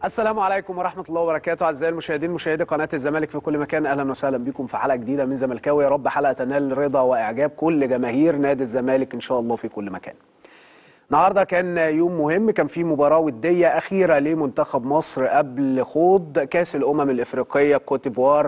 السلام عليكم ورحمة الله وبركاته أعزائي المشاهدين مشاهدي قناة الزمالك في كل مكان أهلا وسهلا بكم في حلقة جديدة من زملكاوي يا رب حلقة تنال رضا وإعجاب كل جماهير نادي الزمالك إن شاء الله في كل مكان. النهارده كان يوم مهم كان في مباراة ودية أخيرة لمنتخب مصر قبل خوض كأس الأمم الإفريقية كوت ديفوار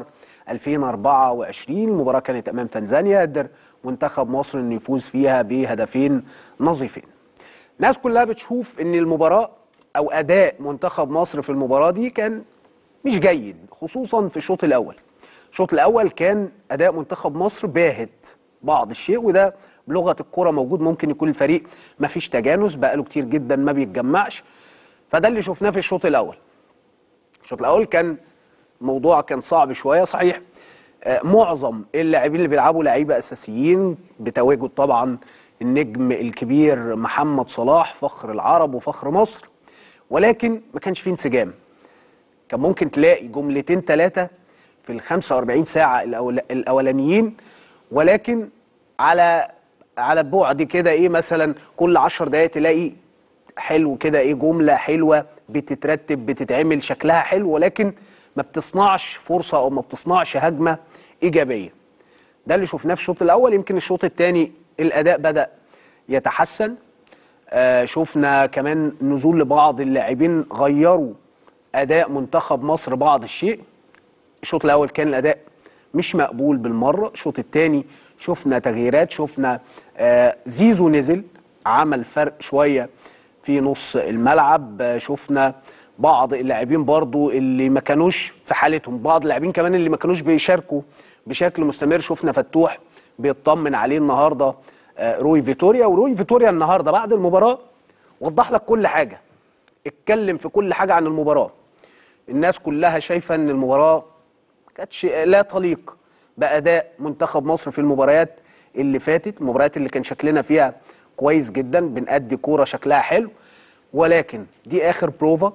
2024 المباراة كانت أمام تنزانيا قدر منتخب مصر إنه يفوز فيها بهدفين نظيفين. الناس كلها بتشوف إن المباراة او اداء منتخب مصر في المباراه دي كان مش جيد خصوصا في الشوط الاول الشوط الاول كان اداء منتخب مصر باهت بعض الشيء وده بلغه الكره موجود ممكن يكون الفريق ما فيش تجانس بقاله كتير جدا ما بيتجمعش فده اللي شفناه في الشوط الاول الشوط الاول كان الموضوع كان صعب شويه صحيح آه، معظم اللاعبين اللي بيلعبوا لعيبه اساسيين بتواجد طبعا النجم الكبير محمد صلاح فخر العرب وفخر مصر ولكن ما كانش فيه انسجام كان ممكن تلاقي جملتين ثلاثه في ال 45 ساعه الأول الاولانيين ولكن على على بعد كده ايه مثلا كل 10 دقائق تلاقي حلو كده ايه جمله حلوه بتترتب بتتعمل شكلها حلو ولكن ما بتصنعش فرصه او ما بتصنعش هجمه ايجابيه ده اللي شفناه في الشوط الاول يمكن الشوط الثاني الاداء بدا يتحسن آه شفنا كمان نزول لبعض اللاعبين غيروا اداء منتخب مصر بعض الشيء الشوط الاول كان الاداء مش مقبول بالمره الشوط الثاني شفنا تغييرات شفنا آه زيزو نزل عمل فرق شويه في نص الملعب آه شفنا بعض اللاعبين برضو اللي ما كانوش في حالتهم بعض اللاعبين كمان اللي ما كانوش بيشاركوا بشكل مستمر شفنا فتوح بيطمن عليه النهارده آه، روي فيتوريا وروي فيتوريا النهارده بعد المباراه وضح لك كل حاجه اتكلم في كل حاجه عن المباراه الناس كلها شايفه ان المباراه كانتش لا تليق باداء منتخب مصر في المباريات اللي فاتت المباريات اللي كان شكلنا فيها كويس جدا بنأدي كوره شكلها حلو ولكن دي اخر بروفا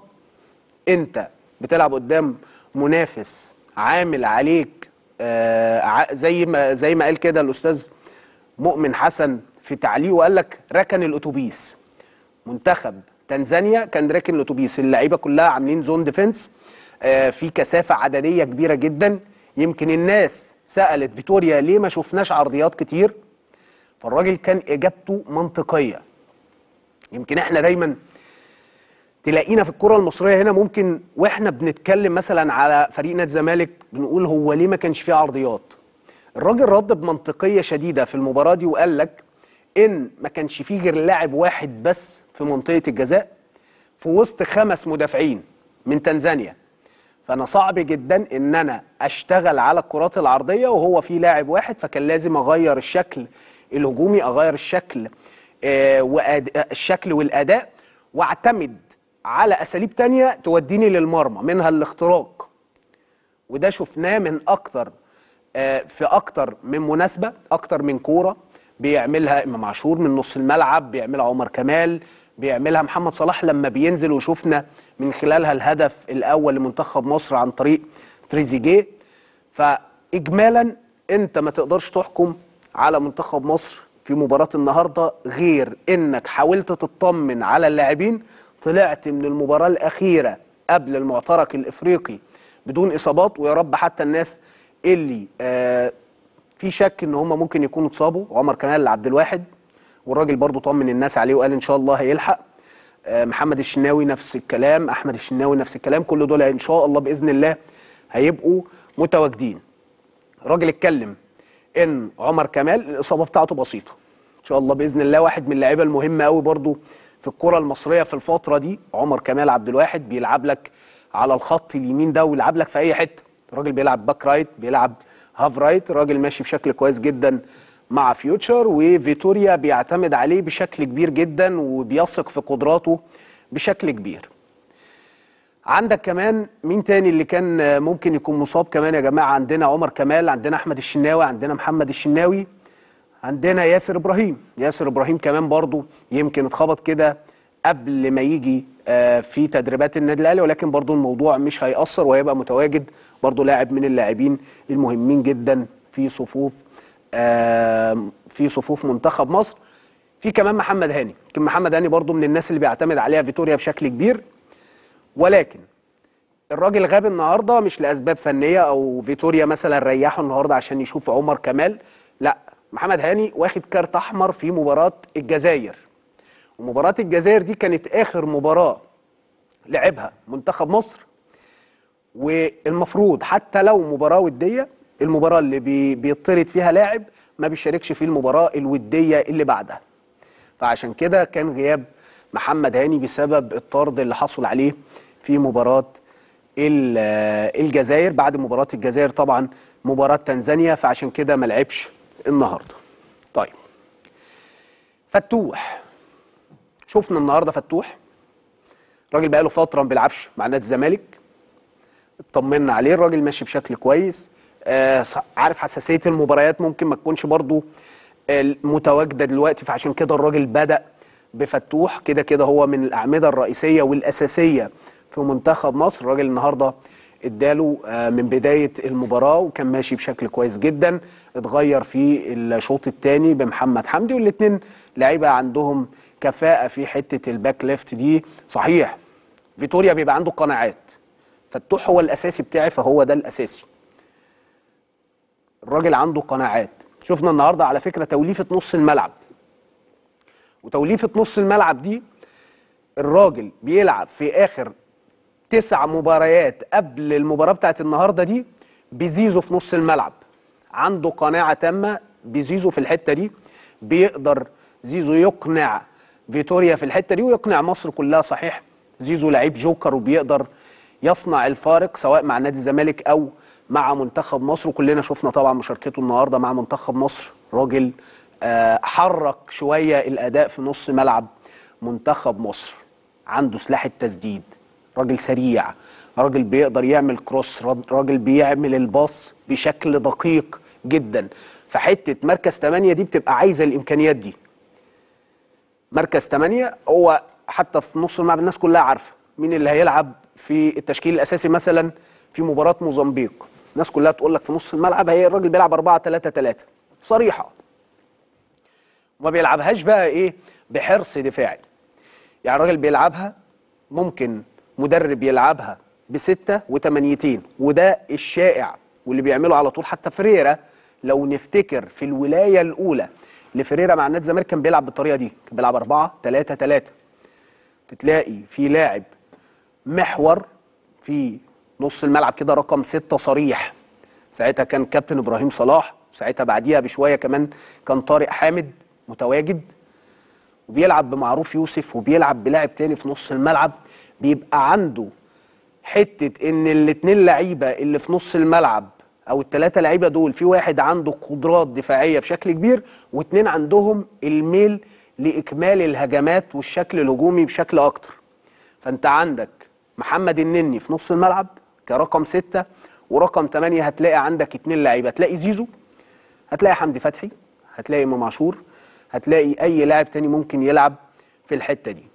انت بتلعب قدام منافس عامل عليك آه ع- زي ما زي ما قال كده الاستاذ مؤمن حسن في تعليقه وقال لك ركن الاتوبيس منتخب تنزانيا كان راكن الاتوبيس اللعيبه كلها عاملين زون ديفنس آه في كثافه عدديه كبيره جدا يمكن الناس سالت فيتوريا ليه ما شفناش عرضيات كتير فالراجل كان اجابته منطقيه يمكن احنا دايما تلاقينا في الكره المصريه هنا ممكن واحنا بنتكلم مثلا على فريق نادي الزمالك بنقول هو ليه ما كانش فيه عرضيات الراجل رد بمنطقيه شديده في المباراه دي وقال لك ان ما كانش فيه غير لاعب واحد بس في منطقه الجزاء في وسط خمس مدافعين من تنزانيا فانا صعب جدا ان انا اشتغل على الكرات العرضيه وهو في لاعب واحد فكان لازم اغير الشكل الهجومي اغير الشكل آه وأد... آه، الشكل والاداء واعتمد على اساليب تانية توديني للمرمى منها الاختراق وده شفناه من اكتر آه، في اكتر من مناسبه اكتر من كوره بيعملها امام عاشور من نص الملعب بيعملها عمر كمال بيعملها محمد صلاح لما بينزل وشفنا من خلالها الهدف الاول لمنتخب مصر عن طريق تريزيجيه فاجمالا انت ما تقدرش تحكم على منتخب مصر في مباراه النهارده غير انك حاولت تطمن على اللاعبين طلعت من المباراه الاخيره قبل المعترك الافريقي بدون اصابات ويا رب حتى الناس اللي آه في شك ان هم ممكن يكونوا اتصابوا عمر كمال عبد الواحد والراجل برضو طمن الناس عليه وقال ان شاء الله هيلحق آه محمد الشناوي نفس الكلام احمد الشناوي نفس الكلام كل دول ان شاء الله باذن الله هيبقوا متواجدين الراجل اتكلم ان عمر كمال الاصابه بتاعته بسيطه ان شاء الله باذن الله واحد من اللعيبه المهمه قوي برضو في الكره المصريه في الفتره دي عمر كمال عبد الواحد بيلعب لك على الخط اليمين ده ويلعب لك في اي حته الراجل بيلعب باك رايت بيلعب هاف رايت الراجل ماشي بشكل كويس جدا مع فيوتشر وفيتوريا بيعتمد عليه بشكل كبير جدا وبيثق في قدراته بشكل كبير عندك كمان مين تاني اللي كان ممكن يكون مصاب كمان يا جماعه عندنا عمر كمال عندنا احمد الشناوي عندنا محمد الشناوي عندنا ياسر ابراهيم ياسر ابراهيم كمان برضو يمكن اتخبط كده قبل ما يجي آه، في تدريبات النادي الاهلي ولكن برضو الموضوع مش هيأثر وهيبقى متواجد برضو لاعب من اللاعبين المهمين جدا في صفوف آه، في صفوف منتخب مصر في كمان محمد هاني يمكن محمد هاني برضو من الناس اللي بيعتمد عليها فيتوريا بشكل كبير ولكن الراجل غاب النهارده مش لاسباب فنيه او فيتوريا مثلا ريحه النهارده عشان يشوف عمر كمال لا محمد هاني واخد كارت احمر في مباراه الجزائر ومباراه الجزائر دي كانت اخر مباراه لعبها منتخب مصر والمفروض حتى لو مباراه وديه المباراه اللي بي بيطرد فيها لاعب ما بيشاركش في المباراه الوديه اللي بعدها فعشان كده كان غياب محمد هاني بسبب الطرد اللي حصل عليه في مباراه الجزائر بعد مباراه الجزائر طبعا مباراه تنزانيا فعشان كده ما لعبش النهارده طيب فتوح شفنا النهارده فتوح الراجل بقاله فتره ما بيلعبش مع نادي الزمالك اطمنا عليه الراجل ماشي بشكل كويس آه عارف حساسيه المباريات ممكن ما تكونش برضو متواجده دلوقتي فعشان كده الراجل بدا بفتوح كده كده هو من الاعمده الرئيسيه والاساسيه في منتخب مصر الراجل النهارده اداله من بدايه المباراه وكان ماشي بشكل كويس جدا اتغير في الشوط الثاني بمحمد حمدي والاثنين لعيبه عندهم كفاءه في حته الباك ليفت دي صحيح فيتوريا بيبقى عنده قناعات فتوح هو الاساسي بتاعي فهو ده الاساسي الراجل عنده قناعات شفنا النهارده على فكره توليفه نص الملعب وتوليفه نص الملعب دي الراجل بيلعب في اخر تسع مباريات قبل المباراه بتاعت النهارده دي بزيزو في نص الملعب عنده قناعه تامه بزيزو في الحته دي بيقدر زيزو يقنع فيتوريا في الحته دي ويقنع مصر كلها صحيح زيزو لعيب جوكر وبيقدر يصنع الفارق سواء مع نادي الزمالك او مع منتخب مصر وكلنا شفنا طبعا مشاركته النهارده مع منتخب مصر راجل آه حرك شويه الاداء في نص ملعب منتخب مصر عنده سلاح التسديد راجل سريع راجل بيقدر يعمل كروس راجل بيعمل الباص بشكل دقيق جدا فحته مركز 8 دي بتبقى عايزه الامكانيات دي مركز 8 هو حتى في نص الملعب الناس كلها عارفه مين اللي هيلعب في التشكيل الاساسي مثلا في مباراه موزمبيق الناس كلها تقول لك في نص الملعب هي الراجل بيلعب 4 3 3 صريحه وما بيلعبهاش بقى ايه بحرص دفاعي يعني الراجل بيلعبها ممكن مدرب يلعبها بستة وتمانيتين وده الشائع واللي بيعمله على طول حتى فريرا لو نفتكر في الولاية الأولى لفريرا مع نادي الزمالك كان بيلعب بالطريقة دي كان بيلعب أربعة تلاتة تلاتة تتلاقي في لاعب محور في نص الملعب كده رقم ستة صريح ساعتها كان كابتن إبراهيم صلاح وساعتها بعديها بشوية كمان كان طارق حامد متواجد وبيلعب بمعروف يوسف وبيلعب بلاعب تاني في نص الملعب بيبقى عنده حته ان الاثنين لعيبه اللي في نص الملعب او الثلاثه لعيبه دول في واحد عنده قدرات دفاعيه بشكل كبير واثنين عندهم الميل لاكمال الهجمات والشكل الهجومي بشكل اكتر فانت عندك محمد النني في نص الملعب كرقم ستة ورقم ثمانية هتلاقي عندك اثنين لعيبه هتلاقي زيزو هتلاقي حمدي فتحي هتلاقي امام عاشور هتلاقي اي لاعب تاني ممكن يلعب في الحته دي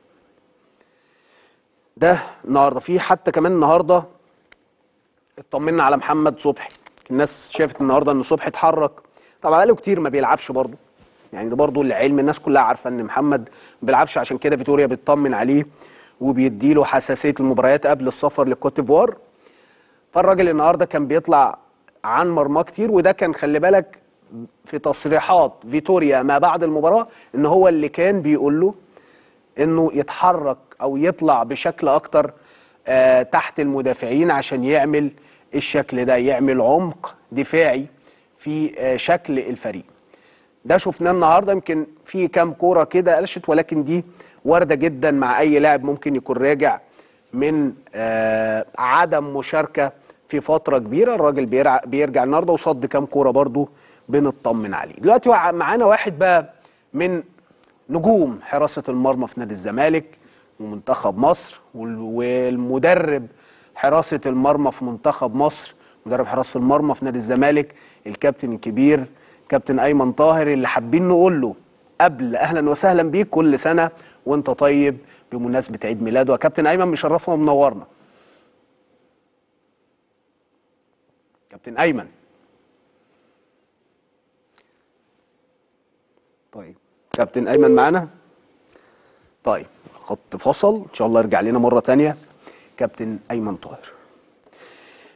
ده النهارده في حتى كمان النهارده اطمنا على محمد صبحي الناس شافت النهارده ان صبحي اتحرك طبعا بقاله كتير ما بيلعبش برضه يعني ده برضه العلم الناس كلها عارفه ان محمد ما بيلعبش عشان كده فيتوريا بيطمن عليه وبيديله حساسيه المباريات قبل السفر لكوت ديفوار فالراجل النهارده كان بيطلع عن مرماه كتير وده كان خلي بالك في تصريحات فيتوريا ما بعد المباراه ان هو اللي كان بيقول له انه يتحرك او يطلع بشكل اكتر آه تحت المدافعين عشان يعمل الشكل ده يعمل عمق دفاعي في آه شكل الفريق ده شفناه النهارده يمكن في كام كوره كده قلشت ولكن دي وارده جدا مع اي لاعب ممكن يكون راجع من آه عدم مشاركه في فتره كبيره الراجل بيرجع, بيرجع النهارده وصد كام كوره برضو بنطمن عليه دلوقتي معانا واحد بقى من نجوم حراسه المرمى في نادي الزمالك ومنتخب مصر والمدرب حراسه المرمى في منتخب مصر مدرب حراسه المرمى في نادي الزمالك الكابتن الكبير كابتن ايمن طاهر اللي حابين نقول له قبل اهلا وسهلا بيك كل سنه وانت طيب بمناسبه عيد ميلاده يا كابتن ايمن مشرفنا ومنورنا كابتن ايمن طيب كابتن ايمن معانا طيب خط فصل ان شاء الله يرجع لنا مره تانية كابتن ايمن طاهر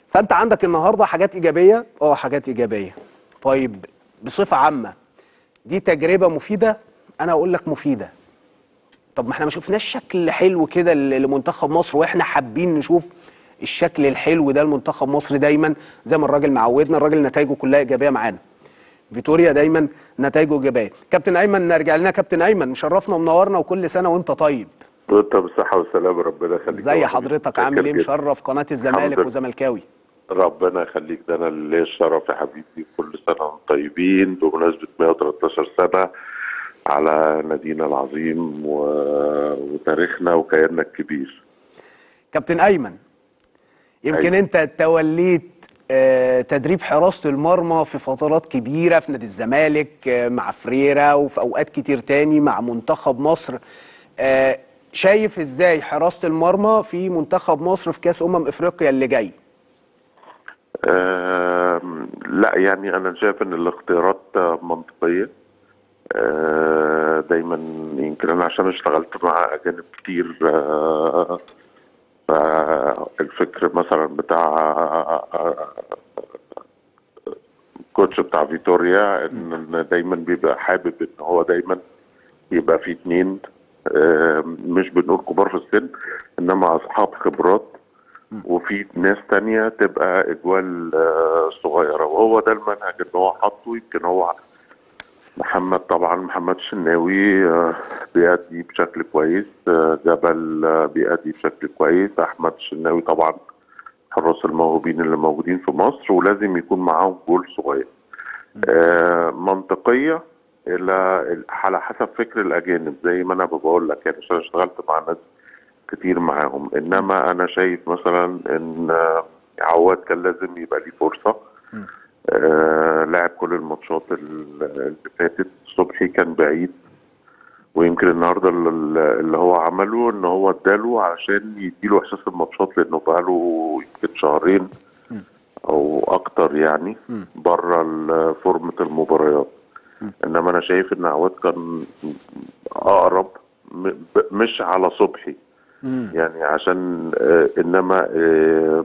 فانت عندك النهارده حاجات ايجابيه اه حاجات ايجابيه طيب بصفه عامه دي تجربه مفيده انا اقول لك مفيده طب ما احنا ما شفناش شكل حلو كده ل- لمنتخب مصر واحنا حابين نشوف الشكل الحلو ده لمنتخب مصر دايما زي ما الراجل معودنا الراجل نتائجه كلها ايجابيه معانا فيتوريا دايما نتائجه ايجابيه كابتن ايمن نرجع لنا كابتن ايمن مشرفنا ومنورنا وكل سنه وانت طيب وانت بالصحة والسلامة ربنا يخليك ازي يا حضرتك حبيبي. عامل ايه شاكر جدا. مشرف قناه الزمالك لله. وزملكاوي ربنا يخليك ده انا اللي ليا الشرف يا حبيبي كل سنة وانتم طيبين بمناسبة 113 سنة على نادينا العظيم و... وتاريخنا وكياننا الكبير كابتن ايمن يمكن أيوة. انت توليت آه، تدريب حراسه المرمى في فترات كبيره في نادي الزمالك آه، مع فريرا وفي اوقات كتير تاني مع منتخب مصر آه، شايف ازاي حراسه المرمى في منتخب مصر في كاس امم افريقيا اللي جاي آم، لا يعني انا شايف ان الاختيارات منطقية آه، دايما يمكن انا عشان اشتغلت مع اجانب كتير آه، فالفكر مثلا بتاع الكوتش بتاع فيتوريا ان إن دايما بيبقى حابب ان هو دايما يبقى في اتنين آه، مش بنقول كبار في السن انما اصحاب خبرات وفي ناس تانية تبقى اجوال آه، صغيرة وهو ده المنهج اللي هو حاطه يمكن هو محمد طبعا محمد الشناوي آه، بيأدي بشكل كويس آه، جبل آه، بيأدي بشكل كويس احمد الشناوي طبعا حراس الموهوبين اللي موجودين في مصر ولازم يكون معاهم جول صغير آه، منطقيه الى على حسب فكر الاجانب زي ما انا بقول لك يعني عشان اشتغلت مع ناس كتير معاهم انما انا شايف مثلا ان آه، عواد كان لازم يبقى ليه فرصه آه لعب كل الماتشات ال- اللي فاتت صبحي كان بعيد ويمكن النهارده ال- اللي هو عمله ان هو اداله عشان يديله احساس الماتشات لانه بقاله يمكن شهرين او اكتر يعني بره ال- فورمه المباريات انما انا شايف ان عواد كان اقرب م- ب- مش على صبحي يعني عشان آه انما آه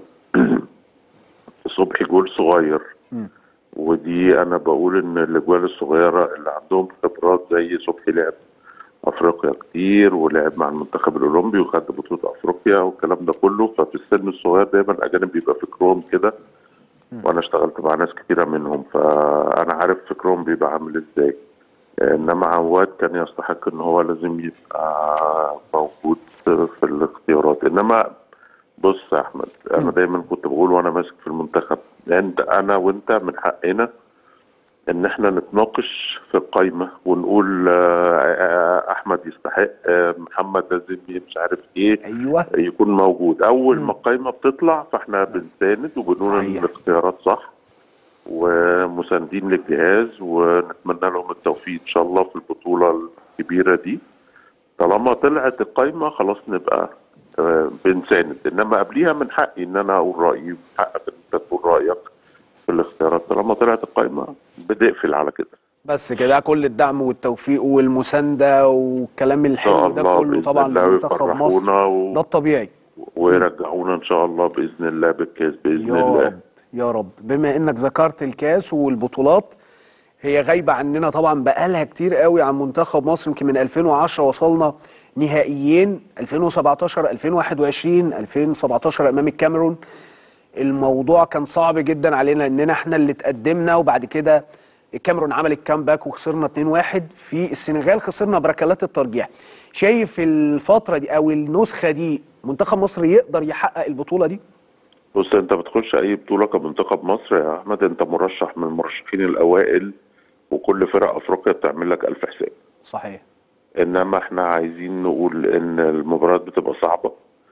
صبحي جول صغير ودي انا بقول ان الاجوال الصغيره اللي عندهم خبرات زي صبحي لعب افريقيا كتير ولعب مع المنتخب الاولمبي وخد بطوله افريقيا والكلام ده كله ففي السن الصغير دايما الاجانب بيبقى فكرهم كده وانا اشتغلت مع ناس كتيره منهم فانا عارف فكرهم بيبقى عامل ازاي انما عواد كان يستحق ان هو لازم يبقى موجود في الاختيارات انما بص يا احمد انا دايما كنت بقول وانا ماسك في المنتخب انت انا وانت من حقنا ان احنا نتناقش في القايمه ونقول آه، آه، احمد يستحق آه، محمد لازم مش عارف ايه ايوه يكون موجود اول ما القايمه بتطلع فاحنا بنساند وبنقول ان صحيح. الاختيارات صح ومساندين للجهاز ونتمنى لهم التوفيق ان شاء الله في البطوله الكبيره دي طالما طلعت القايمه خلاص نبقى آه، بنساند انما قبليها من حقي ان انا اقول رايي ومن حقك ان انت تقول رايك في الاختيارات طالما طلعت القايمه بنقفل على كده بس كده كل الدعم والتوفيق والمسانده والكلام ان شاء الحلو ده الله كله باذن طبعا الله لمنتخب مصر ويفرحونا و... ده الطبيعي ويرجعونا ان شاء الله باذن الله بالكاس باذن يا الله رب يا رب بما انك ذكرت الكاس والبطولات هي غايبه عننا طبعا بقالها كتير قوي عن منتخب مصر يمكن من 2010 وصلنا نهائيين 2017 2021 2017 امام الكاميرون الموضوع كان صعب جدا علينا اننا احنا اللي تقدمنا وبعد كده الكاميرون عملت كامباك وخسرنا 2-1 في السنغال خسرنا بركلات الترجيح شايف الفتره دي او النسخه دي منتخب مصر يقدر يحقق البطوله دي بص انت بتخش اي بطوله كمنتخب مصر يا احمد انت مرشح من المرشحين الاوائل وكل فرق افريقيا بتعمل لك الف حساب صحيح انما احنا عايزين نقول ان المباريات بتبقى صعبه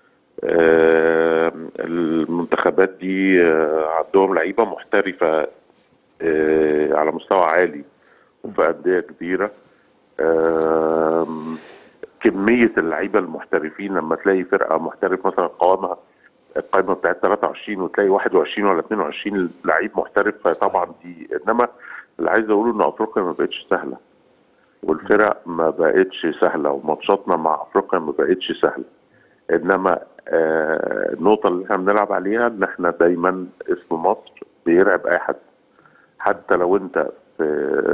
آه المنتخبات دي آه عندهم لعيبه محترفه آه على مستوى عالي وفي انديه كبيره آه كميه اللعيبه المحترفين لما تلاقي فرقه محترف مثلا قوامها القائمه بتاعت 23 وتلاقي 21 ولا 22 لعيب محترف فطبعا دي انما اللي عايز اقوله ان افريقيا ما بقتش سهله والفرق ما بقتش سهله وماتشاتنا مع افريقيا ما بقتش سهله انما آه، النقطه اللي احنا بنلعب عليها ان احنا دايما اسم مصر بيرعب اي حد حتى لو انت في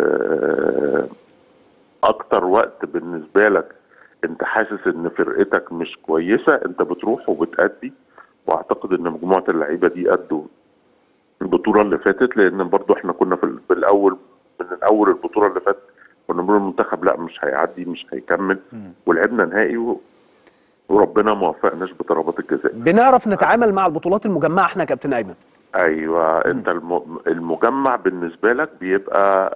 آه، اكتر وقت بالنسبه لك انت حاسس ان فرقتك مش كويسه انت بتروح وبتأدي واعتقد ان مجموعه اللعيبه دي ادوا البطوله اللي فاتت لان برضو احنا كنا في ال- في الاول من اول البطوله اللي فاتت كنا بنقول المنتخب لا مش هيعدي مش هيكمل ولعبنا نهائي و... وربنا ما وفقناش بضربات الجزاء بنعرف نتعامل مع البطولات المجمعه احنا يا كابتن ايمن ايوه انت الم... المجمع بالنسبه لك بيبقى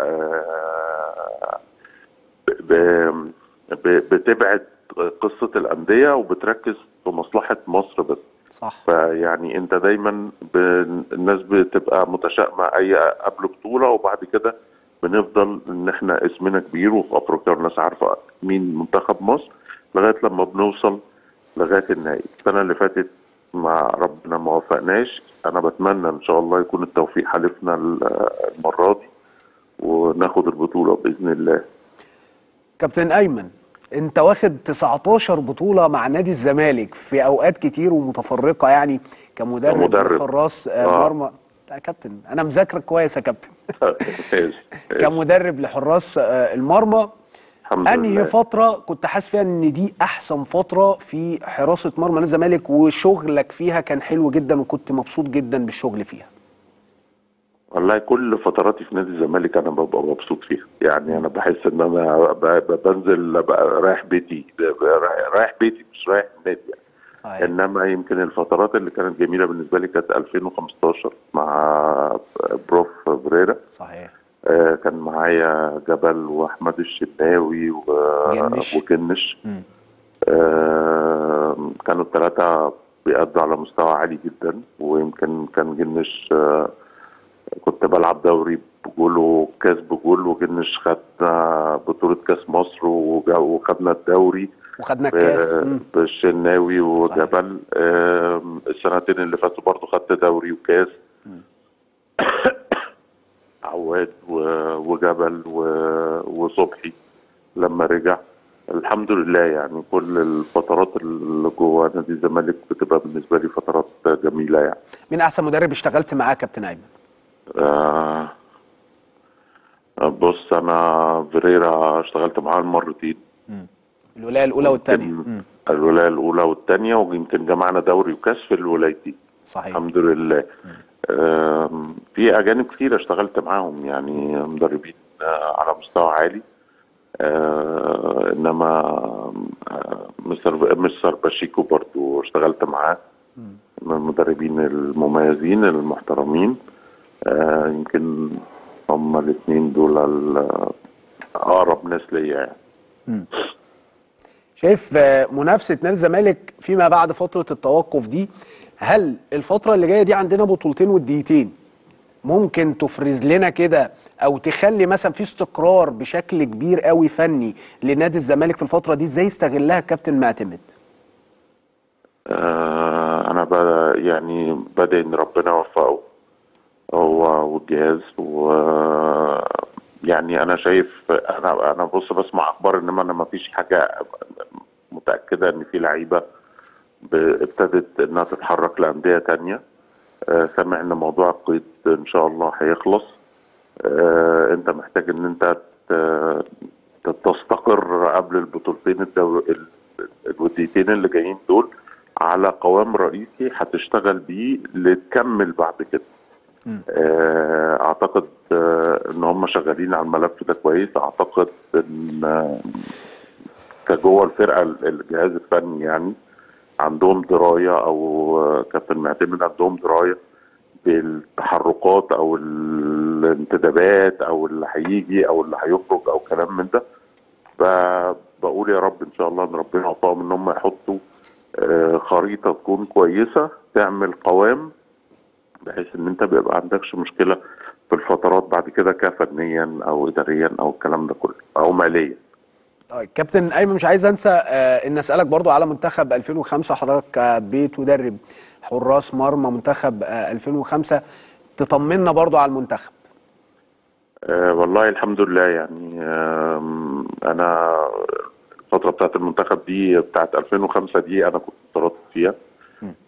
آه، ب... ب... بتبعد قصه الانديه وبتركز في مصلحه مصر بس صح فيعني انت دايما ب... الناس بتبقى متشائمه اي قبل بطوله وبعد كده بنفضل ان احنا اسمنا كبير وفي افريقيا الناس عارفه مين منتخب مصر لغايه لما بنوصل لغايه النهائي السنه اللي فاتت مع ربنا ما وفقناش انا بتمنى ان شاء الله يكون التوفيق حالفنا ال- المره دي وناخد البطوله باذن الله كابتن ايمن انت واخد 19 بطوله مع نادي الزمالك في اوقات كتير ومتفرقه يعني كمدرب كمدرب. حراس آه، آه. مرمى لا يا كابتن انا مذاكرك كويس يا كابتن ماشي. كمدرب لحراس آه، المرمى الحمد انهي لله فتره كنت حاسس فيها ان دي احسن فتره في حراسه مرمى نادي الزمالك وشغلك فيها كان حلو جدا وكنت مبسوط جدا بالشغل فيها والله كل فتراتي في نادي الزمالك انا ببقى مبسوط فيها يعني انا بحس ان انا ب- ب- بنزل بقى رايح بيتي رايح- رايح بيتي مش رايح النادي يعني. صحيح انما يمكن الفترات اللي كانت جميله بالنسبه لي كانت 2015 مع بروف بريرا صحيح آه، كان معايا جبل واحمد الشناوي و- جنش. وجنش مم. آه، كانوا الثلاثه بيأدوا على مستوى عالي جدا ويمكن كان جنش آه، كنت بلعب دوري بجول وكاس بجول وجنش خدنا بطولة كاس مصر وجا- وخدنا الدوري وخدنا الكاس ب- مم. بالشناوي وجبل آم، السنتين اللي فاتوا برضو خدت دوري وكاس عواد و- وجبل و- وصبحي لما رجع الحمد لله يعني كل الفترات اللي جوه نادي الزمالك بتبقى بالنسبه لي فترات جميله يعني مين احسن مدرب اشتغلت معاه كابتن ايمن آه بص انا فيريرا اشتغلت معاه مرتين الولايه الاولى والثانيه يمكن الولايه الاولى والثانيه ويمكن جمعنا دوري وكاس في الولايتين صحيح الحمد لله آم، في اجانب كتير اشتغلت معاهم يعني مدربين آه، على مستوى عالي آه، انما آه، مستر مستر باشيكو برضو اشتغلت معاه من المدربين المميزين المحترمين آه، يمكن هما الاثنين دول ال- اقرب ناس ليا يعني شايف آه، منافسه نادي الزمالك فيما بعد فتره التوقف دي هل الفتره اللي جايه دي عندنا بطولتين وديتين ممكن تفرز لنا كده او تخلي مثلا في استقرار بشكل كبير قوي فني لنادي الزمالك في الفتره دي ازاي يستغلها الكابتن معتمد آه، انا ب- يعني بدأ ان ربنا يوفقه هو والجهاز و يعني انا شايف انا انا بص بسمع اخبار انما انا ما فيش حاجه متاكده ان في لعيبه ب- ابتدت انها تتحرك لانديه تانية آه، سامع ان موضوع القيد ان شاء الله هيخلص آه، انت محتاج ان انت ت- ت- تستقر قبل البطولتين الدو... ال- الوديتين اللي جايين دول على قوام رئيسي هتشتغل بيه لتكمل بعد كده آه، اعتقد آه، ان هم شغالين على الملف ده كويس اعتقد ان آه، كجوه الفرقه ال- الجهاز الفني يعني عندهم درايه او آه، كابتن معتمد عندهم درايه بالتحركات او الانتدابات او اللي هيجي او اللي هيخرج او كلام من ده فبقول يا رب ان شاء الله ان ربنا يوفقهم ان هم يحطوا آه، خريطه تكون كويسه تعمل قوام بحيث ان انت بيبقى عندكش مشكله في الفترات بعد كده كفنيا او اداريا او الكلام ده كله او ماليا طيب كابتن ايمن مش عايز انسى آه ان اسالك برضو على منتخب 2005 حضرتك بتدرب حراس مرمى منتخب آه 2005 تطمنا برضو على المنتخب أه والله الحمد لله يعني آم، انا الفتره بتاعت المنتخب دي بتاعت 2005 دي انا كنت متردد فيها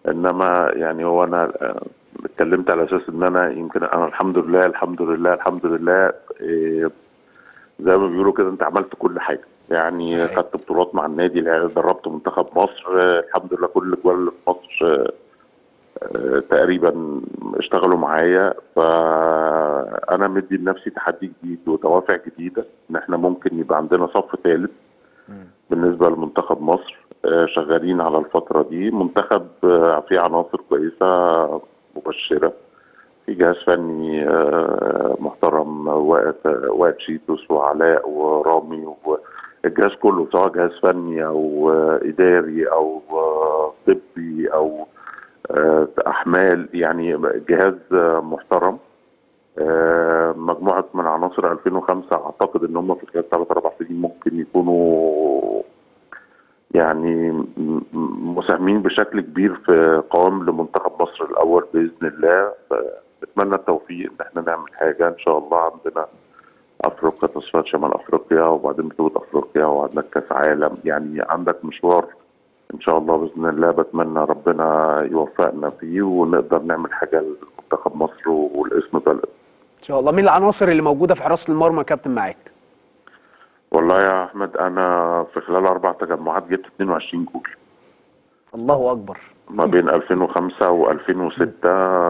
انما يعني هو انا آه، اتكلمت على اساس ان انا يمكن انا الحمد لله الحمد لله الحمد لله إيه، زي ما بيقولوا كده انت عملت كل حاجه يعني صحيح. خدت بطولات مع النادي الأهلي، دربت منتخب مصر آه، الحمد لله كل الجوال اللي في مصر آه، آه، تقريبا اشتغلوا معايا فانا مدي لنفسي تحدي جديد ودوافع جديده ان احنا ممكن يبقى عندنا صف ثالث بالنسبه لمنتخب مصر آه، شغالين على الفتره دي منتخب آه، فيه عناصر كويسه مبشره في جهاز فني آه، محترم وقت وقت شيتوس وعلاء ورامي والجهاز كله سواء جهاز فني او آه، اداري او آه، طبي او آه، احمال يعني جهاز آه، محترم آه، مجموعه من عناصر 2005 اعتقد ان هم في خلال ثلاث اربع سنين ممكن يكونوا يعني م- م- مساهمين بشكل كبير في قوام لمنتخب مصر الاول باذن الله بتمنى التوفيق ان احنا نعمل حاجه ان شاء الله عندنا افريقيا تصفيات شمال افريقيا وبعدين بطوله افريقيا وعندك كاس عالم يعني عندك مشوار ان شاء الله باذن الله بتمنى ربنا يوفقنا فيه ونقدر نعمل حاجه لمنتخب مصر والاسم بلد ان شاء الله مين العناصر اللي موجوده في حراسه المرمى يا كابتن معاك والله يا احمد انا في خلال اربع تجمعات جبت 22 جول الله اكبر ما بين 2005 و2006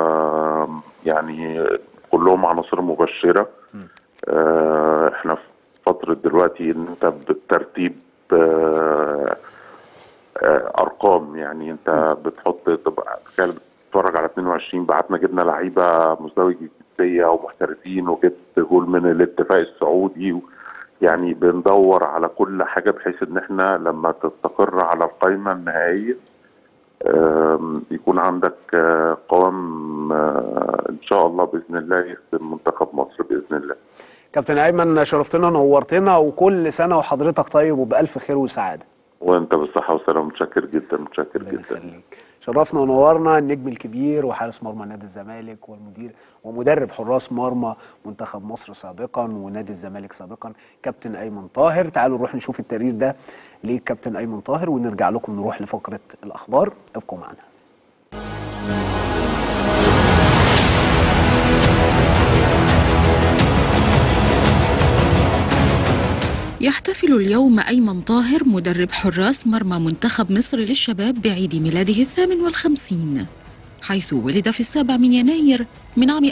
يعني كلهم عناصر مبشره آه، احنا في فتره دلوقتي ان انت بالترتيب آه، آه، ارقام يعني انت بتحط تبقى تخيل بتتفرج على 22 بعتنا جبنا لعيبه مزدوجه الجنسيه ومحترفين وجبت جول من الاتفاق السعودي و يعني بندور على كل حاجه بحيث ان احنا لما تستقر على القائمه النهائيه آم، يكون عندك آه، قوام آه، ان شاء الله باذن الله يخدم منتخب مصر باذن الله كابتن ايمن شرفتنا ونورتنا وكل سنه وحضرتك طيب وبالف خير وسعاده وانت بالصحه والسلامه متشكر جدا متشكر الله جدا يخليك شرفنا ونورنا النجم الكبير وحارس مرمى نادي الزمالك والمدير ومدرب حراس مرمى منتخب مصر سابقا ونادي الزمالك سابقا كابتن ايمن طاهر تعالوا نروح نشوف التقرير ده لكابتن ايمن طاهر ونرجع لكم نروح لفقره الاخبار ابقوا معنا يحتفل اليوم أيمن طاهر مدرب حراس مرمى منتخب مصر للشباب بعيد ميلاده الثامن والخمسين حيث ولد في السابع من يناير من عام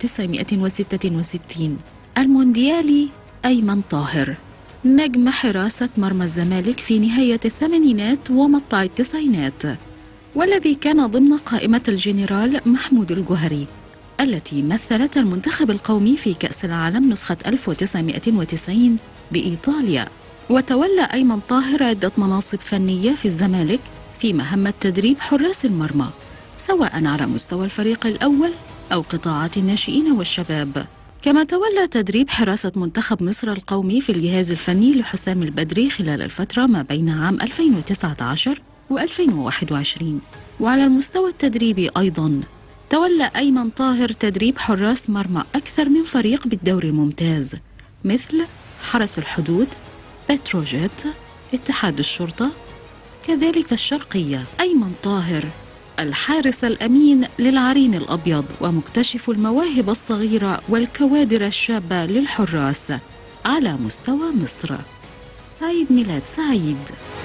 1966 المونديالي أيمن طاهر نجم حراسة مرمى الزمالك في نهاية الثمانينات ومقطع التسعينات والذي كان ضمن قائمة الجنرال محمود الجوهري التي مثلت المنتخب القومي في كأس العالم نسخة 1990 بإيطاليا وتولى أيمن طاهر عدة مناصب فنية في الزمالك في مهمة تدريب حراس المرمى سواء على مستوى الفريق الأول أو قطاعات الناشئين والشباب كما تولى تدريب حراسة منتخب مصر القومي في الجهاز الفني لحسام البدري خلال الفترة ما بين عام 2019 و2021 وعلى المستوى التدريبي أيضاً تولى أيمن طاهر تدريب حراس مرمى أكثر من فريق بالدوري الممتاز مثل حرس الحدود بتروجيت اتحاد الشرطة كذلك الشرقية أيمن طاهر الحارس الأمين للعرين الأبيض ومكتشف المواهب الصغيرة والكوادر الشابة للحراس على مستوى مصر عيد ميلاد سعيد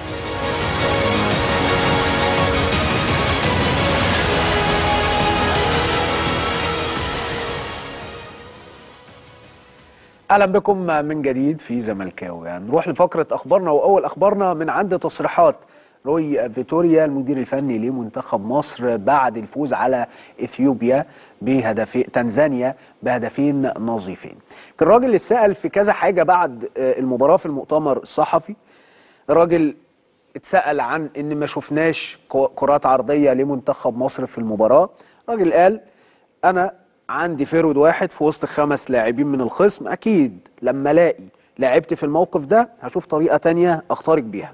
اهلا بكم من جديد في زملكاوي نروح لفقره اخبارنا واول اخبارنا من عند تصريحات روي فيتوريا المدير الفني لمنتخب مصر بعد الفوز على اثيوبيا بهدفين تنزانيا بهدفين نظيفين. كان الراجل اتسال في كذا حاجه بعد آه، المباراه في المؤتمر الصحفي. الراجل اتسال عن ان ما شفناش كو- كرات عرضيه لمنتخب مصر في المباراه. الراجل قال انا عندي فرود واحد في وسط خمس لاعبين من الخصم اكيد لما الاقي لعبت في الموقف ده هشوف طريقه تانية اخترق بيها.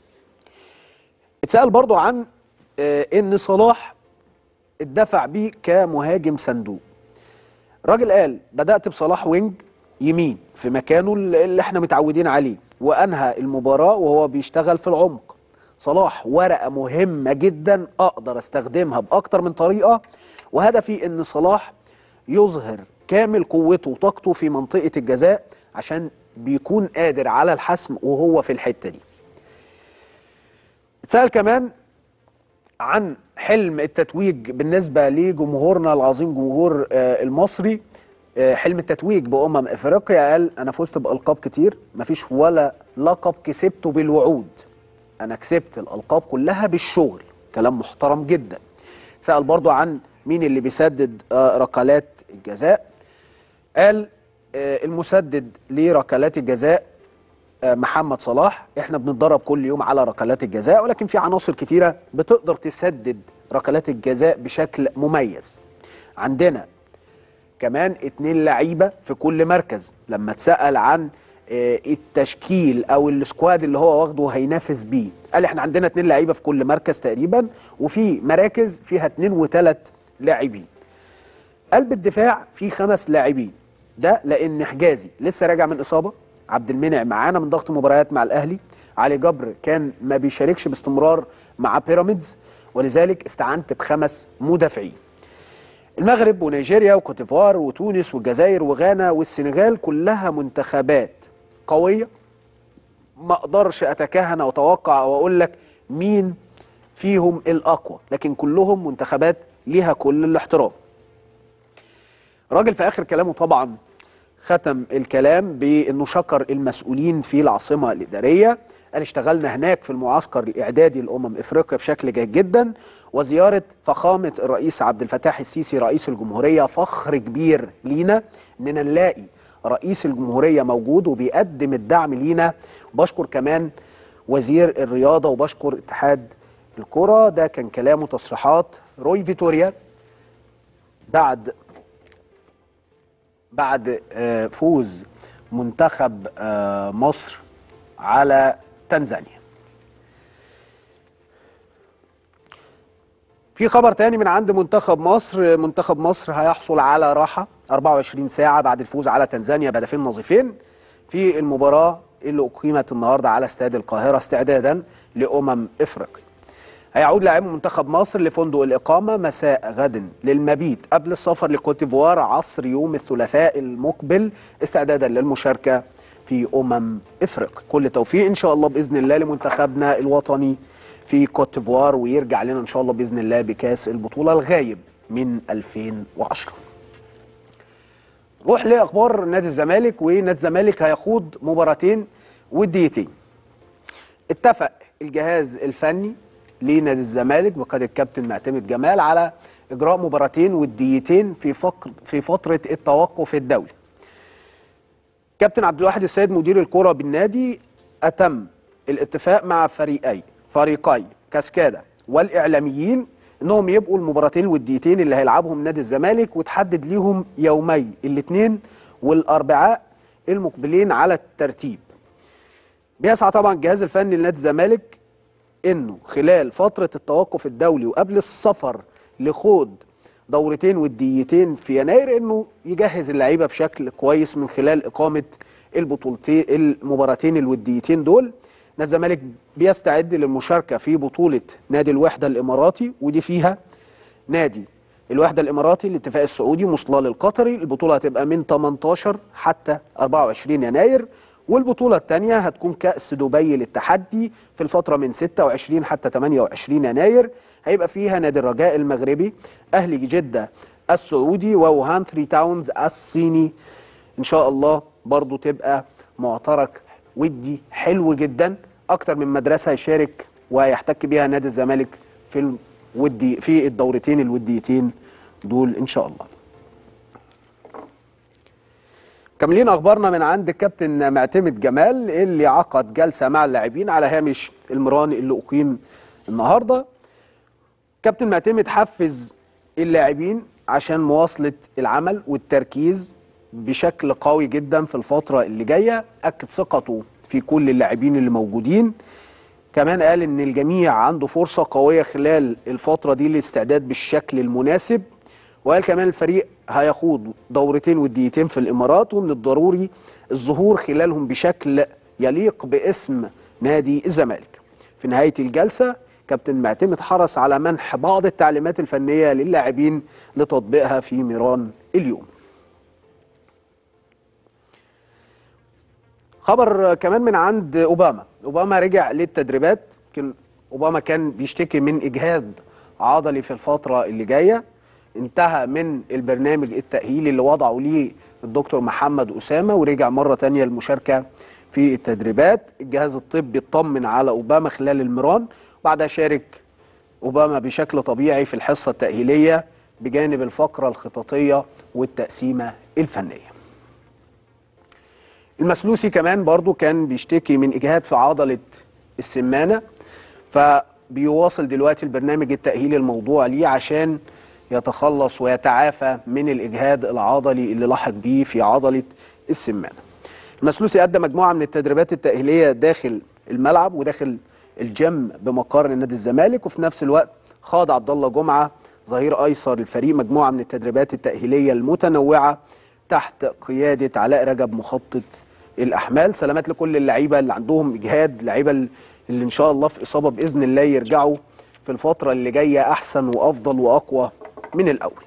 اتسأل برضو عن آه، ان صلاح اتدفع بيه كمهاجم صندوق الراجل قال بدأت بصلاح وينج يمين في مكانه اللي احنا متعودين عليه وانهى المباراة وهو بيشتغل في العمق صلاح ورقه مهمه جدا اقدر استخدمها باكتر من طريقه وهدفي ان صلاح يظهر كامل قوته وطاقته في منطقه الجزاء عشان بيكون قادر على الحسم وهو في الحته دي اتسال كمان عن حلم التتويج بالنسبة لجمهورنا العظيم جمهور آه، المصري آه، حلم التتويج بأمم إفريقيا قال أنا فزت بألقاب كتير مفيش ولا لقب كسبته بالوعود أنا كسبت الألقاب كلها بالشغل كلام محترم جدا سأل برضو عن مين اللي بيسدد آه، ركلات الجزاء قال آه، المسدد لركلات الجزاء آه، محمد صلاح احنا بنتدرب كل يوم على ركلات الجزاء ولكن في عناصر كتيرة بتقدر تسدد ركلات الجزاء بشكل مميز عندنا كمان اتنين لعيبة في كل مركز لما اتسأل عن آه، التشكيل او السكواد اللي هو واخده هينافس بيه قال احنا عندنا اتنين لعيبة في كل مركز تقريبا وفي مراكز فيها اتنين وتلات لاعبين قلب الدفاع فيه خمس لاعبين ده لان حجازي لسه راجع من اصابه عبد المنعم معانا من ضغط مباريات مع الاهلي علي جبر كان ما بيشاركش باستمرار مع بيراميدز ولذلك استعنت بخمس مدافعين المغرب ونيجيريا وكوتيفوار وتونس والجزائر وغانا والسنغال كلها منتخبات قويه ما اقدرش اتكهن او اتوقع او اقول لك مين فيهم الاقوى لكن كلهم منتخبات ليها كل الاحترام راجل في اخر كلامه طبعا ختم الكلام بانه شكر المسؤولين في العاصمه الاداريه قال اشتغلنا هناك في المعسكر الاعدادي لامم افريقيا بشكل جيد جدا وزياره فخامه الرئيس عبد الفتاح السيسي رئيس الجمهوريه فخر كبير لينا اننا نلاقي رئيس الجمهوريه موجود وبيقدم الدعم لينا وبشكر كمان وزير الرياضه وبشكر اتحاد الكره ده كان كلامه تصريحات روي فيتوريا بعد بعد آه، فوز منتخب آه، مصر على تنزانيا في خبر تاني من عند منتخب مصر منتخب مصر هيحصل على راحة 24 ساعة بعد الفوز على تنزانيا بهدفين نظيفين في المباراة اللي أقيمت النهاردة على استاد القاهرة استعدادا لأمم إفريقيا هيعود لاعبو منتخب مصر لفندق الإقامة مساء غد للمبيت قبل السفر لكوتيفوار عصر يوم الثلاثاء المقبل استعدادا للمشاركة في أمم إفريقيا كل توفيق إن شاء الله بإذن الله لمنتخبنا الوطني في كوتيفوار ويرجع لنا إن شاء الله بإذن الله بكاس البطولة الغايب من 2010 نروح لأخبار نادي الزمالك ونادي الزمالك هيخوض مباراتين وديتين اتفق الجهاز الفني لنادي الزمالك بقياده الكابتن معتمد جمال على اجراء مباراتين وديتين في فقر في فتره التوقف الدولي. كابتن عبد الواحد السيد مدير الكره بالنادي اتم الاتفاق مع فريقي فريقي كاسكادا والاعلاميين انهم يبقوا المباراتين الوديتين اللي هيلعبهم نادي الزمالك وتحدد ليهم يومي الاثنين والاربعاء المقبلين على الترتيب. بيسعى طبعا الجهاز الفني لنادي الزمالك انه خلال فتره التوقف الدولي وقبل السفر لخوض دورتين وديتين في يناير انه يجهز اللعيبه بشكل كويس من خلال اقامه البطولتين المباراتين الوديتين دول نادي الزمالك بيستعد للمشاركه في بطوله نادي الوحده الاماراتي ودي فيها نادي الوحده الاماراتي الاتفاق السعودي مصلال القطري البطوله هتبقى من 18 حتى 24 يناير والبطولة الثانية هتكون كأس دبي للتحدي في الفترة من 26 حتى 28 يناير هيبقى فيها نادي الرجاء المغربي أهلي جدة السعودي ووهان ثري تاونز الصيني إن شاء الله برضو تبقى معترك ودي حلو جدا أكتر من مدرسة يشارك ويحتك بيها نادي الزمالك في الودي في الدورتين الوديتين دول إن شاء الله كاملين اخبارنا من عند الكابتن معتمد جمال اللي عقد جلسه مع اللاعبين على هامش المران اللي اقيم النهارده كابتن معتمد حفز اللاعبين عشان مواصله العمل والتركيز بشكل قوي جدا في الفتره اللي جايه اكد ثقته في كل اللاعبين اللي موجودين كمان قال ان الجميع عنده فرصه قويه خلال الفتره دي للاستعداد بالشكل المناسب وقال كمان الفريق هيخوض دورتين وديتين في الامارات ومن الضروري الظهور خلالهم بشكل يليق باسم نادي الزمالك. في نهايه الجلسه كابتن معتمد حرص على منح بعض التعليمات الفنيه للاعبين لتطبيقها في ميران اليوم خبر كمان من عند اوباما اوباما رجع للتدريبات يمكن اوباما كان بيشتكي من اجهاد عضلي في الفتره اللي جايه انتهى من البرنامج التاهيلي اللي وضعه ليه الدكتور محمد اسامه ورجع مره تانية للمشاركه في التدريبات الجهاز الطبي اطمن على اوباما خلال المران وبعدها شارك اوباما بشكل طبيعي في الحصه التاهيليه بجانب الفقره الخططيه والتقسيمه الفنيه المسلوسي كمان برضو كان بيشتكي من اجهاد في عضله السمانه فبيواصل دلوقتي البرنامج التاهيلي الموضوع ليه عشان يتخلص ويتعافى من الاجهاد العضلي اللي لحق بيه في عضله السمانه. المسلوسي ادى مجموعه من التدريبات التاهيليه داخل الملعب وداخل الجيم بمقر نادي الزمالك وفي نفس الوقت خاض عبد الله جمعه ظهير ايسر الفريق مجموعه من التدريبات التاهيليه المتنوعه تحت قياده علاء رجب مخطط الاحمال سلامات لكل اللعيبه اللي عندهم اجهاد لعيبه اللي ان شاء الله في اصابه باذن الله يرجعوا في الفتره اللي جايه احسن وافضل واقوى من الاول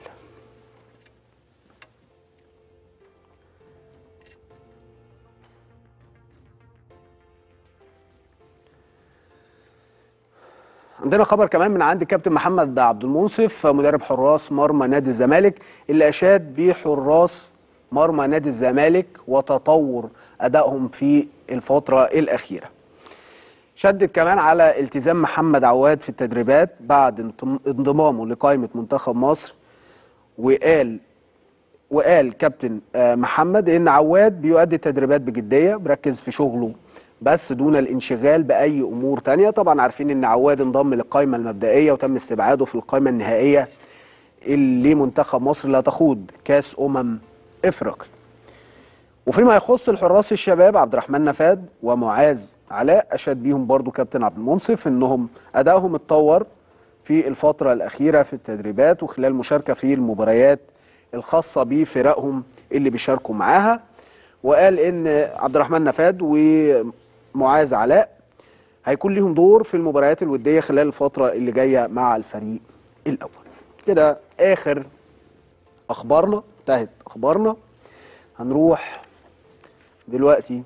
عندنا خبر كمان من عند كابتن محمد عبد المنصف مدرب حراس مرمى نادي الزمالك اللي اشاد بحراس مرمى نادي الزمالك وتطور ادائهم في الفتره الاخيره. شدد كمان على التزام محمد عواد في التدريبات بعد انضم- انضمامه لقائمه منتخب مصر وقال وقال كابتن آه، محمد ان عواد بيؤدي التدريبات بجديه بركز في شغله بس دون الانشغال باي امور تانية طبعا عارفين ان عواد انضم للقائمه المبدئيه وتم استبعاده في القائمه النهائيه اللي منتخب مصر لا تخوض كاس امم افريقيا وفيما يخص الحراس الشباب عبد الرحمن نفاد ومعاذ علاء اشاد بيهم برضو كابتن عبد المنصف انهم ادائهم اتطور في الفتره الاخيره في التدريبات وخلال المشاركه في المباريات الخاصه بفرقهم اللي بيشاركوا معاها وقال ان عبد الرحمن نفاد ومعاذ علاء هيكون ليهم دور في المباريات الوديه خلال الفتره اللي جايه مع الفريق الاول كده اخر اخبارنا انتهت اخبارنا هنروح دلوقتي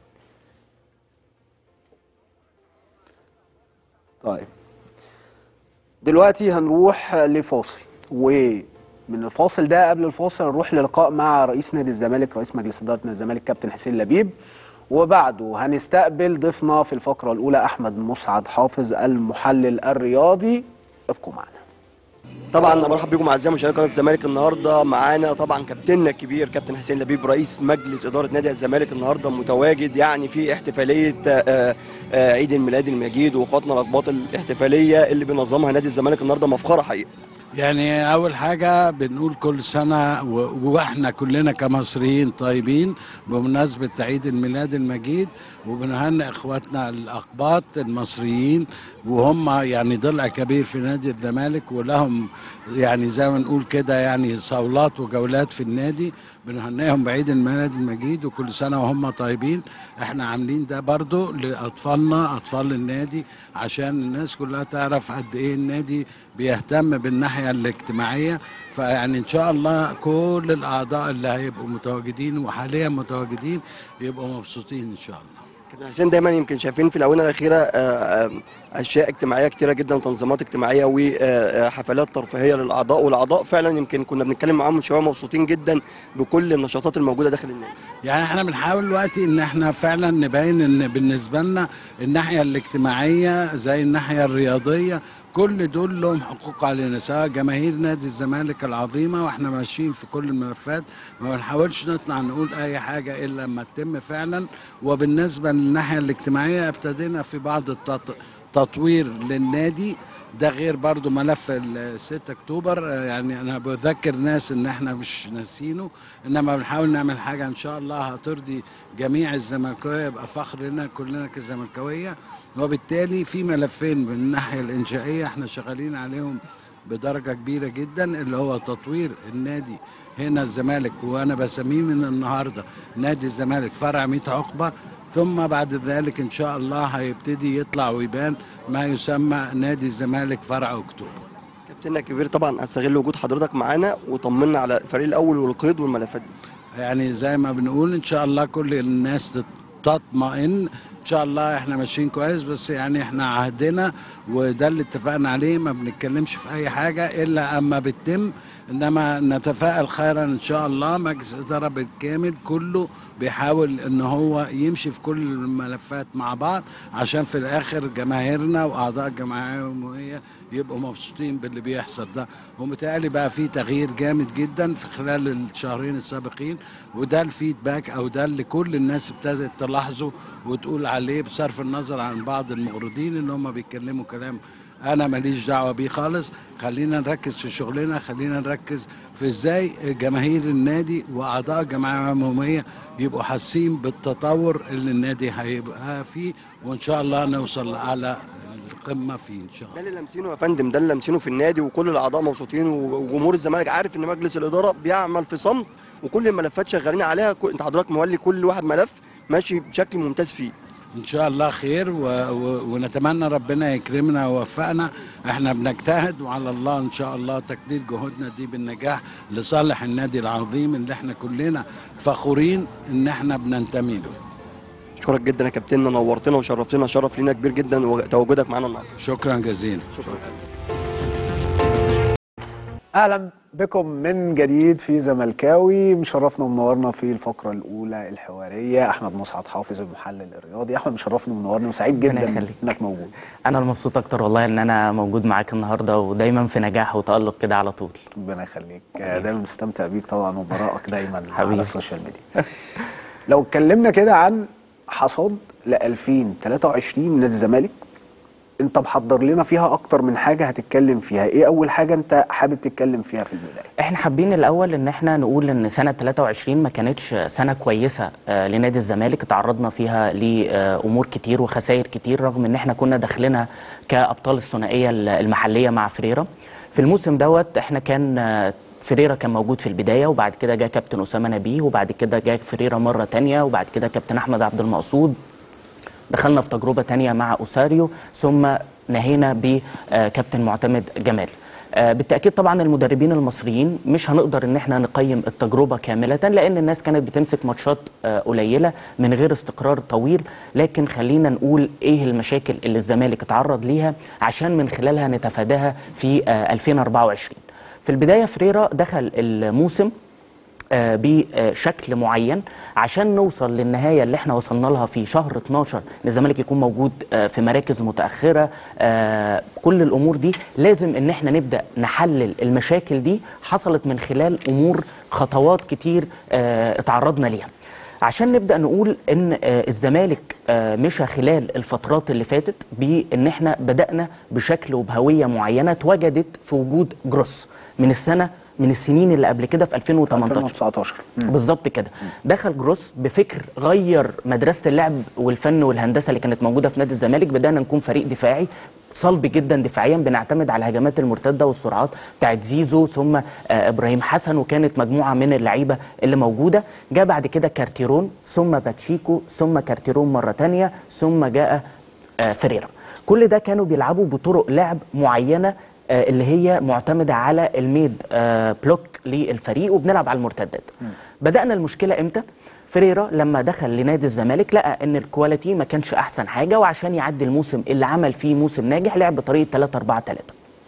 طيب دلوقتي هنروح لفاصل ومن الفاصل ده قبل الفاصل هنروح للقاء مع رئيس نادي الزمالك رئيس مجلس اداره نادي الزمالك كابتن حسين لبيب وبعده هنستقبل ضيفنا في الفقره الاولى احمد مسعد حافظ المحلل الرياضي ابقوا معنا طبعا انا برحب بكم اعزائي مشاهدي قناه الزمالك النهارده معانا طبعا كابتننا الكبير كابتن حسين لبيب رئيس مجلس اداره نادي الزمالك النهارده متواجد يعني في احتفاليه آه، آه، عيد الميلاد المجيد واخواتنا الاقباط الاحتفاليه اللي بينظمها نادي الزمالك النهارده مفخره حقيقه يعني اول حاجه بنقول كل سنه و- واحنا كلنا كمصريين طيبين بمناسبه عيد الميلاد المجيد وبنهنئ اخواتنا الاقباط المصريين وهم يعني ضلع كبير في نادي الزمالك ولهم يعني زي ما نقول كده يعني صولات وجولات في النادي بنهنئهم بعيد الميلاد المجيد وكل سنه وهم طيبين احنا عاملين ده برضو لاطفالنا اطفال النادي عشان الناس كلها تعرف قد ايه النادي بيهتم بالناحيه الاجتماعيه فيعني ان شاء الله كل الاعضاء اللي هيبقوا متواجدين وحاليا متواجدين يبقوا مبسوطين ان شاء الله كابتن حسين دايما يمكن شايفين في الاونه الاخيره آه، آه، اشياء اجتماعيه كتيره جدا وتنظيمات اجتماعيه وحفلات ترفيهيه للاعضاء والاعضاء فعلا يمكن كنا بنتكلم معاهم من شويه مبسوطين جدا بكل النشاطات الموجوده داخل النادي يعني احنا بنحاول دلوقتي ان احنا فعلا نبين ان بالنسبه لنا الناحيه الاجتماعيه زي الناحيه الرياضيه كل دول لهم حقوق علينا سواء جماهير نادي الزمالك العظيمه واحنا ماشيين في كل الملفات ما بنحاولش نطلع نقول اي حاجه الا لما تتم فعلا وبالنسبه للناحيه الاجتماعيه ابتدينا في بعض التطوير للنادي ده غير برضو ملف ال 6 اكتوبر آه، يعني انا بذكر ناس ان احنا مش ناسينه انما بنحاول نعمل حاجه ان شاء الله هترضي جميع الزملكاويه يبقى فخر لنا كلنا كزملكاويه وبالتالي في ملفين من الناحيه الانشائيه احنا شغالين عليهم بدرجه كبيره جدا اللي هو تطوير النادي هنا الزمالك وانا بسميه من النهارده نادي الزمالك فرع 100 عقبه ثم بعد ذلك ان شاء الله هيبتدي يطلع ويبان ما يسمى نادي الزمالك فرع اكتوبر كابتننا الكبير طبعا استغل وجود حضرتك معانا وطمنا على الفريق الاول والقيد والملفات دي يعني زي ما بنقول ان شاء الله كل الناس تت- تطمئن ان شاء الله احنا ماشيين كويس بس يعني احنا عهدنا وده اللي اتفقنا عليه ما بنتكلمش في اي حاجه الا اما بتتم انما نتفائل خيرا ان شاء الله مجلس الاداره بالكامل كله بيحاول ان هو يمشي في كل الملفات مع بعض عشان في الاخر جماهيرنا واعضاء الجمعيه العموميه يبقوا مبسوطين باللي بيحصل ده ومتهيألي بقى في تغيير جامد جدا في خلال الشهرين السابقين وده الفيدباك او ده اللي كل الناس ابتدت تلاحظه وتقول عليه بصرف النظر عن بعض المغردين ان هم بيتكلموا كلام انا ماليش دعوه بيه خالص خلينا نركز في شغلنا خلينا نركز في ازاي جماهير النادي واعضاء الجمعيه العموميه يبقوا حاسين بالتطور اللي النادي هيبقى فيه وان شاء الله نوصل لاعلى القمه فيه ان شاء الله ده اللي لامسينه يا فندم ده اللي لامسينه في النادي وكل الاعضاء مبسوطين وجمهور الزمالك عارف ان مجلس الاداره بيعمل في صمت وكل الملفات شغالين عليها كل- انت حضرتك مولي كل واحد ملف ماشي بشكل ممتاز فيه ان شاء الله خير و... و... ونتمنى ربنا يكرمنا ويوفقنا احنا بنجتهد وعلى الله ان شاء الله تكليل جهودنا دي بالنجاح لصالح النادي العظيم اللي احنا كلنا فخورين ان احنا بننتمي له اشكرك جدا يا كابتننا نورتنا وشرفتنا شرف لينا كبير جدا وتواجدك معانا النهارده شكرا جزيلا شكرا اهلا بكم من جديد في زملكاوي مشرفنا ومنورنا في الفقره الاولى الحواريه احمد مسعد حافظ المحلل الرياضي احمد مشرفني ومنورني وسعيد ربنا جدا يخليك. انك موجود انا المبسوط اكتر والله ان انا موجود معاك النهارده ودايما في نجاح وتالق كده على طول ربنا يخليك آه، دايما مستمتع بيك طبعا وبراءك دايما على حبيبي. السوشيال ميديا لو اتكلمنا كده عن حصاد ل 2023 نادي الزمالك انت محضر لنا فيها اكتر من حاجه هتتكلم فيها ايه اول حاجه انت حابب تتكلم فيها في البدايه احنا حابين الاول ان احنا نقول ان سنه 23 ما كانتش سنه كويسه آه، لنادي الزمالك تعرضنا فيها لامور كتير وخسائر كتير رغم ان احنا كنا داخلينها كابطال الثنائيه المحليه مع فريرة في الموسم دوت احنا كان آه، فريرة كان موجود في البداية وبعد كده جاء كابتن أسامة نبيه وبعد كده جاء فريرة مرة تانية وبعد كده كابتن أحمد عبد المقصود دخلنا في تجربة تانية مع أوساريو ثم نهينا بكابتن معتمد جمال آه، بالتأكيد طبعا المدربين المصريين مش هنقدر ان احنا نقيم التجربة كاملة لان الناس كانت بتمسك ماتشات آه، قليلة من غير استقرار طويل لكن خلينا نقول ايه المشاكل اللي الزمالك اتعرض ليها عشان من خلالها نتفاداها في آه، 2024 في البداية فريرة دخل الموسم آه، بشكل معين عشان نوصل للنهايه اللي احنا وصلنا لها في شهر 12 ان الزمالك يكون موجود آه، في مراكز متاخره آه، كل الامور دي لازم ان احنا نبدا نحلل المشاكل دي حصلت من خلال امور خطوات كتير آه، اتعرضنا ليها عشان نبدا نقول ان آه، الزمالك آه، مشى خلال الفترات اللي فاتت بان احنا بدانا بشكل وبهويه معينه اتوجدت في وجود جروس من السنه من السنين اللي قبل كده في 2018 2019 بالظبط كده دخل جروس بفكر غير مدرسه اللعب والفن والهندسه اللي كانت موجوده في نادي الزمالك بدانا نكون فريق دفاعي صلب جدا دفاعيا بنعتمد على الهجمات المرتده والسرعات بتاعت زيزو ثم آه ابراهيم حسن وكانت مجموعه من اللعيبه اللي موجوده جاء بعد كده كارتيرون ثم باتشيكو ثم كارتيرون مره تانية ثم جاء آه فريرا كل ده كانوا بيلعبوا بطرق لعب معينه آه، اللي هي معتمده على الميد آه، بلوك للفريق وبنلعب على المرتدات بدانا المشكله امتى فريرا لما دخل لنادي الزمالك لقى ان الكواليتي ما كانش احسن حاجه وعشان يعدي الموسم اللي عمل فيه موسم ناجح لعب بطريقه 3 4 3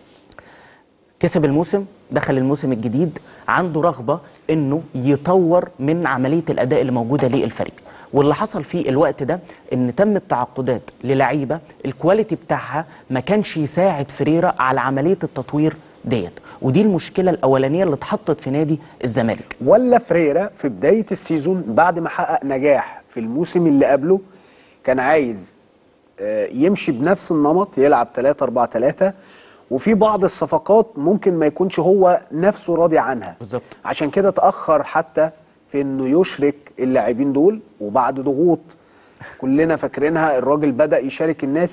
كسب الموسم دخل الموسم الجديد عنده رغبه انه يطور من عمليه الاداء اللي موجوده للفريق واللي حصل في الوقت ده ان تم التعاقدات للعيبه الكواليتي بتاعها ما كانش يساعد فريرة على عمليه التطوير ديت ودي المشكله الاولانيه اللي اتحطت في نادي الزمالك ولا فريرة في بداية السيزون بعد ما حقق نجاح في الموسم اللي قبله كان عايز آه، يمشي بنفس النمط يلعب 3 4 3 وفي بعض الصفقات ممكن ما يكونش هو نفسه راضي عنها بالظبط. عشان كده اتأخر حتى في انه يشرك اللاعبين دول وبعد ضغوط كلنا فاكرينها الراجل بدأ يشارك الناس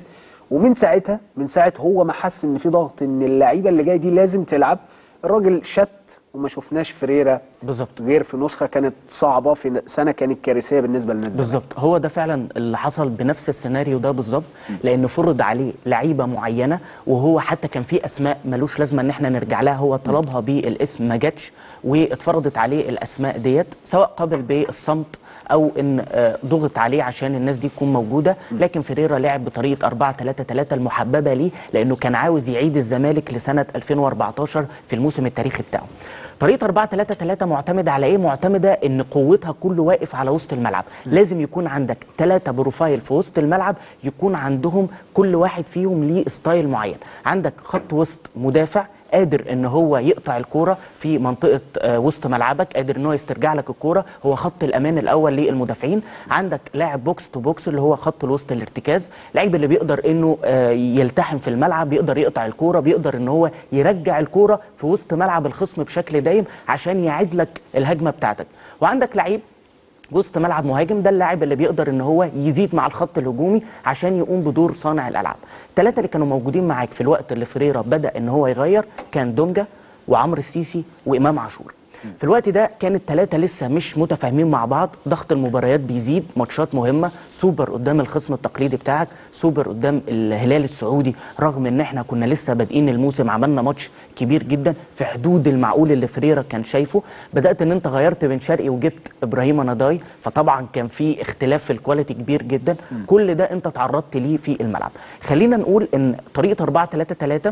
ومن ساعتها من ساعه هو ما حس ان في ضغط ان اللعيبه اللي جايه دي لازم تلعب الراجل شت وما شفناش فريرة بالظبط غير في نسخه كانت صعبه في سنه كانت كارثيه بالنسبه للنادي الزمالك. بالظبط هو ده فعلا اللي حصل بنفس السيناريو ده بالظبط لان فرض عليه لعيبه معينه وهو حتى كان في اسماء ملوش لازمه ان احنا نرجع لها هو طلبها بالاسم ما جاتش واتفرضت عليه الاسماء ديت سواء قبل بالصمت او ان آه، ضغط عليه عشان الناس دي تكون موجوده لكن فيريرا لعب بطريقه 4 3 3 المحببه ليه لانه كان عاوز يعيد الزمالك لسنه 2014 في الموسم التاريخي بتاعه طريقه 4 3 3 معتمده على ايه معتمده ان قوتها كله واقف على وسط الملعب لازم يكون عندك ثلاثه بروفايل في وسط الملعب يكون عندهم كل واحد فيهم ليه ستايل معين عندك خط وسط مدافع قادر ان هو يقطع الكوره في منطقه آه، وسط ملعبك قادر ان هو يسترجع لك الكوره هو خط الامان الاول للمدافعين عندك لاعب بوكس تو بوكس اللي هو خط الوسط الارتكاز لعيب اللي بيقدر انه آه، يلتحم في الملعب بيقدر يقطع الكوره بيقدر ان هو يرجع الكوره في وسط ملعب الخصم بشكل دايم عشان يعيد لك الهجمه بتاعتك وعندك لعيب وسط ملعب مهاجم ده اللاعب اللي بيقدر ان هو يزيد مع الخط الهجومي عشان يقوم بدور صانع الالعاب الثلاثه اللي كانوا موجودين معاك في الوقت اللي فريرا بدا ان هو يغير كان دونجا وعمرو السيسي وامام عاشور في الوقت ده كان الثلاثه لسه مش متفاهمين مع بعض ضغط المباريات بيزيد ماتشات مهمه سوبر قدام الخصم التقليدي بتاعك سوبر قدام الهلال السعودي رغم ان احنا كنا لسه بادئين الموسم عملنا ماتش كبير جدا في حدود المعقول اللي فريرا كان شايفه بدات ان انت غيرت بن شرقي وجبت ابراهيم نضاي فطبعا كان في اختلاف في الكواليتي كبير جدا كل ده انت تعرضت ليه في الملعب خلينا نقول ان طريقه 4 3 3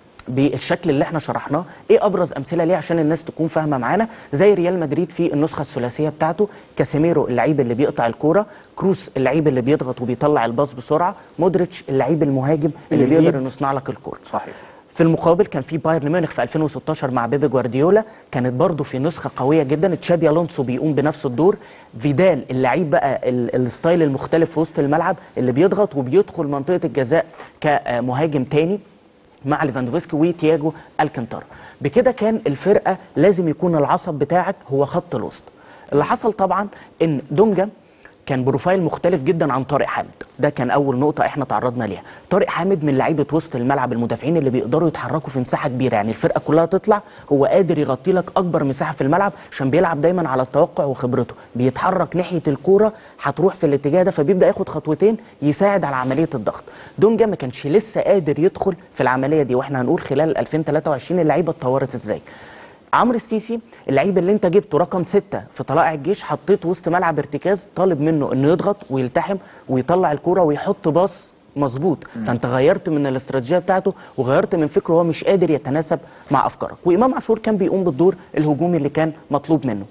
بالشكل اللي احنا شرحناه ايه ابرز امثله ليه عشان الناس تكون فاهمه معانا زي ريال مدريد في النسخه الثلاثيه بتاعته كاسيميرو اللعيب اللي بيقطع الكوره كروس اللعيب اللي بيضغط وبيطلع الباص بسرعه مودريتش اللعيب المهاجم اللي, اللي بيقدر بيزيد. انه يصنع لك الكوره صحيح في المقابل كان في بايرن ميونخ في 2016 مع بيبي جوارديولا كانت برضه في نسخه قويه جدا تشابي الونسو بيقوم بنفس الدور فيدال اللعيب بقى ال- الستايل المختلف في وسط الملعب اللي بيضغط وبيدخل منطقه الجزاء كمهاجم تاني مع ليفاندوفسكي وتياجو الكانتارا بكده كان الفرقه لازم يكون العصب بتاعك هو خط الوسط اللي حصل طبعا ان دونجا كان بروفايل مختلف جدا عن طارق حامد ده كان اول نقطه احنا تعرضنا ليها طارق حامد من لعيبه وسط الملعب المدافعين اللي بيقدروا يتحركوا في مساحه كبيره يعني الفرقه كلها تطلع هو قادر يغطي لك اكبر مساحه في الملعب عشان بيلعب دايما على التوقع وخبرته بيتحرك ناحيه الكوره هتروح في الاتجاه ده فبيبدا ياخد خطوتين يساعد على عمليه الضغط دونجا ما كانش لسه قادر يدخل في العمليه دي واحنا هنقول خلال 2023 اللعيبه اتطورت ازاي عمرو السيسي اللعيب اللي انت جبته رقم ستة في طلائع الجيش حطيته وسط ملعب ارتكاز طالب منه انه يضغط ويلتحم ويطلع الكرة ويحط باص مظبوط فانت غيرت من الاستراتيجيه بتاعته وغيرت من فكره هو مش قادر يتناسب مع افكارك وامام عاشور كان بيقوم بالدور الهجومي اللي كان مطلوب منه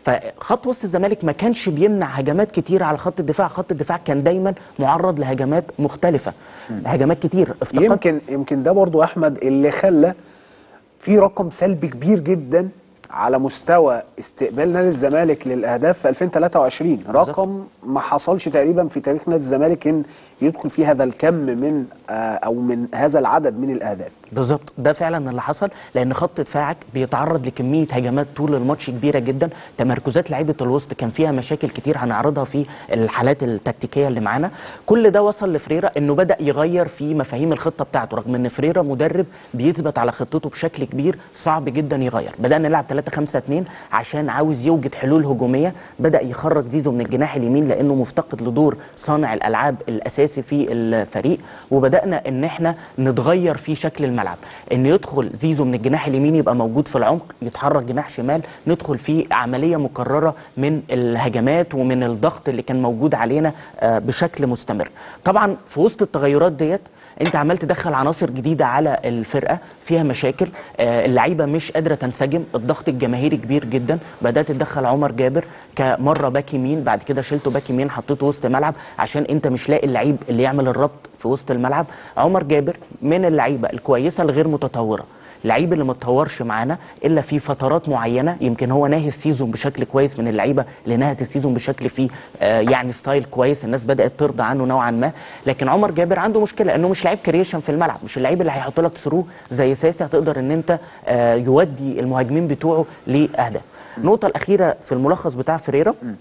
فخط وسط الزمالك ما كانش بيمنع هجمات كتير على خط الدفاع خط الدفاع كان دايما معرض لهجمات مختلفه هجمات كتير افتقدت يمكن يمكن ده برضو احمد اللي خلى في رقم سلبي كبير جدا على مستوى استقبال نادي الزمالك للاهداف في 2023 رقم ما حصلش تقريبا في تاريخ نادي الزمالك ان يدخل فيه هذا الكم من آه، او من هذا العدد من الاهداف بالظبط ده فعلا اللي حصل لان خط دفاعك بيتعرض لكميه هجمات طول الماتش كبيره جدا تمركزات لعيبه الوسط كان فيها مشاكل كتير هنعرضها في الحالات التكتيكيه اللي معانا كل ده وصل لفريرا انه بدا يغير في مفاهيم الخطه بتاعته رغم ان فريرا مدرب بيثبت على خطته بشكل كبير صعب جدا يغير بدانا نلعب 3 5 2 عشان عاوز يوجد حلول هجوميه بدا يخرج زيزو من الجناح اليمين لانه مفتقد لدور صانع الالعاب الاساسي في الفريق وبدانا ان احنا نتغير في شكل الملعب ان يدخل زيزو من الجناح اليمين يبقى موجود في العمق يتحرك جناح شمال ندخل في عمليه مكرره من الهجمات ومن الضغط اللي كان موجود علينا آه، بشكل مستمر طبعا في وسط التغيرات ديت انت عمال تدخل عناصر جديده على الفرقه فيها مشاكل آه، اللعيبه مش قادره تنسجم الضغط الجماهيري كبير جدا بدات تدخل عمر جابر كمره باك يمين بعد كده شلته باك يمين حطيته وسط ملعب عشان انت مش لاقي اللعيب اللي يعمل الربط في وسط الملعب عمر جابر من اللعيبه الكويسه الغير متطوره اللعيب اللي ما اتطورش معانا الا في فترات معينه يمكن هو ناهي السيزون بشكل كويس من اللعيبه اللي نهت السيزون بشكل فيه آه يعني ستايل كويس الناس بدات ترضى عنه نوعا ما لكن عمر جابر عنده مشكله انه مش لعيب كرييشن في الملعب مش اللعيب اللي هيحط لك ثرو زي ساسي هتقدر ان انت آه يودي المهاجمين بتوعه لاهداف النقطه الاخيره في الملخص بتاع فريرا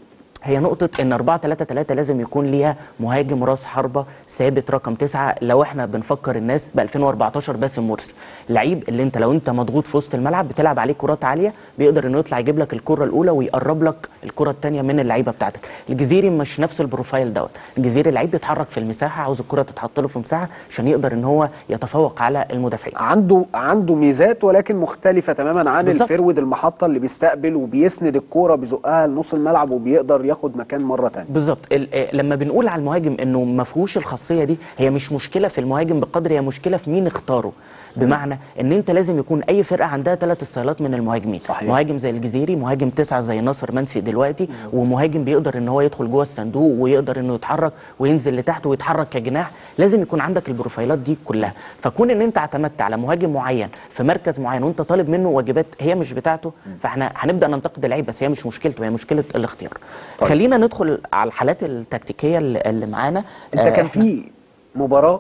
هي نقطه ان 4 3 3 لازم يكون ليها مهاجم راس حربه ثابت رقم تسعة لو احنا بنفكر الناس ب 2014 باسم مرسي لعيب اللي انت لو انت مضغوط في وسط الملعب بتلعب عليه كرات عاليه بيقدر انه يطلع يجيب لك الكره الاولى ويقرب لك الكره الثانيه من اللعيبه بتاعتك الجزيري مش نفس البروفايل دوت الجزيري لعيب بيتحرك في المساحه عاوز الكره تتحط له في مساحه عشان يقدر ان هو يتفوق على المدافعين عنده عنده ميزات ولكن مختلفه تماما عن بالظبط. الفرود المحطه اللي بيستقبل وبيسند الكوره بيزقها لنص الملعب وبيقدر ياخد مكان مره ثانيه بالظبط ال- آه، لما بنقول على المهاجم انه ما فيهوش الخاصيه دي هي مش مشكله في المهاجم بقدر هي مشكله في مين اختاره بمعنى ان انت لازم يكون اي فرقه عندها ثلاث ستايلات من المهاجمين صحيح. مهاجم زي الجزيري مهاجم تسعه زي ناصر منسي دلوقتي ومهاجم بيقدر ان هو يدخل جوه الصندوق ويقدر انه يتحرك وينزل لتحت ويتحرك كجناح لازم يكون عندك البروفايلات دي كلها فكون ان انت اعتمدت على مهاجم معين في مركز معين وانت طالب منه واجبات هي مش بتاعته فاحنا هنبدا ننتقد اللعيب بس هي مش مشكلته هي مشكله الاختيار طيب. خلينا ندخل على الحالات التكتيكيه اللي اللي معانا انت آه، كان إحنا- في مباراه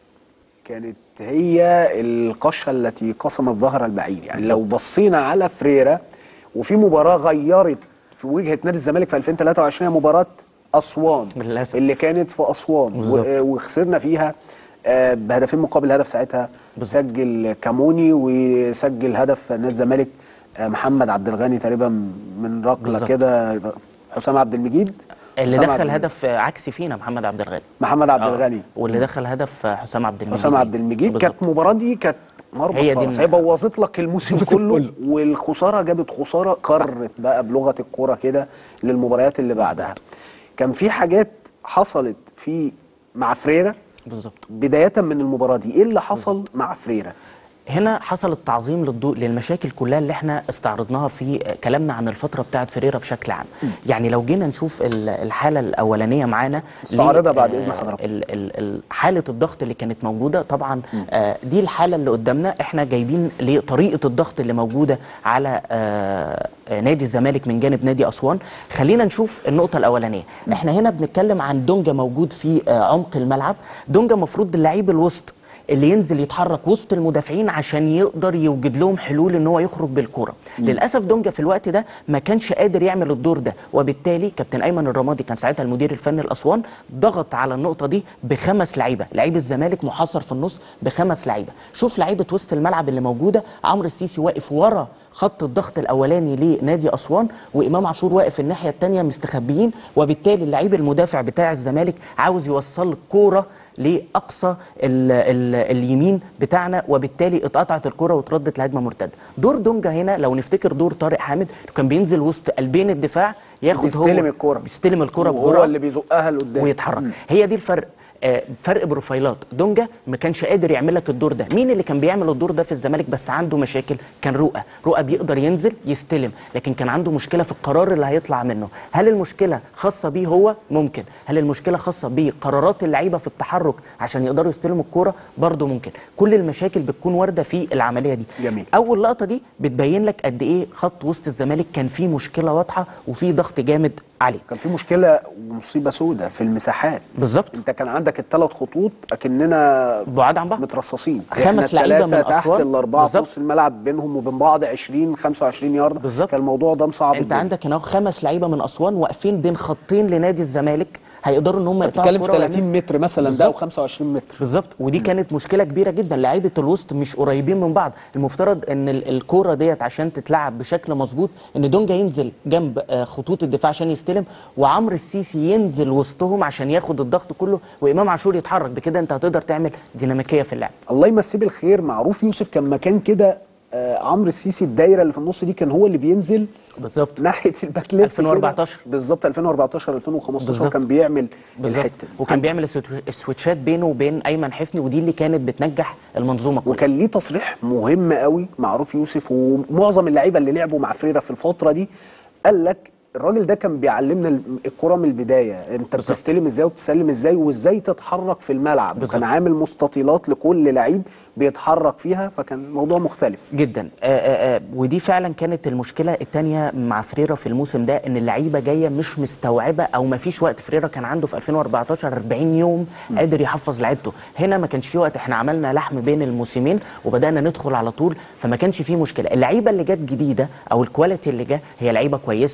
كانت هي القشه التي قسمت ظهر البعير يعني لو بصينا على فريرا وفي مباراه غيرت في وجهه نادي الزمالك في 2023 هي مباراه اسوان للأسف. اللي كانت في اسوان بالظبط. و- وخسرنا فيها آه، بهدفين مقابل هدف ساعتها بالظبط. سجل كاموني وسجل هدف نادي الزمالك آه، محمد عبد الغني تقريبا من ركله بالظبط. كده حسام عبد المجيد اللي حسام دخل عبد- هدف عكسي فينا محمد عبد الغني محمد عبد آه، الغني واللي دخل هدف حسام عبد المجيد حسام عبد المجيد بالظبط. كانت المباراه دي كانت مربط هي دي فرس الم- هي بوظت لك الموسم الموسم كله, كله. والخساره جابت خساره كرت بقى بلغه الكوره كده للمباريات اللي بعدها كان في حاجات حصلت في مع فريرا بالظبط بدايه من المباراه دي ايه اللي حصل مع فريرا هنا حصل التعظيم للضوء للمشاكل كلها اللي احنا استعرضناها في كلامنا عن الفتره بتاعه فريرا بشكل عام يعني لو جينا نشوف ال- الحاله الاولانيه معانا استعرضها ل- بعد آه، إذن حضرتك. ال- ال- ال- حاله الضغط اللي كانت موجوده طبعا آه، دي الحاله اللي قدامنا احنا جايبين لطريقه الضغط اللي موجوده على آه، آه، نادي الزمالك من جانب نادي اسوان خلينا نشوف النقطه الاولانيه احنا هنا بنتكلم عن دونجا موجود في آه، عمق الملعب دونجا مفروض اللعيب الوسط اللي ينزل يتحرك وسط المدافعين عشان يقدر يوجد لهم حلول ان هو يخرج بالكره للاسف دونجا في الوقت ده ما كانش قادر يعمل الدور ده وبالتالي كابتن ايمن الرمادي كان ساعتها المدير الفني الاسوان ضغط على النقطه دي بخمس لعيبه لعيب الزمالك محاصر في النص بخمس لعيبه شوف لعيبه وسط الملعب اللي موجوده عمرو السيسي واقف ورا خط الضغط الاولاني لنادي اسوان وامام عاشور واقف الناحيه الثانيه مستخبيين وبالتالي اللعيب المدافع بتاع الزمالك عاوز يوصل الكوره لاقصى ال ال اليمين بتاعنا وبالتالي اتقطعت الكره واتردت لهجمه مرتده دور دونجا هنا لو نفتكر دور طارق حامد كان بينزل وسط قلبين الدفاع ياخد بيستلم هو الكرة. بيستلم الكره وهو بجرأة اللي بيزقها لقدام ويتحرك هي دي الفرق آه، فرق بروفايلات دونجا ما كانش قادر يعمل لك الدور ده مين اللي كان بيعمل الدور ده في الزمالك بس عنده مشاكل كان رؤى رؤى بيقدر ينزل يستلم لكن كان عنده مشكله في القرار اللي هيطلع منه هل المشكله خاصه بيه هو ممكن هل المشكله خاصه بقرارات اللعيبه في التحرك عشان يقدروا يستلموا الكوره برضه ممكن كل المشاكل بتكون وارده في العمليه دي جميل. اول لقطه دي بتبين لك قد ايه خط وسط الزمالك كان فيه مشكله واضحه وفيه ضغط جامد عليه كان في مشكله ومصيبه سوداء في المساحات بالظبط انت كان عندك الثلاث خطوط اكننا بعاد عن بعض مترصصين خمس إحنا لعيبة التلاتة من تحت أسوان. الاربعه في بالظبط. نص الملعب بينهم وبين بعض 20 25 يارده بالظبط. كان الموضوع ده مصعب انت الدنيا. عندك هنا خمس لعيبه من اسوان واقفين بين خطين لنادي الزمالك هيقدروا ان هم يقطعوا بتتكلم في الكرة 30 متر مثلا ده بالظبط. او 25 متر بالظبط ودي كانت مشكله كبيره جدا لعيبه الوسط مش قريبين من بعض المفترض ان ال- الكوره ديت عشان تتلعب بشكل مظبوط ان دونجا ينزل جنب آه، خطوط الدفاع عشان يستلم وعمرو السيسي ينزل وسطهم عشان ياخد الضغط كله وامام عاشور يتحرك بكده انت هتقدر تعمل ديناميكيه في اللعب الله يمسيه بالخير معروف يوسف كان مكان كده آه عمرو السيسي الدايره اللي في النص دي كان هو اللي بينزل بالظبط ناحيه الباك ليفت كده. 2014. بالظبط 2014 2015 بالظبط. كان بيعمل بالظبط الحته دي. وكان بيعمل السويتش- السويتشات بينه وبين ايمن حفني ودي اللي كانت بتنجح المنظومه كلها وكان ليه تصريح مهم قوي معروف يوسف ومعظم اللعيبه اللي لعبوا مع فريرة في الفتره دي قال لك الراجل ده كان بيعلمنا ال- الكره من البدايه انت بالظبط. بتستلم ازاي وبتسلم ازاي وازاي تتحرك في الملعب بالظبط. وكان عامل مستطيلات لكل لعيب بيتحرك فيها فكان الموضوع مختلف جدا آآ آآ ودي فعلا كانت المشكله الثانيه مع فريرا في الموسم ده ان اللعيبه جايه مش مستوعبه او ما فيش وقت فريرا كان عنده في 2014 40 يوم قادر يحفظ لعيبته هنا ما كانش في وقت احنا عملنا لحم بين الموسمين وبدانا ندخل على طول فما كانش في مشكله اللعيبه اللي جت جديده او الكواليتي اللي جه هي لعيبه كويسه وحلوه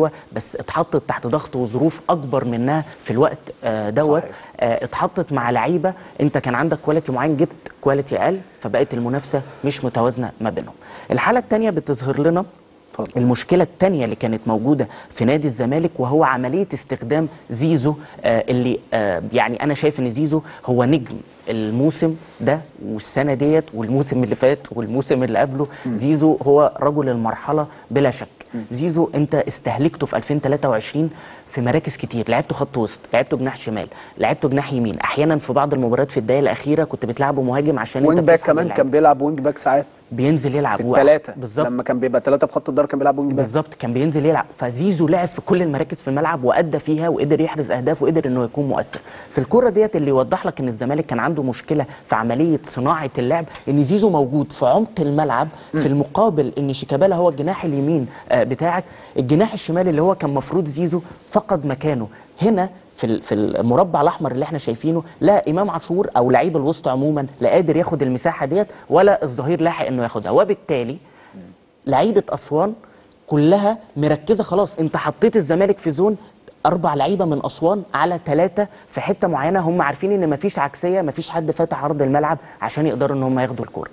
مستوى بس اتحطت تحت ضغط وظروف اكبر منها في الوقت آه، دوت صحيح. آه، اتحطت مع لعيبه انت كان عندك كواليتي معين جبت كواليتي اقل فبقت المنافسه مش متوازنه ما بينهم الحاله الثانيه بتظهر لنا اتفضل. المشكله الثانيه اللي كانت موجوده في نادي الزمالك وهو عمليه استخدام زيزو آه اللي آه يعني انا شايف ان زيزو هو نجم الموسم ده والسنه ديت والموسم اللي فات والموسم اللي قبله زيزو هو رجل المرحله بلا شك زيزو انت استهلكته في 2023 في مراكز كتير لعبته خط وسط لعبته جناح شمال لعبته جناح يمين احيانا في بعض المباريات في الدقائق الاخيره كنت بتلعبه مهاجم عشان وينج انت باك بتسحب كمان اللعب. كان بيلعب وينج باك ساعات بينزل يلعب في هو- الثلاثه بالظبط لما كان بيبقى ثلاثه في خط الدار كان بيلعب وينج باك بالظبط كان بينزل يلعب فزيزو لعب في كل المراكز في الملعب وادى فيها وقدر يحرز اهداف وقدر انه يكون مؤثر في الكره ديت اللي يوضح لك ان الزمالك كان عنده مشكله في عمليه صناعه اللعب ان زيزو موجود في عمق الملعب في المقابل ان شيكابالا هو الجناح اليمين آه، بتاعك الجناح الشمالي اللي هو كان مفروض زيزو فقد مكانه هنا في ال- في المربع الاحمر اللي احنا شايفينه لا امام عاشور او لعيب الوسط عموما لا قادر ياخد المساحه ديت ولا الظهير لاحق انه ياخدها وبالتالي لعيبه اسوان كلها مركزه خلاص انت حطيت الزمالك في زون اربع لعيبه من اسوان على ثلاثه في حته معينه هم عارفين ان مفيش عكسيه مفيش حد فاتح عرض الملعب عشان يقدروا ان هم ياخدوا الكوره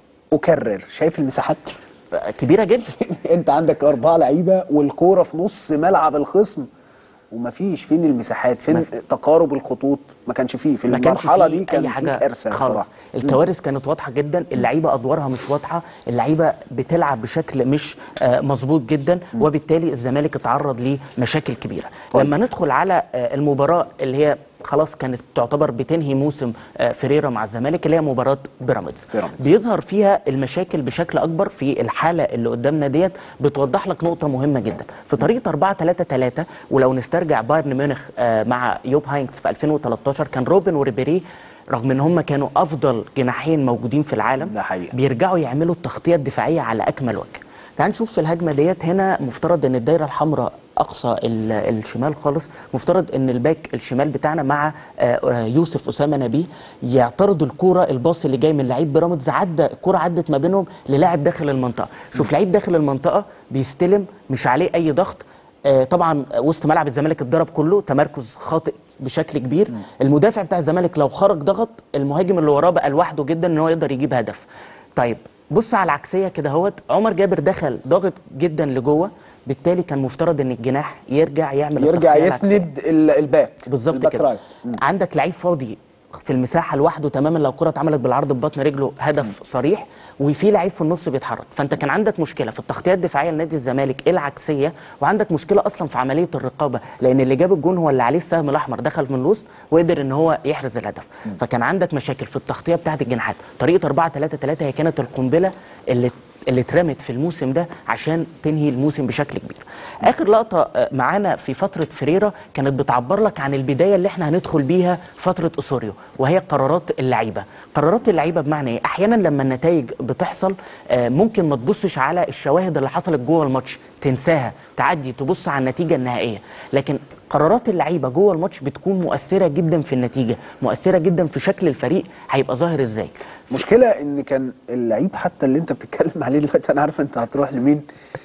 اكرر شايف المساحات كبيره جدا انت عندك اربعه لعيبه والكوره في نص ملعب الخصم ومفيش فين المساحات فين تقارب الخطوط ما كانش فيه في ما كانش المرحله فيه دي كان اي في حاجه كارثه خالص بصراحه الكوارث كانت واضحه جدا اللعيبه ادوارها مش واضحه اللعيبه بتلعب بشكل مش آه، مظبوط جدا وبالتالي الزمالك اتعرض لمشاكل كبيره طيب. لما ندخل على آه، المباراه اللي هي خلاص كانت تعتبر بتنهي موسم آه، فيريرا مع الزمالك اللي هي مباراه بيراميدز بيراميدز. بيظهر فيها المشاكل بشكل اكبر في الحاله اللي قدامنا ديت بتوضح لك نقطه مهمه جدا في طريقه 4 3 3 ولو نسترجع بايرن ميونخ آه، مع يوب هاينكس في 2013 كان روبن وريبيري رغم ان هم كانوا افضل جناحين موجودين في العالم ده حقيقة. بيرجعوا يعملوا التغطيه الدفاعيه على اكمل وجه تعال نشوف في الهجمه ديت هنا مفترض ان الدايره الحمراء اقصى ال- الشمال خالص مفترض ان الباك الشمال بتاعنا مع آه، آه، يوسف اسامه نبيه يعترضوا الكوره الباص اللي جاي من لعيب بيراميدز عدى الكوره عدت ما بينهم للاعب داخل المنطقه شوف لعيب داخل المنطقه بيستلم مش عليه اي ضغط آه، طبعا وسط ملعب الزمالك اتضرب كله تمركز خاطئ بشكل كبير المدافع بتاع الزمالك لو خرج ضغط المهاجم اللي وراه بقى لوحده جدا ان هو يقدر يجيب هدف طيب بص على العكسيه كده اهوت عمر جابر دخل ضاغط جدا لجوه بالتالي كان مفترض ان الجناح يرجع يعمل يرجع التغطية العكسية. يسند ال- الباك بالظبط الباك كده رايت. عندك لعيب فاضي في المساحه لوحده تماما لو الكره اتعملت بالعرض ببطن رجله هدف صريح وفي لعيب في النص بيتحرك فانت كان عندك مشكله في التغطيه الدفاعيه لنادي الزمالك العكسيه وعندك مشكله اصلا في عمليه الرقابه لان اللي جاب الجون هو اللي عليه السهم الاحمر دخل من الوسط وقدر ان هو يحرز الهدف فكان عندك مشاكل في التغطيه بتاعه الجناحات طريقه 4 3 3 هي كانت القنبله اللي اللي اترمت في الموسم ده عشان تنهي الموسم بشكل كبير. اخر لقطه آه، معانا في فتره فريرا كانت بتعبر لك عن البدايه اللي احنا هندخل بيها فتره اسوريو وهي قرارات اللعيبه. قرارات اللعيبه بمعنى ايه؟ احيانا لما النتائج بتحصل آه، ممكن ما تبصش على الشواهد اللي حصلت جوه الماتش تنساها تعدي تبص على النتيجه النهائيه لكن قرارات اللعيبه جوه الماتش بتكون مؤثره جدا في النتيجه مؤثره جدا في شكل الفريق هيبقى ظاهر ازاي مشكلة ان كان اللعيب حتى اللي انت بتتكلم عليه دلوقتي انا عارف انت هتروح لمين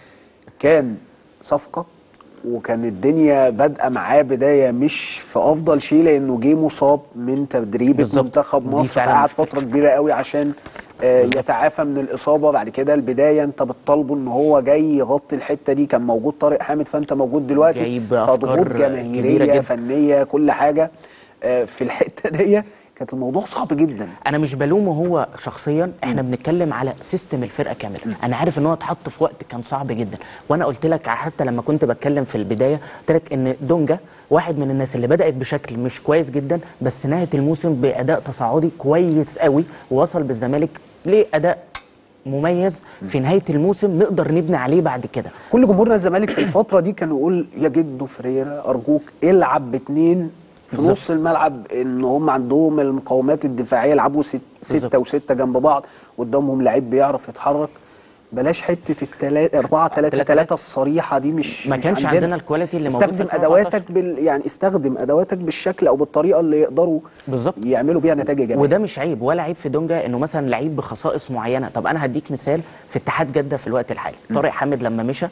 كان صفقة وكان الدنيا بادئه معاه بدايه مش في افضل شيء لانه جه مصاب من تدريب بالظبط. منتخب دي مصر فعلاً فقعد مشكلة. فتره كبيره قوي عشان آه، يتعافى من الاصابه بعد كده البدايه انت بتطالبه ان هو جاي يغطي الحته دي كان موجود طارق حامد فانت موجود دلوقتي جايب أفكار فضغوط كبيرة جماهيريه جدا. فنيه كل حاجه آه، في الحته دي كانت الموضوع صعب جدا انا مش بلومه هو شخصيا احنا بنتكلم على سيستم الفرقه كامله انا عارف ان هو اتحط في وقت كان صعب جدا وانا قلت لك حتى لما كنت بتكلم في البدايه قلت لك ان دونجا واحد من الناس اللي بدات بشكل مش كويس جدا بس نهت الموسم باداء تصاعدي كويس قوي ووصل بالزمالك لاداء مميز في نهايه الموسم نقدر نبني عليه بعد كده كل جمهورنا الزمالك في الفتره دي كان يقول يا جدو فريرا ارجوك العب باتنين في بالظبط. نص الملعب ان هم عندهم المقاومات الدفاعيه يلعبوا ست سته بالظبط. وسته جنب بعض قدامهم لعيب بيعرف يتحرك بلاش حته التلاتة 4 3 تلاتة 3 الصريحه دي مش ما مش كانش عندنا الكواليتي اللي موجود في استخدم 2014. ادواتك بال يعني استخدم ادواتك بالشكل او بالطريقه اللي يقدروا بالظبط. يعملوا بيها نتائج ايجابيه وده مش عيب ولا عيب في دونجا انه مثلا لعيب بخصائص معينه طب انا هديك مثال في اتحاد جده في الوقت الحالي طارق حامد لما مشى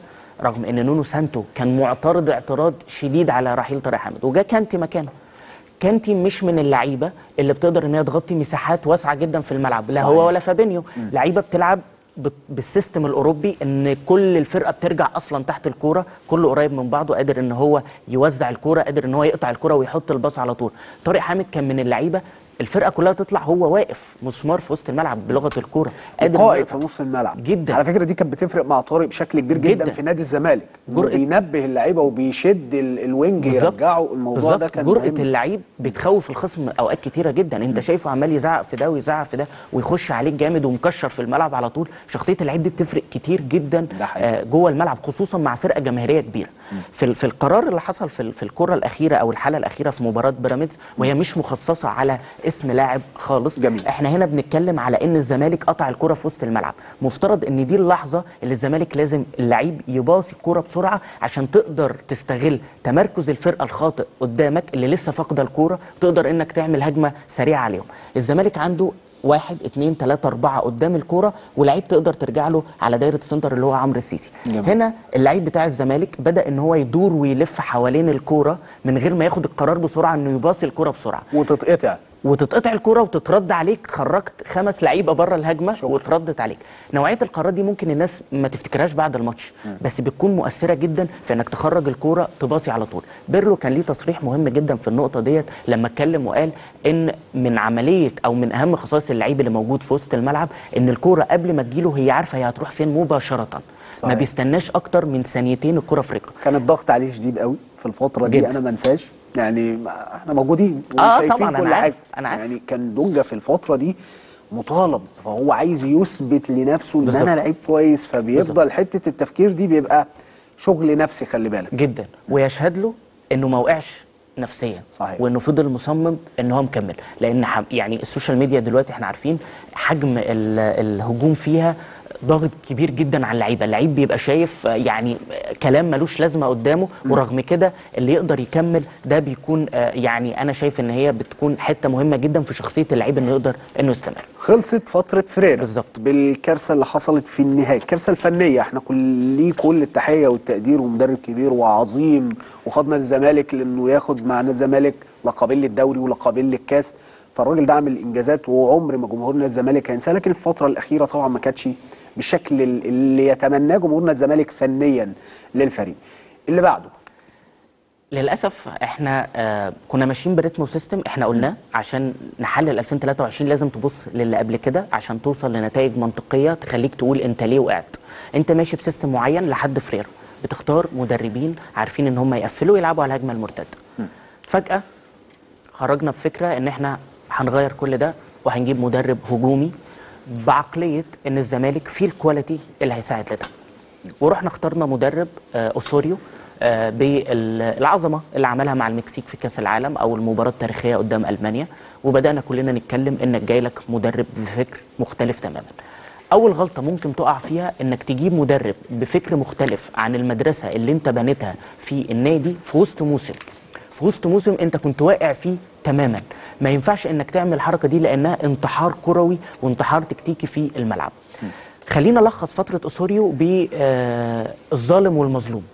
رغم ان نونو سانتو كان معترض اعتراض شديد على رحيل طارق حامد وجا كانتي مكانه كانتي مش من اللعيبه اللي بتقدر ان هي تغطي مساحات واسعه جدا في الملعب لا صحيح. هو ولا فابينيو لعيبه بتلعب بت- بالسيستم الاوروبي ان كل الفرقه بترجع اصلا تحت الكوره كله قريب من بعضه قادر ان هو يوزع الكوره قادر ان هو يقطع الكوره ويحط الباص على طول طارق حامد كان من اللعيبه الفرقه كلها تطلع هو واقف مسمار في وسط الملعب بلغه الكوره قادر إنه قائد في يقطع. نص الملعب جدا. على فكره دي كانت بتفرق مع طارق بشكل كبير جدا, جدا. في نادي الزمالك إنه جرأة- بينبه اللعيبه وبيشد ال- الوينج بالظبط. يرجعه الموضوع بالظبط. ده كان جرأة مهم. اللعيب بتخوف الخصم اوقات كتيره جدا انت شايفه عمال يزعق في ده ويزعق في ده ويخش عليك جامد ومكشر في الملعب على طول شخصيه اللعيب دي بتفرق كتير جدا ده حقيقي. آه، جوه الملعب خصوصا مع فرقه جماهيريه كبيره في ال- في القرار اللي حصل في ال- في الكره الاخيره او الحاله الاخيره في مباراه بيراميدز وهي مش مخصصه على اسم لاعب خالص جميل. احنا هنا بنتكلم على ان الزمالك قطع الكره في وسط الملعب مفترض ان دي اللحظه اللي الزمالك لازم اللعيب يباصي الكره بسرعه عشان تقدر تستغل تمركز الفرقه الخاطئ قدامك اللي لسه فاقده الكوره تقدر انك تعمل هجمه سريعه عليهم الزمالك عنده واحد اتنين تلاتة أربعة قدام الكورة ولعيب تقدر ترجع له على دايرة السنتر اللي هو عمرو السيسي جميل. هنا اللعيب بتاع الزمالك بدأ ان هو يدور ويلف حوالين الكورة من غير ما ياخد القرار بسرعة انه يباصي الكورة بسرعة وتتقطع وتتقطع الكرة وتترد عليك خرجت خمس لعيبه بره الهجمه شكرا. واتردت عليك نوعيه القرارات دي ممكن الناس ما تفتكرهاش بعد الماتش بس بتكون مؤثره جدا في انك تخرج الكوره تباصي على طول بيرلو كان ليه تصريح مهم جدا في النقطه ديت لما اتكلم وقال ان من عمليه او من اهم خصائص اللعيب اللي موجود في وسط الملعب ان الكوره قبل ما تجيله هي عارفه هي هتروح فين مباشره ما صحيح. بيستناش اكتر من ثانيتين الكوره في رجله كان الضغط عليه شديد قوي في الفتره دي جدا. انا ما انساش يعني ما- احنا موجودين آه، وشايفين طبعاً، أنا كل عارف، حاجه أنا عارف. يعني كان دونجا في الفتره دي مطالب فهو عايز يثبت لنفسه ان بالظبط. انا لعيب كويس فبيفضل حته التفكير دي بيبقى شغل نفسي خلي بالك جدا ويشهد له انه ما وقعش نفسيا صحيح. وانه فضل مصمم ان هو مكمل لان ح- يعني السوشيال ميديا دلوقتي احنا عارفين حجم ال- الهجوم فيها ضاغط كبير جدا على اللعيبه اللعيب بيبقى شايف آه، يعني آه، كلام ملوش لازمه قدامه ورغم كده اللي يقدر يكمل ده بيكون آه، يعني انا شايف ان هي بتكون حته مهمه جدا في شخصيه اللعيب انه يقدر انه يستمر خلصت فترة فريرا بالظبط. بالكارثة اللي حصلت في النهاية الكارثة الفنية احنا كل ليه كل التحية والتقدير ومدرب كبير وعظيم وخدنا الزمالك لانه ياخد مع نادي الزمالك لقبين للدوري ولقبين للكاس فالراجل ده عامل انجازات وعمر ما جمهور نادي الزمالك هينساه لكن الفترة الأخيرة طبعا ما كانتش بالشكل اللي يتمناه جمهور نادي الزمالك فنيا للفريق اللي بعده للاسف احنا آه كنا ماشيين بريتم سيستم احنا قلناه عشان نحلل 2023 لازم تبص للي قبل كده عشان توصل لنتائج منطقيه تخليك تقول انت ليه وقعت انت ماشي بسيستم معين لحد فريرا بتختار مدربين عارفين ان هم يقفلوا ويلعبوا على الهجمه المرتده فجاه خرجنا بفكره ان احنا هنغير كل ده وهنجيب مدرب هجومي بعقليه ان الزمالك فيه الكواليتي اللي هيساعد لده ورحنا اخترنا مدرب آه، اوسوريو آه، بالعظمه اللي عملها مع المكسيك في كاس العالم او المباراه التاريخيه قدام المانيا وبدانا كلنا نتكلم انك جاي لك مدرب بفكر مختلف تماما اول غلطه ممكن تقع فيها انك تجيب مدرب بفكر مختلف عن المدرسه اللي انت بنيتها في النادي في وسط موسم في وسط موسم انت كنت واقع فيه تماما ما ينفعش انك تعمل الحركه دي لانها انتحار كروي وانتحار تكتيكي في الملعب خلينا نلخص فتره اسوريو بالظالم والمظلوم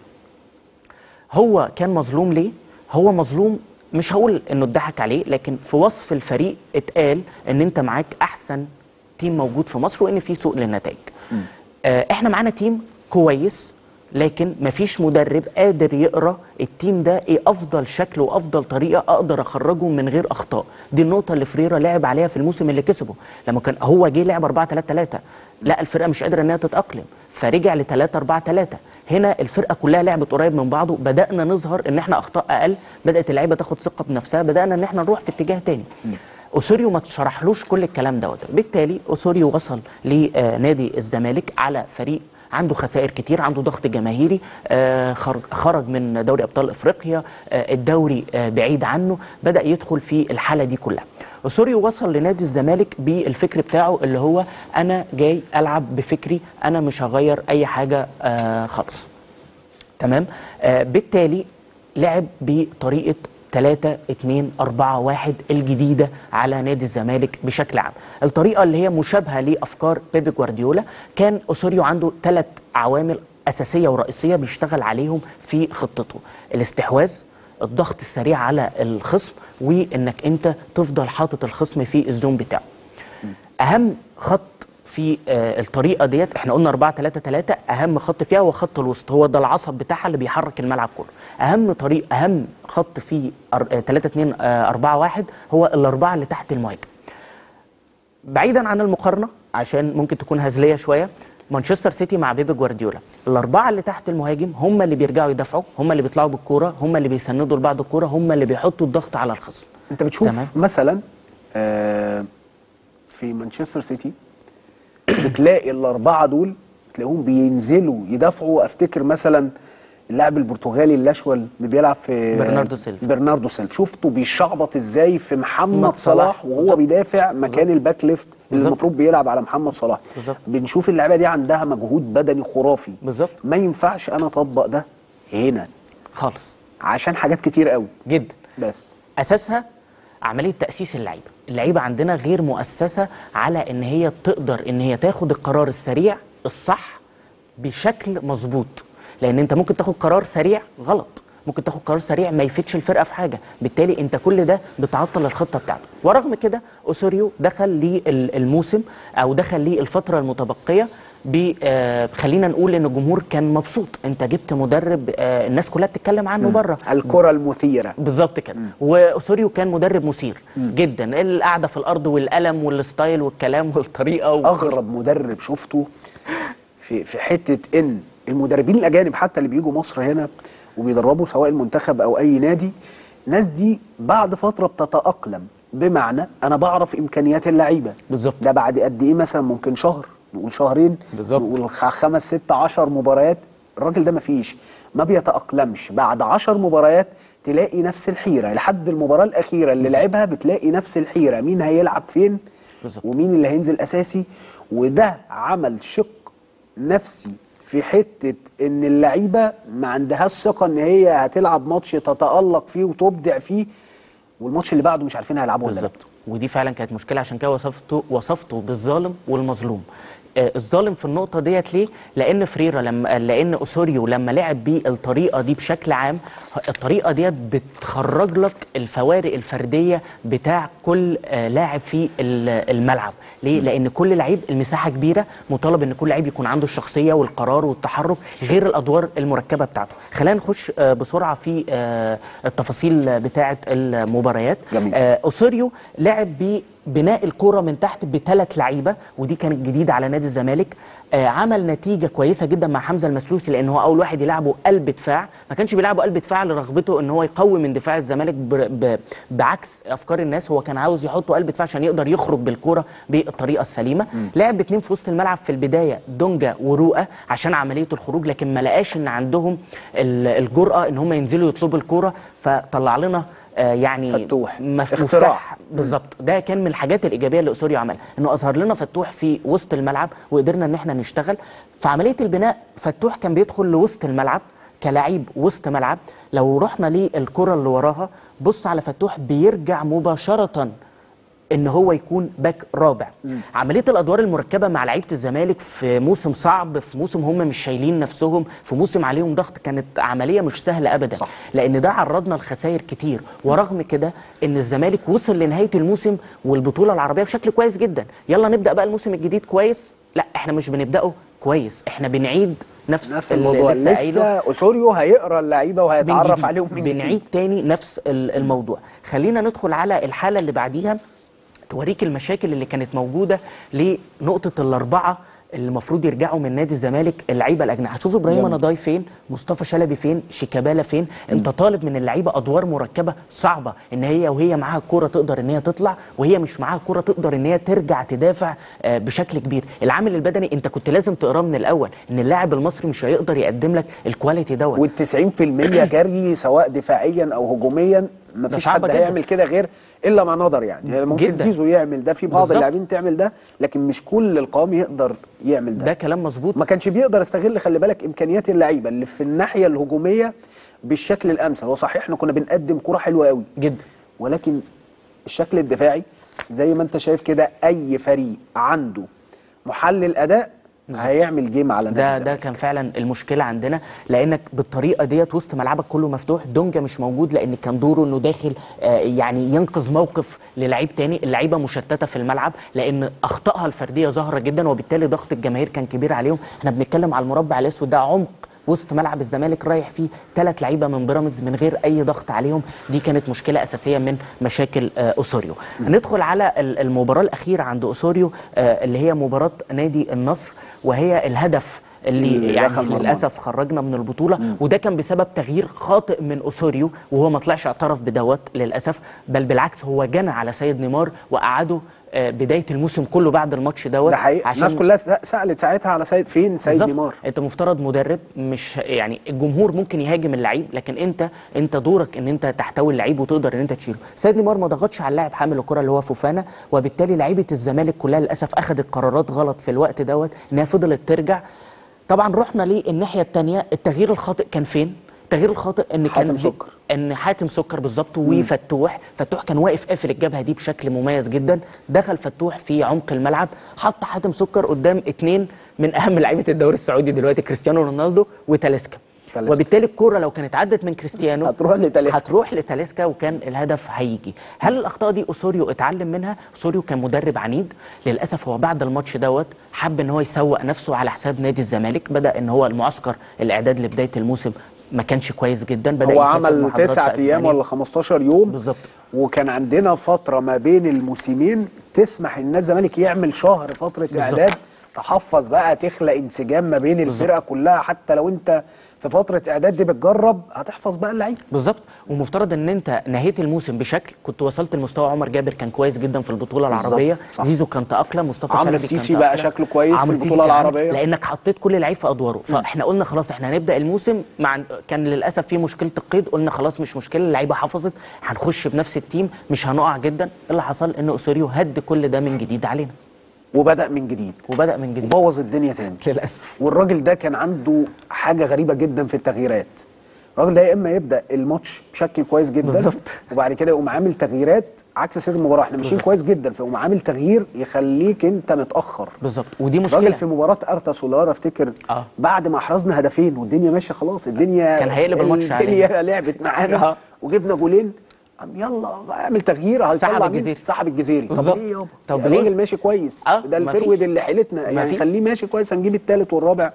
هو كان مظلوم ليه هو مظلوم مش هقول انه اتضحك عليه لكن في وصف الفريق اتقال ان انت معاك احسن تيم موجود في مصر وان في سوق للنتائج آه احنا معانا تيم كويس لكن مفيش مدرب قادر يقرا التيم ده ايه افضل شكل وافضل طريقه اقدر اخرجه من غير اخطاء دي النقطه اللي فريرا لعب عليها في الموسم اللي كسبه لما كان هو جه لعب 4 3 3 لا الفرقه مش قادره انها تتاقلم فرجع ل 3 4 3 هنا الفرقه كلها لعبت قريب من بعضه بدانا نظهر ان احنا اخطاء اقل بدات اللعيبه تاخد ثقه بنفسها بدانا ان احنا نروح في اتجاه تاني اوسوريو ما تشرحلوش كل الكلام دوت بالتالي اوسوريو وصل لنادي الزمالك على فريق عنده خسائر كتير عنده ضغط جماهيري آه، خرج, خرج من دوري ابطال افريقيا آه، الدوري آه، بعيد عنه بدا يدخل في الحاله دي كلها اوسوريو وصل لنادي الزمالك بالفكر بتاعه اللي هو انا جاي العب بفكري انا مش هغير اي حاجه آه، خالص تمام آه بالتالي لعب بطريقه 3 2 4 1 الجديده على نادي الزمالك بشكل عام الطريقه اللي هي مشابهه لافكار بيبي جوارديولا كان اوسوريو عنده ثلاث عوامل اساسيه ورئيسيه بيشتغل عليهم في خطته الاستحواذ الضغط السريع على الخصم وانك انت تفضل حاطط الخصم في الزون بتاعه اهم خط في آه، الطريقه ديت احنا قلنا 4 3 3 اهم خط فيها هو خط الوسط هو ده العصب بتاعها اللي بيحرك الملعب كله اهم طريق اهم خط في 3 2 4 1 هو الاربعه اللي تحت المهاجم بعيدا عن المقارنه عشان ممكن تكون هزليه شويه مانشستر سيتي مع بيب جوارديولا الاربعه اللي تحت المهاجم هم اللي بيرجعوا يدافعوا هم اللي بيطلعوا بالكوره هم اللي بيسندوا لبعض الكوره هم اللي بيحطوا الضغط على الخصم انت بتشوف تمام. مثلا آه، في مانشستر سيتي بتلاقي الاربعه دول تلاقيهم بينزلوا يدافعوا افتكر مثلا اللاعب البرتغالي الاشول اللي بيلعب في برناردو سيلفا. برناردو سيلفا شفته بيشعبط ازاي في محمد محمد صلاح صلاح. وهو بالظبط. بيدافع مكان الباك ليفت اللي بالظبط. المفروض بيلعب على محمد صلاح بالظبط. بنشوف اللعيبه دي عندها مجهود بدني خرافي بالظبط. ما ينفعش انا اطبق ده هنا خالص عشان حاجات كتير قوي جدا بس اساسها عمليه تاسيس اللعيبه اللعيبه عندنا غير مؤسسه على ان هي تقدر ان هي تاخد القرار السريع الصح بشكل مظبوط لان انت ممكن تاخد قرار سريع غلط ممكن تاخد قرار سريع ما يفيدش الفرقه في حاجه بالتالي انت كل ده بتعطل الخطه بتاعته ورغم كده اوسوريو دخل للموسم او دخل للفتره المتبقيه ب آه، خلينا نقول ان الجمهور كان مبسوط انت جبت مدرب آه، الناس كلها بتتكلم عنه بره الكره المثيره بالظبط كده واوسوريو كان مدرب مثير جدا القعده في الارض والقلم والستايل والكلام والطريقه و... اغرب مدرب شفته في في حته ان المدربين الاجانب حتى اللي بيجوا مصر هنا وبيدربوا سواء المنتخب او اي نادي الناس دي بعد فتره بتتاقلم بمعنى انا بعرف امكانيات اللعيبه بالظبط. ده بعد قد ايه مثلا ممكن شهر نقول شهرين بالظبط. نقول خ- خمس ست عشر مباريات الراجل ده مفيش ما بيتاقلمش بعد عشر مباريات تلاقي نفس الحيره لحد المباراه الاخيره اللي لعبها بتلاقي نفس الحيره مين هيلعب فين بالظبط. ومين اللي هينزل اساسي وده عمل شق نفسي في حته ان اللعيبه ما عندهاش ثقه ان هي هتلعب ماتش تتالق فيه وتبدع فيه والماتش اللي بعده مش عارفين هيلعبوا ولا لا بالظبط ودي فعلا كانت مشكله عشان كده وصفته وصفته بالظالم والمظلوم آه، الظالم في النقطة ديت ليه؟ لأن فريرا لما لأن أوسوريو لما لعب بالطريقة دي بشكل عام الطريقة ديت بتخرج لك الفوارق الفردية بتاع كل آه، لاعب في ال- الملعب، ليه؟ لأن كل لعيب المساحة كبيرة مطالب إن كل لعيب يكون عنده الشخصية والقرار والتحرك غير الأدوار المركبة بتاعته. خلينا نخش آه، بسرعة في آه، التفاصيل بتاعة المباريات. جميل. آه، اوسوريو لعب ببناء الكرة من تحت بثلاث لعيبه ودي كانت جديده على نادي الزمالك آه، عمل نتيجه كويسه جدا مع حمزه المسلوسي لان هو اول واحد يلعبه قلب دفاع ما كانش بيلعبه قلب دفاع لرغبته ان هو يقوي من دفاع الزمالك ب... ب... بعكس افكار الناس هو كان عاوز يحطه قلب دفاع عشان يقدر يخرج بالكرة بالطريقه السليمه لعب باتنين في وسط الملعب في البدايه دونجا ورؤى عشان عمليه الخروج لكن ما لقاش ان عندهم ال- الجرأه ان هم ينزلوا يطلبوا الكرة فطلع لنا آه، يعني فتوح. مف- اختراع. مفتاح بالظبط ده كان من الحاجات الايجابيه اللي اسوريو عملها انه اظهر لنا فتوح في وسط الملعب وقدرنا ان احنا نشتغل في عمليه البناء فتوح كان بيدخل لوسط الملعب كلاعب وسط ملعب لو رحنا للكره اللي وراها بص على فتوح بيرجع مباشره ان هو يكون باك رابع عمليه الادوار المركبه مع لعيبه الزمالك في موسم صعب في موسم هم مش شايلين نفسهم في موسم عليهم ضغط كانت عمليه مش سهله ابدا صح. لان ده عرضنا لخسائر كتير ورغم كده ان الزمالك وصل لنهايه الموسم والبطوله العربيه بشكل كويس جدا يلا نبدا بقى الموسم الجديد كويس لا احنا مش بنبداه كويس احنا بنعيد نفس, نفس اللي الموضوع لسه قايله لسه اوسوريو هيقرا اللعيبه من وهيتعرف جديد. عليهم من بنعيد جديد تاني نفس ال- الموضوع خلينا ندخل على الحالة اللي بعديها توريك المشاكل اللي كانت موجودة لنقطة الأربعة اللي المفروض يرجعوا من نادي الزمالك اللعيبه الاجنحه هتشوف ابراهيم جميل. نضاي فين مصطفى شلبي فين شيكابالا فين انت طالب من اللعيبه ادوار مركبه صعبه ان هي وهي معاها الكوره تقدر ان هي تطلع وهي مش معاها الكوره تقدر ان هي ترجع تدافع آه، بشكل كبير العامل البدني انت كنت لازم تقراه من الاول ان اللاعب المصري مش هيقدر يقدم لك الكواليتي دوت وال 90% جري سواء دفاعيا او هجوميا ما فيش صعبة حد جدا. هيعمل كده غير الا ما نقدر يعني يعني ممكن جدا. زيزو يعمل ده في بعض بالظبط. اللاعبين تعمل ده لكن مش كل القوام يقدر يعمل ده, ده كلام مظبوط ما كانش بيقدر يستغل خلي بالك امكانيات اللعيبه اللي في الناحيه الهجوميه بالشكل الامثل هو صحيح احنا كنا بنقدم كره حلوه قوي جدا ولكن الشكل الدفاعي زي ما انت شايف كده اي فريق عنده محلل اداء هيعمل جيم على نادي ده ده الزمالك. كان فعلا المشكله عندنا لانك بالطريقه ديت وسط ملعبك كله مفتوح دونجا مش موجود لان كان دوره انه داخل آه، يعني ينقذ موقف للعيب تاني اللعيبه مشتته في الملعب لان اخطائها الفرديه ظاهره جدا وبالتالي ضغط الجماهير كان كبير عليهم احنا بنتكلم على المربع الاسود ده عمق وسط ملعب الزمالك رايح فيه ثلاث لعيبه من بيراميدز من غير اي ضغط عليهم دي كانت مشكله اساسيه من مشاكل آه، اوسوريو هندخل على ال- المباراه الاخيره عند اوسوريو آه، اللي هي مباراه نادي النصر وهي الهدف اللي اللي يعني دخل مرمى. للاسف خرجنا من البطوله وده كان بسبب تغيير خاطئ من اوسوريو وهو ما طلعش اعترف بدوت للاسف بل بالعكس هو جنى على سيد نيمار وقعده آه، بدايه الموسم كله بعد الماتش دوت ده حقيقي الناس كلها س- سالت ساعتها على سيد فين سيد بالظبط. نيمار انت مفترض مدرب مش يعني الجمهور ممكن يهاجم اللعيب لكن انت انت دورك ان انت تحتوي اللعيب وتقدر ان انت تشيله سيد نيمار ما ضغطش على اللاعب حامل الكره اللي هو فوفانا وبالتالي لعيبه الزمالك كلها للاسف اخذت قرارات غلط في الوقت دوت انها فضلت ترجع طبعا رحنا للناحيه الثانيه التغيير الخاطئ كان فين التغيير الخاطئ ان كان حاتم زي- سكر. ان حاتم سكر بالظبط وفتوح فتوح كان واقف قافل الجبهه دي بشكل مميز جدا دخل فتوح في عمق الملعب حط حاتم سكر قدام اتنين من اهم لعيبه الدوري السعودي دلوقتي كريستيانو رونالدو وتاليسكا تاليسكا. وبالتالي الكوره لو كانت عدت من كريستيانو هتروح لتاليسكا. هتروح لتاليسكا وكان الهدف هيجي هل الاخطاء دي اوسوريو اتعلم منها اوسوريو كان مدرب عنيد للاسف هو بعد الماتش دوت حب ان هو يسوق نفسه على حساب نادي الزمالك بدا ان هو المعسكر الاعداد لبدايه الموسم ما كانش كويس جدا بدا هو يسافر عمل محاضرات تسعة في ايام أسبانيا. ولا 15 يوم بالظبط. وكان عندنا فتره ما بين الموسمين تسمح ان الزمالك يعمل شهر فتره اعداد تحفظ بقى تخلق انسجام ما بين الفرقه كلها حتى لو انت في فتره اعداد دي بتجرب هتحفظ بقى اللعيبه بالظبط ومفترض ان انت نهيت الموسم بشكل كنت وصلت لمستوى عمر جابر كان كويس جدا في البطوله بالظبط، العربيه صح. زيزو كان تاقلم مصطفى عمرو شلبي السيسي كان بقى تأقلم. شكله كويس في عمرو السيسي البطولة كان عامل- العربية. لانك حطيت كل لعيب في ادواره فاحنا قلنا خلاص احنا هنبدا الموسم مع كان للاسف في مشكله القيد قلنا خلاص مش مشكله اللعيبه حفظت هنخش بنفس التيم مش هنقع جدا إيه اللي حصل ان اوسوريو هد كل ده من جديد علينا وبدا من جديد وبدا من جديد بوظ الدنيا تاني للاسف والراجل ده كان عنده حاجه غريبه جدا في التغييرات الراجل ده يا اما يبدا الماتش بشكل كويس جدا بالظبط. وبعد كده يقوم عامل تغييرات عكس سير المباراه احنا ماشيين كويس جدا فيقوم عامل تغيير يخليك انت متاخر بالظبط ودي الراجل مشكله في مباراه ارتا سولار افتكر آه. بعد ما احرزنا هدفين والدنيا ماشيه خلاص الدنيا كان هيقلب الماتش الدنيا علينا. لعبت معانا آه. وجبنا جولين قام يلا اعمل تغيير هيطلع سحب مين؟ الجزيري. سحب الجزيري طب بالظبط. ليه يابا طب يعني ليه؟ الراجل ماشي كويس آه، ده مفيش. الفرود اللي حيلتنا يعني مفيش. خليه ماشي كويس هنجيب الثالث والرابع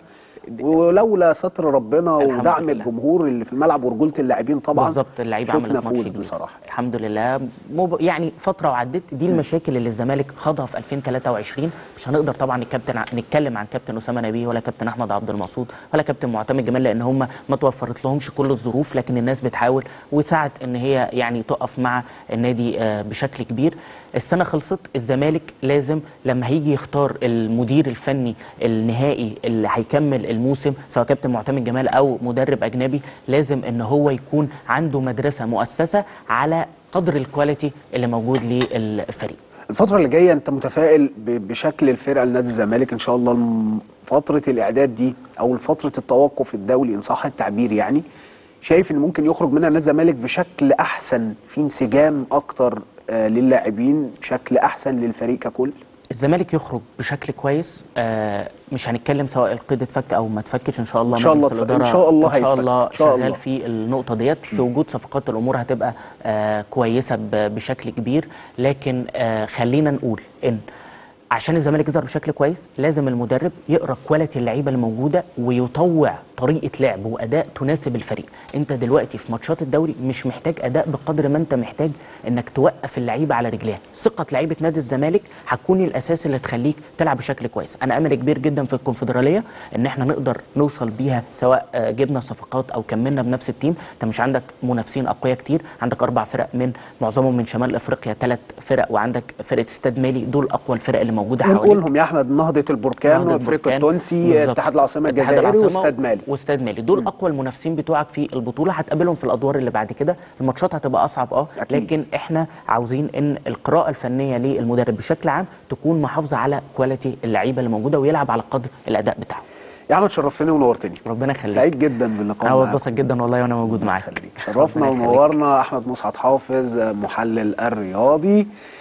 ولولا ستر ربنا الحمد ودعم لله. الجمهور اللي في الملعب ورجوله اللاعبين طبعا بالظبط اللعيبه شفنا عملت ماتش فوز كبير. بصراحه الحمد لله مب... يعني فتره وعدت دي المشاكل اللي الزمالك خاضها في 2023 مش هنقدر طبعا الكابتن ع- نتكلم عن كابتن اسامه نبيه ولا كابتن احمد عبد المقصود ولا كابتن معتمد جمال لان هم ما توفرت لهمش كل الظروف لكن الناس بتحاول وسعت ان هي يعني تقف مع النادي آه، بشكل كبير السنه خلصت الزمالك لازم لما هيجي يختار المدير الفني النهائي اللي هيكمل الموسم سواء كابتن معتمد جمال او مدرب اجنبي لازم ان هو يكون عنده مدرسه مؤسسه على قدر الكواليتي اللي موجود للفريق الفترة اللي جاية أنت متفائل ب- بشكل الفرقة لنادي الزمالك إن شاء الله الم- فترة الإعداد دي أو فترة التوقف الدولي إن صح التعبير يعني شايف إن ممكن يخرج منها نادي الزمالك بشكل أحسن في انسجام أكتر آه، للاعبين بشكل أحسن للفريق ككل الزمالك يخرج بشكل كويس آه مش هنتكلم سواء القيد اتفك او ما اتفكش ان شاء الله إن شاء مجلس الله اتفك. الإدارة إن شاء الله ان شاء هيتفك. الله إن شاء شغال الله. في النقطه ديت في وجود صفقات الامور هتبقى آه كويسه ب- بشكل كبير لكن آه خلينا نقول ان عشان الزمالك يظهر بشكل كويس لازم المدرب يقرا كواليتي اللعيبه اللي موجوده ويطوع طريقه لعب واداء تناسب الفريق انت دلوقتي في ماتشات الدوري مش محتاج اداء بقدر ما انت محتاج انك توقف اللعيبه على رجليها ثقه لعيبه نادي الزمالك هتكون الاساس اللي تخليك تلعب بشكل كويس انا امل كبير جدا في الكونفدراليه ان احنا نقدر نوصل بيها سواء آه، جبنا صفقات او كملنا بنفس التيم انت مش عندك منافسين اقوياء كتير عندك اربع فرق من معظمهم من شمال افريقيا ثلاث فرق وعندك فرقه استاد مالي دول اقوى الفرق اللي موجوده حواليك ونقولهم يا أحمد نهضة البركان نهضة وافريقيا بركان. التونسي بالظبط. اتحاد العاصمة اتحاد الجزائري العاصمة واستاد مالي واستاد مالي دول اقوى المنافسين بتوعك في البطوله هتقابلهم في الادوار اللي بعد كده الماتشات هتبقى اصعب اه أكيد. لكن احنا عاوزين ان القراءه الفنيه للمدرب بشكل عام تكون محافظه على كواليتي اللعيبه اللي موجوده ويلعب على قدر الاداء بتاعه يا أحمد شرفتني ونورتني ربنا يخليك سعيد جدا باللقاء انا معاك. بتبسط جدا والله وانا موجود معاك شرفنا ربنا يخليك. ونورنا احمد مسعد حافظ محلل الرياضي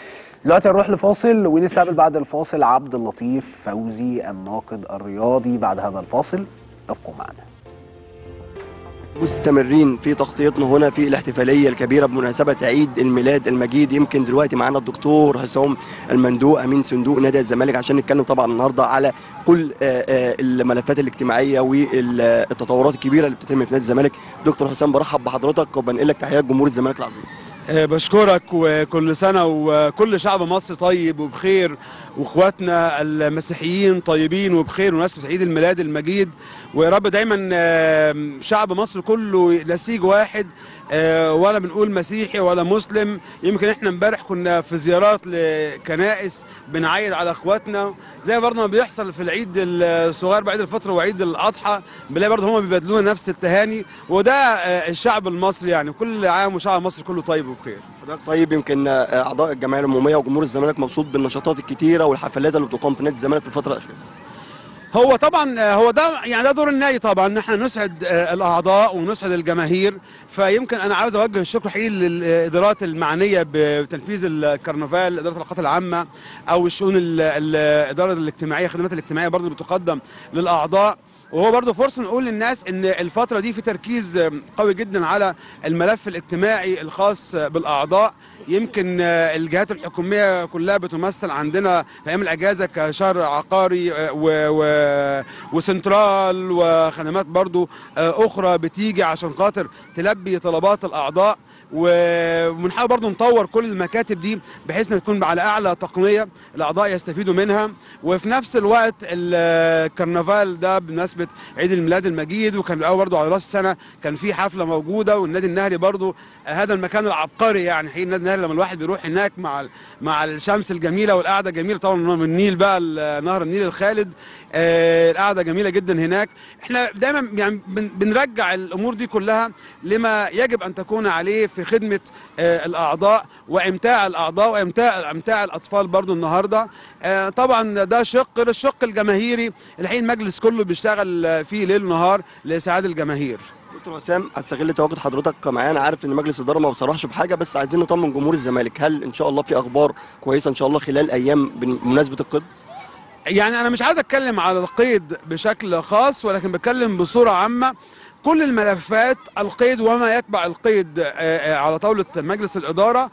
دلوقتي هنروح لفاصل ونستقبل بعد الفاصل عبد اللطيف فوزي الناقد الرياضي بعد هذا الفاصل ابقوا معنا مستمرين في تغطيتنا هنا في الاحتفاليه الكبيره بمناسبه عيد الميلاد المجيد يمكن دلوقتي معانا الدكتور حسام المندوق امين صندوق نادي الزمالك عشان نتكلم طبعا النهارده على كل آه، آه، الملفات الاجتماعيه والتطورات الكبيره اللي بتتم في نادي الزمالك دكتور حسام برحب بحضرتك وبنقل لك تحيات جمهور الزمالك العظيم آه، بشكرك وكل سنة وكل شعب مصر طيب وبخير واخواتنا المسيحيين طيبين وبخير وناسبة عيد الميلاد المجيد ويا رب دايما آه، شعب مصر كله نسيج واحد آه، ولا بنقول مسيحي ولا مسلم يمكن احنا امبارح كنا في زيارات لكنائس بنعيد على اخواتنا زي برضه ما بيحصل في العيد الصغير بعيد الفطر وعيد الاضحى بنلاقي برضه هم بيبادلونا نفس التهاني وده آه، الشعب المصري يعني كل عام وشعب مصر كله طيب وبخير حضرتك طيب يمكن آه، اعضاء الجمعيه العموميه وجمهور الزمالك مبسوط بالنشاطات الكتيره والحفلات اللي بتقام في نادي الزمالك في الفتره الاخيره هو طبعا آه، هو ده يعني ده دور النادي طبعا ان احنا نسعد آه، الاعضاء ونسعد الجماهير فيمكن انا عاوز اوجه الشكر حقيقي للادارات المعنيه بتنفيذ الكرنفال اداره العلاقات العامه او الشؤون ال- ال- الاداره الاجتماعيه الخدمات الاجتماعيه برضه اللي بتقدم للاعضاء وهو برضه فرصه نقول للناس ان الفتره دي في تركيز آه، قوي جدا على الملف الاجتماعي الخاص آه، بالاعضاء يمكن آه، الجهات الحكوميه كلها بتمثل عندنا في ايام الاجازه كشهر عقاري آه، و و وسنترال وخدمات برضو آه، اخرى بتيجي عشان خاطر تلبي طلبات الاعضاء و- وبنحاول برضو نطور كل المكاتب دي بحيث انها تكون على اعلى تقنيه الاعضاء يستفيدوا منها وفي نفس الوقت الكرنفال ده بمناسبه عيد الميلاد المجيد وكان الاول برضو على راس السنه كان في حفله موجوده والنادي النهري برضو هذا المكان العبقري يعني حقيقي النادي النهري لما الواحد بيروح هناك مع ال- مع الشمس الجميله والقعده الجميله طبعا من النيل بقى ال- نهر النيل الخالد آه، القعده جميله جدا هناك احنا دايما يعني بن- بنرجع الامور دي كلها لما يجب ان تكون عليه في خدمه آه، الاعضاء وامتاع الاعضاء وامتاع امتاع الاطفال برضو النهارده آه، طبعا ده شق غير الشق الجماهيري الحين المجلس كله بيشتغل آه، فيه ليل ونهار لاسعاد الجماهير دكتور حسام هستغل تواجد حضرتك معانا عارف ان مجلس الاداره ما بصرحش بحاجه بس عايزين نطمن جمهور الزمالك هل ان شاء الله في اخبار كويسه ان شاء الله خلال ايام بمناسبه القد يعني انا مش عايز اتكلم على القيد بشكل خاص ولكن بتكلم بصوره عامه كل الملفات القيد وما يتبع القيد آه، آه، على طاولة مجلس الإدارة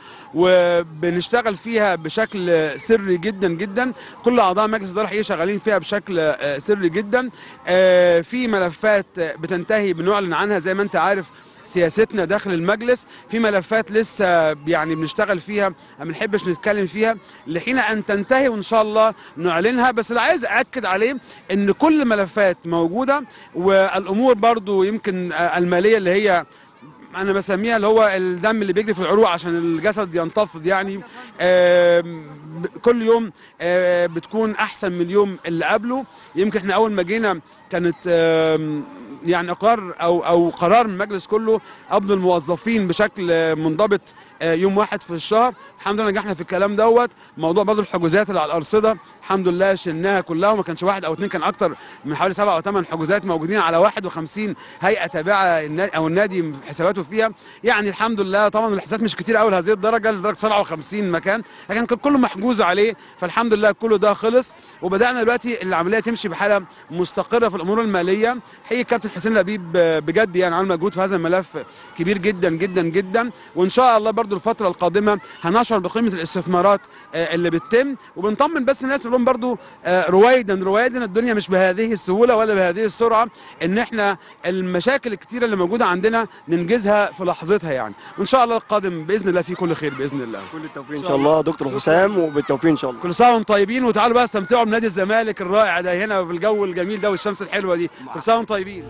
وبنشتغل فيها بشكل سري جدا جدا كل أعضاء مجلس الإدارة حقيقي شغالين فيها بشكل آه، سري جدا آه، في ملفات بتنتهي بنعلن عنها زي ما أنت عارف سياستنا داخل المجلس في ملفات لسه يعني بنشتغل فيها ما بنحبش نتكلم فيها لحين ان تنتهي وان شاء الله نعلنها بس اللي عايز اكد عليه ان كل ملفات موجوده والامور برضو يمكن آه، الماليه اللي هي انا بسميها اللي هو الدم اللي بيجري في العروق عشان الجسد ينتفض يعني آم، ب- كل يوم آه، بتكون احسن من اليوم اللي قبله يمكن احنا اول ما جينا كانت آم، يعني اقرار او او قرار من المجلس كله قبض الموظفين بشكل آه، منضبط آه، يوم واحد في الشهر الحمد لله نجحنا في الكلام دوت موضوع برضه الحجوزات اللي على الارصده الحمد لله شلناها كلها وما كانش واحد او اثنين كان اكتر من حوالي سبعة او ثمان حجوزات موجودين على 51 هيئه تابعه النا- او النادي حساباته فيها يعني الحمد لله طبعا الحسابات مش كتير قوي لهذه الدرجه لدرجه 57 مكان لكن كان كله محجوز عليه فالحمد لله كله ده خلص وبدانا دلوقتي العمليه تمشي بحاله مستقره في الامور الماليه حقيقي الكابتن حسين لبيب بجد يعني عمل مجهود في هذا الملف كبير جدا جدا جدا وان شاء الله برضو الفتره القادمه هنشعر بقيمه الاستثمارات آه، اللي بتتم وبنطمن بس الناس نقول لهم برضو آه، رويدا رويدا الدنيا مش بهذه السهوله ولا بهذه السرعه ان احنا المشاكل الكتيره اللي موجوده عندنا ننجزها في لحظتها يعني وان شاء الله القادم باذن الله فيه كل خير باذن الله كل التوفيق ان شاء الله دكتور حسام وبالتوفيق ان شاء الله كل سنه وانتم طيبين وتعالوا بقى استمتعوا بنادي الزمالك الرائع ده هنا في الجو الجميل ده والشمس الحلوه دي كل سنه وانتم طيبين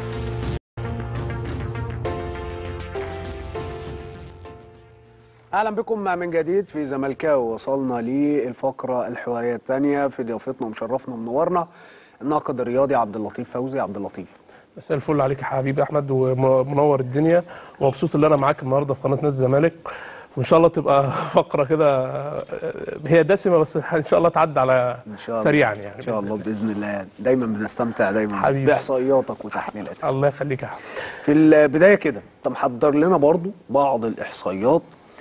اهلا بكم من جديد في زملكاوي وصلنا للفقره الحواريه الثانيه في ضيافتنا ومشرفنا ومنورنا الناقد الرياضي عبد اللطيف فوزي عبد اللطيف مساء الفل عليك يا حبيبي احمد ومنور الدنيا ومبسوط ان انا معاك النهارده في قناه نادي الزمالك وان شاء الله تبقى فقره كده هي دسمه بس ان شاء الله تعدي على ان شاء الله سريعا يعني ان شاء بإذن الله باذن الله دايما بنستمتع دايما حبيبي. باحصائياتك وتحليلاتك الله يخليك يا حبيبي في البدايه كده انت محضر لنا برضو بعض الاحصائيات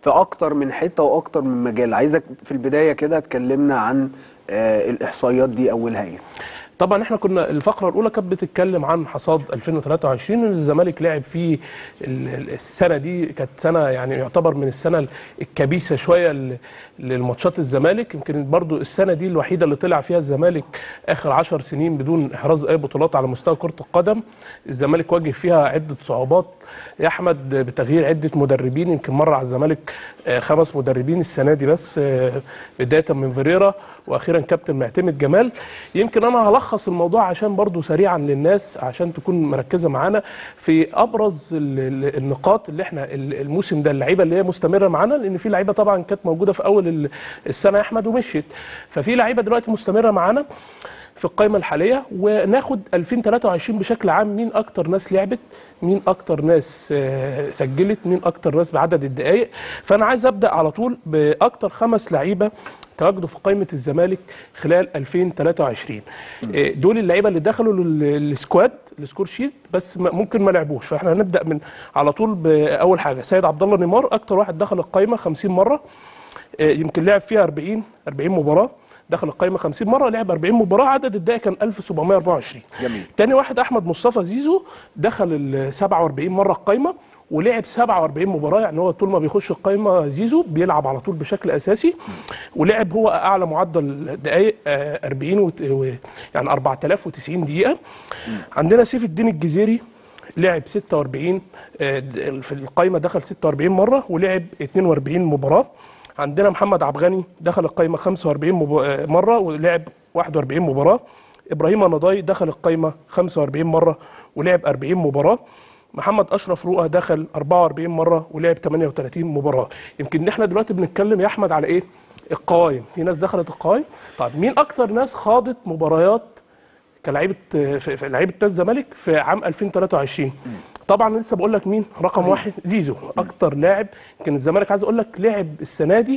في اكتر من حته واكتر من مجال عايزك في البدايه كده تكلمنا عن آه، الاحصائيات دي اولها ايه طبعا احنا كنا الفقره الاولى كانت بتتكلم عن حصاد 2023 اللي الزمالك لعب فيه ال- ال- السنه دي كانت سنه يعني يعتبر من السنه الكبيسه شويه ل- للماتشات الزمالك يمكن برضو السنه دي الوحيده اللي طلع فيها الزمالك اخر 10 سنين بدون احراز اي بطولات على مستوى كره القدم الزمالك واجه فيها عده صعوبات يا احمد بتغيير عده مدربين يمكن مر على الزمالك آه، خمس مدربين السنه دي بس آه، بدايه من فيريرا واخيرا كابتن معتمد جمال يمكن انا هلخص الموضوع عشان برضو سريعا للناس عشان تكون مركزه معانا في ابرز ال- ال- النقاط اللي احنا ال- الموسم ده اللعيبه اللي هي مستمره معانا لان في لعيبه طبعا كانت موجوده في اول ال- السنه يا احمد ومشيت ففي لعيبه دلوقتي مستمره معانا في القائمه الحاليه وناخد 2023 بشكل عام مين اكتر ناس لعبت مين اكتر ناس آه، سجلت مين اكتر ناس بعدد الدقائق فانا عايز ابدا على طول باكتر خمس لعيبه تواجدوا في قائمه الزمالك خلال 2023 آه، دول اللعيبه اللي دخلوا لل- السكواد السكور شيت بس م- ممكن ما لعبوش فاحنا هنبدا من على طول باول حاجه سيد عبد الله نيمار اكتر واحد دخل القائمه 50 مره آه، يمكن لعب فيها 40 40 مباراه دخل القائمه 50 مره لعب 40 مباراه عدد الدقائق كان 1724 جميل. تاني واحد احمد مصطفى زيزو دخل ال 47 مره القائمه ولعب 47 مباراه يعني هو طول ما بيخش القائمه زيزو بيلعب على طول بشكل اساسي ولعب هو اعلى معدل دقائق آه، 40 وت... و... يعني 4090 دقيقه عندنا سيف الدين الجزيري لعب 46 آه، د- في القائمه دخل 46 مره ولعب 42 مباراه عندنا محمد عبد الغني دخل القائمه 45 مب... آه، مره ولعب 41 مباراه ابراهيم نضاي دخل القائمه 45 مره ولعب 40 مباراه محمد اشرف رؤى دخل 44 مره ولعب 38 مباراه يمكن احنا دلوقتي بنتكلم يا احمد على ايه القوائم في ناس دخلت القوائم طيب مين اكتر ناس خاضت مباريات كلاعيبه في في لعيبه نادي الزمالك في عام 2023 طبعا لسه بقول لك مين رقم واحد زيزو اكتر لاعب يمكن الزمالك عايز اقول لك لعب السنه دي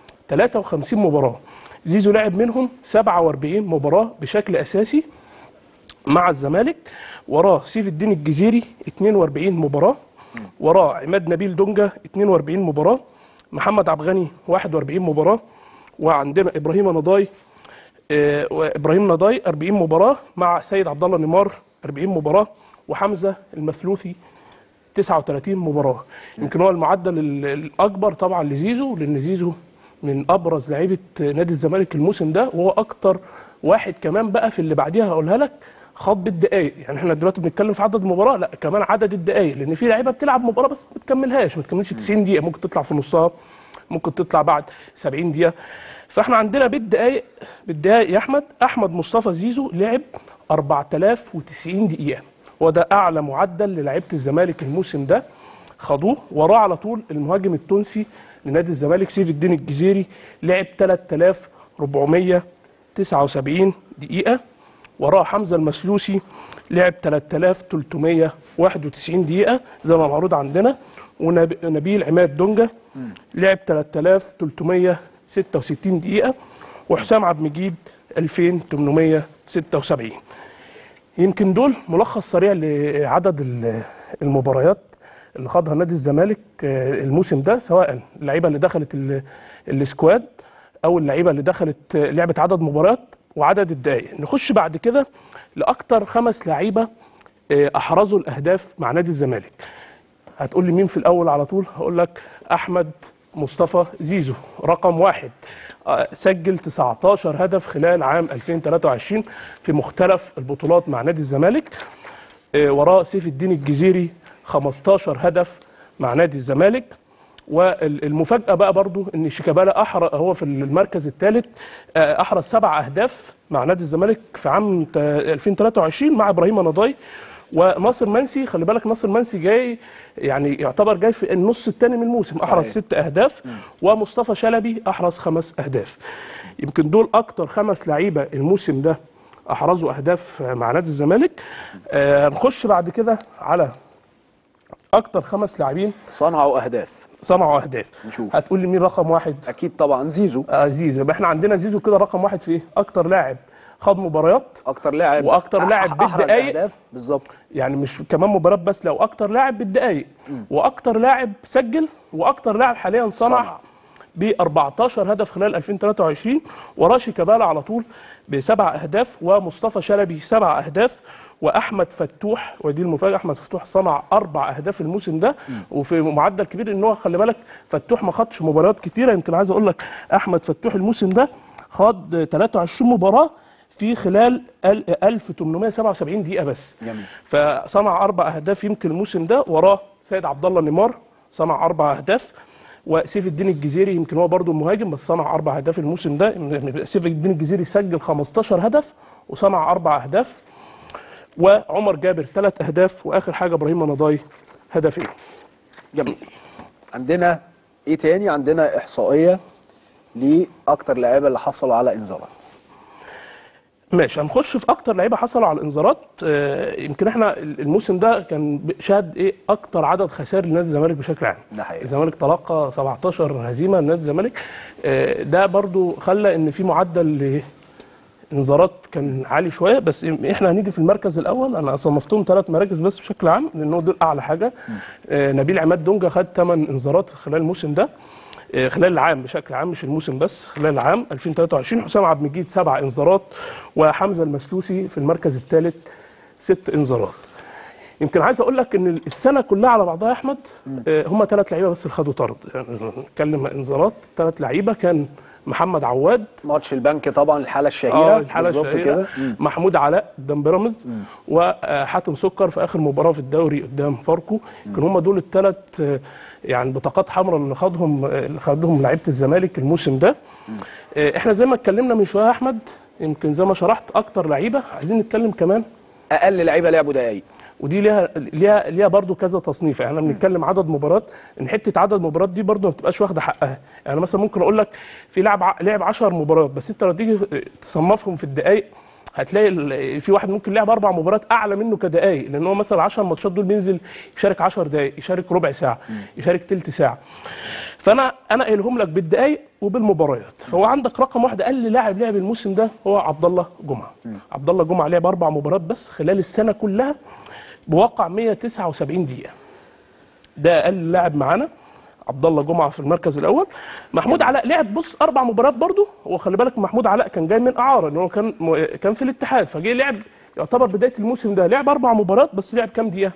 53 مباراه زيزو لعب منهم 47 مباراه بشكل اساسي مع الزمالك وراه سيف الدين الجزيري 42 مباراه وراه عماد نبيل دونجا 42 مباراه محمد عبد الغني 41 مباراه وعندنا ابراهيم نضاي آه، وابراهيم نضاي 40 مباراه مع سيد عبد الله نيمار 40 مباراه وحمزه المثلوثي 39 مباراه يمكن هو المعدل ال- الاكبر طبعا لزيزو لان زيزو من ابرز لعيبه نادي الزمالك الموسم ده وهو اكتر واحد كمان بقى في اللي بعديها هقولها لك خاض بالدقائق يعني احنا دلوقتي بنتكلم في عدد المباراه لا كمان عدد الدقائق لان في لعيبه بتلعب مباراه بس ما بتكملهاش ما تكملش 90 دقيقه ممكن تطلع في نصها ممكن تطلع بعد 70 دقيقه فاحنا عندنا بالدقائق بالدقائق يا احمد احمد مصطفى زيزو لعب 4090 دقيقه وده اعلى معدل للاعيبه الزمالك الموسم ده خدوه وراه على طول المهاجم التونسي لنادي الزمالك سيف الدين الجزيري لعب 3479 دقيقه وراه حمزه المسلوسي لعب 3391 دقيقه زي ما معروض عندنا ونبيل عماد دونجا لعب 3366 دقيقه وحسام عبد المجيد 2876 يمكن دول ملخص سريع لعدد ال- المباريات اللي خاضها نادي الزمالك آه، الموسم ده سواء اللعيبه اللي دخلت ال- السكواد او اللعيبه اللي دخلت آه، لعبت عدد مباريات وعدد الدقائق نخش بعد كده لاكتر خمس لعيبه آه، احرزوا الاهداف مع نادي الزمالك هتقول لي مين في الاول على طول هقول لك احمد مصطفى زيزو رقم واحد آه، سجل 19 هدف خلال عام 2023 في مختلف البطولات مع نادي الزمالك آه، وراه سيف الدين الجزيري 15 هدف مع نادي الزمالك والمفاجاه بقى برضو ان شيكابالا احرز هو في المركز الثالث احرز سبع اهداف مع نادي الزمالك في عام ت- 2023 مع ابراهيم نضاي وناصر منسي خلي بالك ناصر منسي جاي يعني يعتبر جاي في النص الثاني من الموسم احرز صحيح. ست اهداف ومصطفى شلبي احرز خمس اهداف يمكن دول اكتر خمس لعيبه الموسم ده احرزوا اهداف مع نادي الزمالك آه نخش بعد كده على اكتر خمس لاعبين صنعوا اهداف صنعوا اهداف نشوف. هتقول لي مين رقم واحد اكيد طبعا زيزو آه زيزو يبقى احنا عندنا زيزو كده رقم واحد في ايه اكتر لاعب خد مباريات اكتر لاعب وأكتر لاعب أح- أحرز بالدقايق. أهداف. بالظبط يعني مش كمان مباريات بس لو اكتر لاعب بالدقايق واكتر لاعب سجل واكتر لاعب حاليا صنع, صنع. ب 14 هدف خلال 2023 وراه شيكابالا على طول بسبع اهداف ومصطفى شلبي سبع اهداف واحمد فتوح ودي المفاجاه احمد فتوح صنع اربع اهداف الموسم ده وفي معدل كبير ان هو خلي بالك فتوح ما خدش مباريات كتيره يمكن عايز اقول لك احمد فتوح الموسم ده خد 23 مباراه في خلال ال- 1877 دقيقه بس جميل. فصنع اربع اهداف يمكن الموسم ده وراه سيد عبد الله نيمار صنع اربع اهداف وسيف الدين الجزيري يمكن هو برضو مهاجم بس صنع اربع اهداف الموسم ده سيف الدين الجزيري سجل 15 هدف وصنع اربع اهداف وعمر جابر ثلاث اهداف واخر حاجه ابراهيم نضاي هدفين جميل عندنا ايه تاني عندنا احصائيه لاكتر لعيبه اللي حصلوا على انذارات ماشي هنخش في اكتر لعيبه حصلوا على الانذارات آه، يمكن احنا الموسم ده كان ب- شهد ايه اكتر عدد خسائر لنادي الزمالك بشكل عام ده حقيقي. الزمالك تلقى 17 هزيمه لنادي الزمالك آه، ده برضو خلى ان في معدل انذارات كان عالي شويه بس احنا هنيجي في المركز الاول انا صنفتهم ثلاث مراكز بس بشكل عام لان هو دول اعلى حاجه آه، نبيل عماد دونجا خد 8 انذارات خلال الموسم ده آه، خلال العام بشكل عام مش الموسم بس خلال العام 2023 حسام عبد المجيد سبع انذارات وحمزه المسلوسي في المركز الثالث ست انذارات يمكن عايز اقول لك ان السنه كلها على بعضها يا احمد آه، هم ثلاث لعيبه بس اللي خدوا طرد يعني نتكلم انذارات ثلاث لعيبه كان محمد عواد ماتش البنك طبعا الحاله الشهيره اه الحاله بالظبط الشهيره كده محمود علاء قدام بيراميدز وحاتم سكر في اخر مباراه في الدوري قدام فاركو يمكن هم دول الثلاث يعني بطاقات حمراء اللي خدهم اللي خدهم لعيبه الزمالك الموسم ده آه، احنا زي ما اتكلمنا من شويه يا احمد يمكن زي ما شرحت اكتر لعيبه عايزين نتكلم كمان اقل لعيبه لعبوا دقايق ودي ليها ليها ليها برضه كذا تصنيف يعني احنا بنتكلم عدد مباريات ان حته عدد مباريات دي برضه ما بتبقاش واخده حقها يعني مثلا ممكن اقول لك في لاعب ع- لعب 10 مباريات بس انت لو تيجي تصنفهم في الدقائق هتلاقي ال- في واحد ممكن لعب اربع مباريات اعلى منه كدقائق لان هو مثلا 10 ماتشات دول بينزل يشارك 10 دقائق يشارك ربع ساعه يشارك تلت ساعه فانا انا قايلهم لك بالدقائق وبالمباريات فهو عندك رقم واحد اقل لاعب لعب الموسم ده هو عبد الله جمعه عبد الله جمعه لعب اربع مباريات بس خلال السنه كلها بواقع 179 دقيقه ده اقل لاعب معانا عبد الله جمعه في المركز الاول محمود علاء لعب بص اربع مباريات برضه وخلي بالك محمود علاء كان جاي من اعاره ان هو كان م- كان في الاتحاد فجه لعب يعتبر بدايه الموسم ده لعب اربع مباريات بس لعب كام دقيقه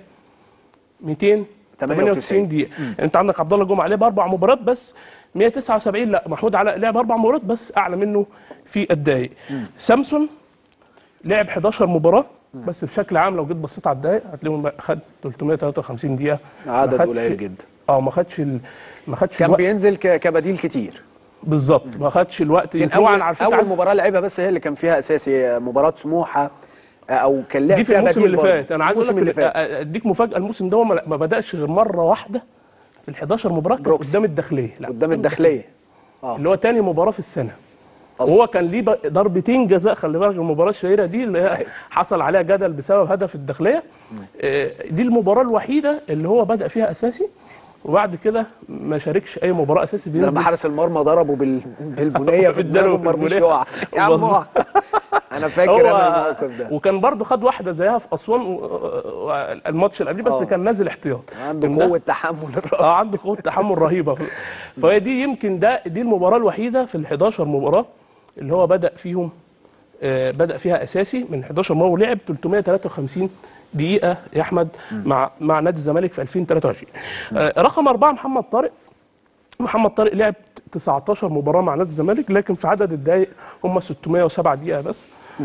298 دقيقه يعني انت عندك عبد الله جمعه لعب اربع مباريات بس 179 لا محمود علاء لعب اربع مباريات بس اعلى منه في الدقائق سامسون لعب 11 مباراه بس بشكل عام لو جيت بصيت على الدقائق هتلاقيهم خد 353 دقيقه ما عدد خدش- قليل جدا اه ما خدش ال... ما خدش كان الوقت بينزل ك- كبديل كتير بالظبط ما خدش الوقت كان يمكن هو اول انا على فكره اول عايز- مباراه لعبها بس هي اللي كان فيها اساسي مباراه سموحه او كان لعب دي في فيها الموسم بديل اللي برضه. فات انا عايز اقول الموسم لك اللي فات أ- اديك مفاجاه الموسم ده هو ما ما بداش غير مره واحده في ال 11 مباراه كان بروكسي. قدام الداخليه لا قدام الداخليه اللي هو تاني مباراه في السنه أصلاً. وهو كان ليه ب- ضربتين جزاء خلي بالك المباراه الشهيره دي اللي هي حصل عليها جدل بسبب هدف الداخليه آه، دي المباراه الوحيده اللي هو بدا فيها اساسي وبعد كده ما شاركش اي مباراه اساسي ده لما بينزل حارس المرمى ضربه بال... بالبنيه في اداله دماغه ما رضيش بالبنية. يقع يا عم مظبوط. اقع. انا فاكر انا الموقف ده وكان برضه خد واحده زيها في اسوان و- و- الماتش اللي قبليه بس آه. كان نازل احتياط عنده كان ده- قوه تحمل الرأس اه عنده قوه تحمل رهيبه فهي دي يمكن ده دي المباراه الوحيده في ال 11 مباراه اللي هو بدا فيهم آه بدا فيها اساسي من 11 مباراه ولعب 353 دقيقه يا احمد مع مع نادي الزمالك في 2023 آه رقم اربعه محمد طارق محمد طارق لعب 19 مباراه مع نادي الزمالك لكن في عدد الدقائق هم 607 دقيقه بس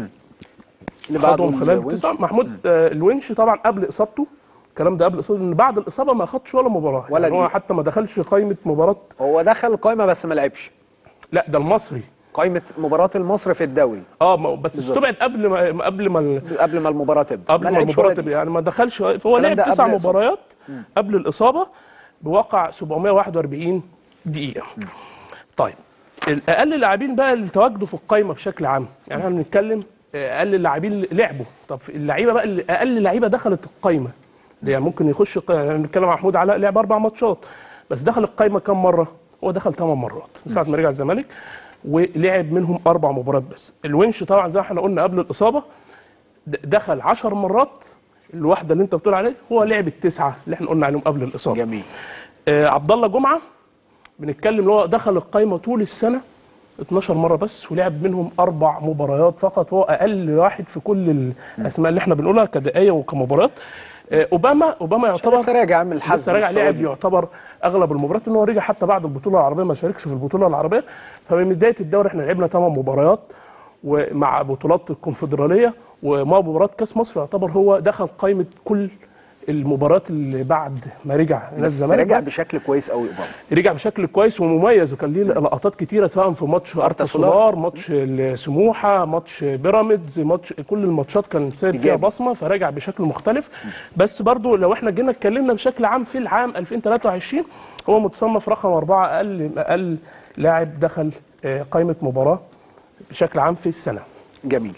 اللي بعده خدهم خلال الونش. تسعة محمود آه الونش طبعا قبل اصابته الكلام ده قبل اصابته لان بعد الاصابه ما خدش ولا مباراه ولا يعني هو دقيقة. حتى ما دخلش قائمه مباراه هو دخل القائمه بس ما لعبش لا ده المصري قائمه مباراه المصري في الدوري اه ما- بس استبعد قبل ما قبل ما ال- قبل ما المباراه تبدا قبل ما لعبش المباراه ولا تبقى دقيقة. يعني ما دخلش فهو الكلام لعب ده تسع قبل الإصابة. مباريات قبل الاصابه بواقع 741 دقيقه طيب الاقل لاعبين بقى اللي تواجدوا في القائمه بشكل عام يعني احنا بنتكلم آه، اقل اللاعبين اللي لعبوا طب اللعيبه بقى اللي اقل لعيبه دخلت القائمه ده يعني ممكن يخش ق- يعني بنتكلم عن محمود علاء لعب اربع ماتشات بس دخل القائمه كام مره هو دخل ثمان مرات من ساعه ما رجع الزمالك ولعب منهم اربع مباريات بس الونش طبعا زي ما احنا قلنا قبل الاصابه د- دخل 10 مرات الواحده اللي انت بتقول عليها هو لعب التسعه اللي احنا قلنا عليهم قبل الاصابه جميل آه عبد الله جمعه بنتكلم اللي هو دخل القايمه طول السنه 12 مره بس ولعب منهم اربع مباريات فقط هو اقل واحد في كل الاسماء اللي احنا بنقولها كدقايق وكمباريات آه اوباما اوباما يعتبر لسه راجع من الحزم لسه راجع لعب السعودي. يعتبر اغلب المباريات ان هو رجع حتى بعد البطوله العربيه ما شاركش في البطوله العربيه فمن بدايه الدوري احنا لعبنا 8 مباريات ومع بطولات الكونفدراليه ومع مباراه كاس مصر يعتبر هو دخل قائمه كل المباريات اللي بعد ما رجع نادي بس الزمالك رجع بس بشكل كويس قوي اوباما رجع بشكل كويس ومميز وكان ليه لقطات كتيره سواء في ماتش ارتا سولار. سولار ماتش السموحه ماتش بيراميدز ماتش كل الماتشات كان سايب فيها إيجابي. بصمه فرجع بشكل مختلف بس برضو لو احنا جينا اتكلمنا بشكل عام في العام 2023 هو متصنف رقم أربعة أقل أقل لاعب دخل آه، قائمة مباراة بشكل عام في السنة جميل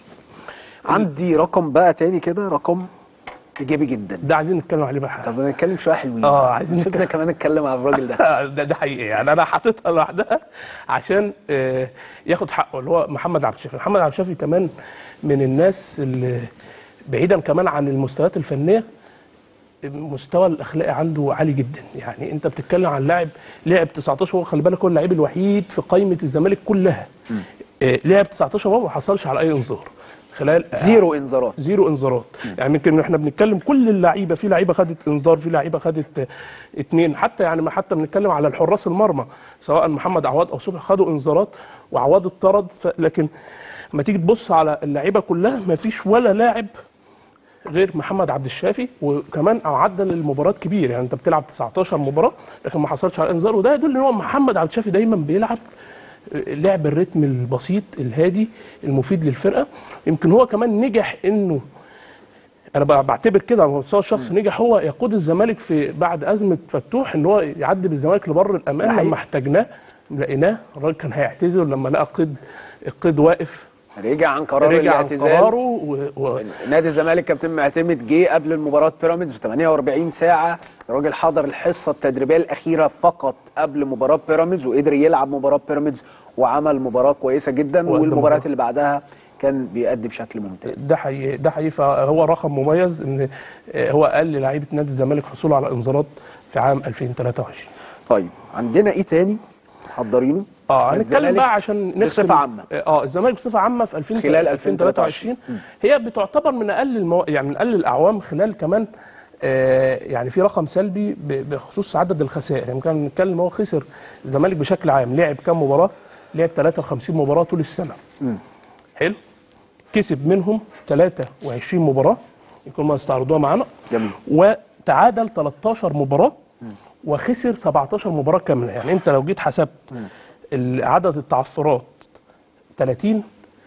عندي رقم بقى تاني كده رقم ايجابي جدا ده عايزين نتكلم عليه بقى طب نتكلم شويه حلوين آه، عايزين سيبنا نتكلم. كمان نتكلم على الراجل ده ده ده حقيقي يعني انا حاططها لوحدها عشان آه، ياخد حقه اللي هو محمد عبد الشافي محمد عبد الشافي كمان من الناس اللي بعيدا كمان عن المستويات الفنيه المستوى الاخلاقي عنده عالي جدا يعني انت بتتكلم عن لاعب لعب 19 هو خلي بالك هو اللاعب الوحيد في قائمه الزمالك كلها آه، لعب 19 مباراه ما حصلش على اي انذار خلال زيرو انذارات زيرو انذارات يعني يمكن احنا بنتكلم كل اللعيبه في لعيبه خدت انذار في لعيبه خدت آه، اتنين حتى يعني ما حتى بنتكلم على الحراس المرمى سواء محمد عواد او صبحي خدوا انذارات وعواد اتطرد ف- لكن لما تيجي تبص على اللعيبه كلها ما فيش ولا لاعب غير محمد عبد الشافي وكمان معدل المباريات كبير يعني انت بتلعب 19 مباراه لكن ما حصلش على انذار وده يدل ان هو محمد عبد الشافي دايما بيلعب لعب الريتم البسيط الهادي المفيد للفرقه يمكن هو كمان نجح انه انا بع- بعتبر كده على المستوى الشخصي نجح هو يقود الزمالك في بعد ازمه فتوح ان هو يعدي بالزمالك لبر ده الامان حقيقي. لما احتاجناه لقيناه الراجل كان هيعتذر لما لقى قيد القيد واقف رجع عن قرار رجع عن الاعتزال قراره و... و... نادي الزمالك كابتن معتمد جه قبل مباراه بيراميدز ب 48 ساعه الراجل حضر الحصه التدريبيه الاخيره فقط قبل مباراه بيراميدز وقدر يلعب مباراه بيراميدز وعمل مباراه كويسه جدا وقدم والمباريات مباراة. اللي بعدها كان بيأدي بشكل ممتاز ده حقيقي ده حقيقي فهو رقم مميز ان آه، هو اقل لعيبه نادي الزمالك حصولا على انذارات في عام 2023 طيب عندنا ايه تاني محضرينه اه هنتكلم الزمالك بقى عشان نختم بصفة عامة. اه الزمالك بصفه عامه في 2000 خلال 2023 هي بتعتبر من اقل المو... يعني من اقل الاعوام خلال كمان آه يعني في رقم سلبي ب- بخصوص عدد الخسائر يعني كان نتكلم هو خسر الزمالك بشكل عام لعب كام مباراه؟ لعب 53 مباراه طول السنه حلو كسب منهم 23 مباراه يمكن ما استعرضوها معانا جميل وتعادل 13 مباراه وخسر 17 مباراه كامله يعني انت لو جيت حسبت ال- عدد التعثرات 30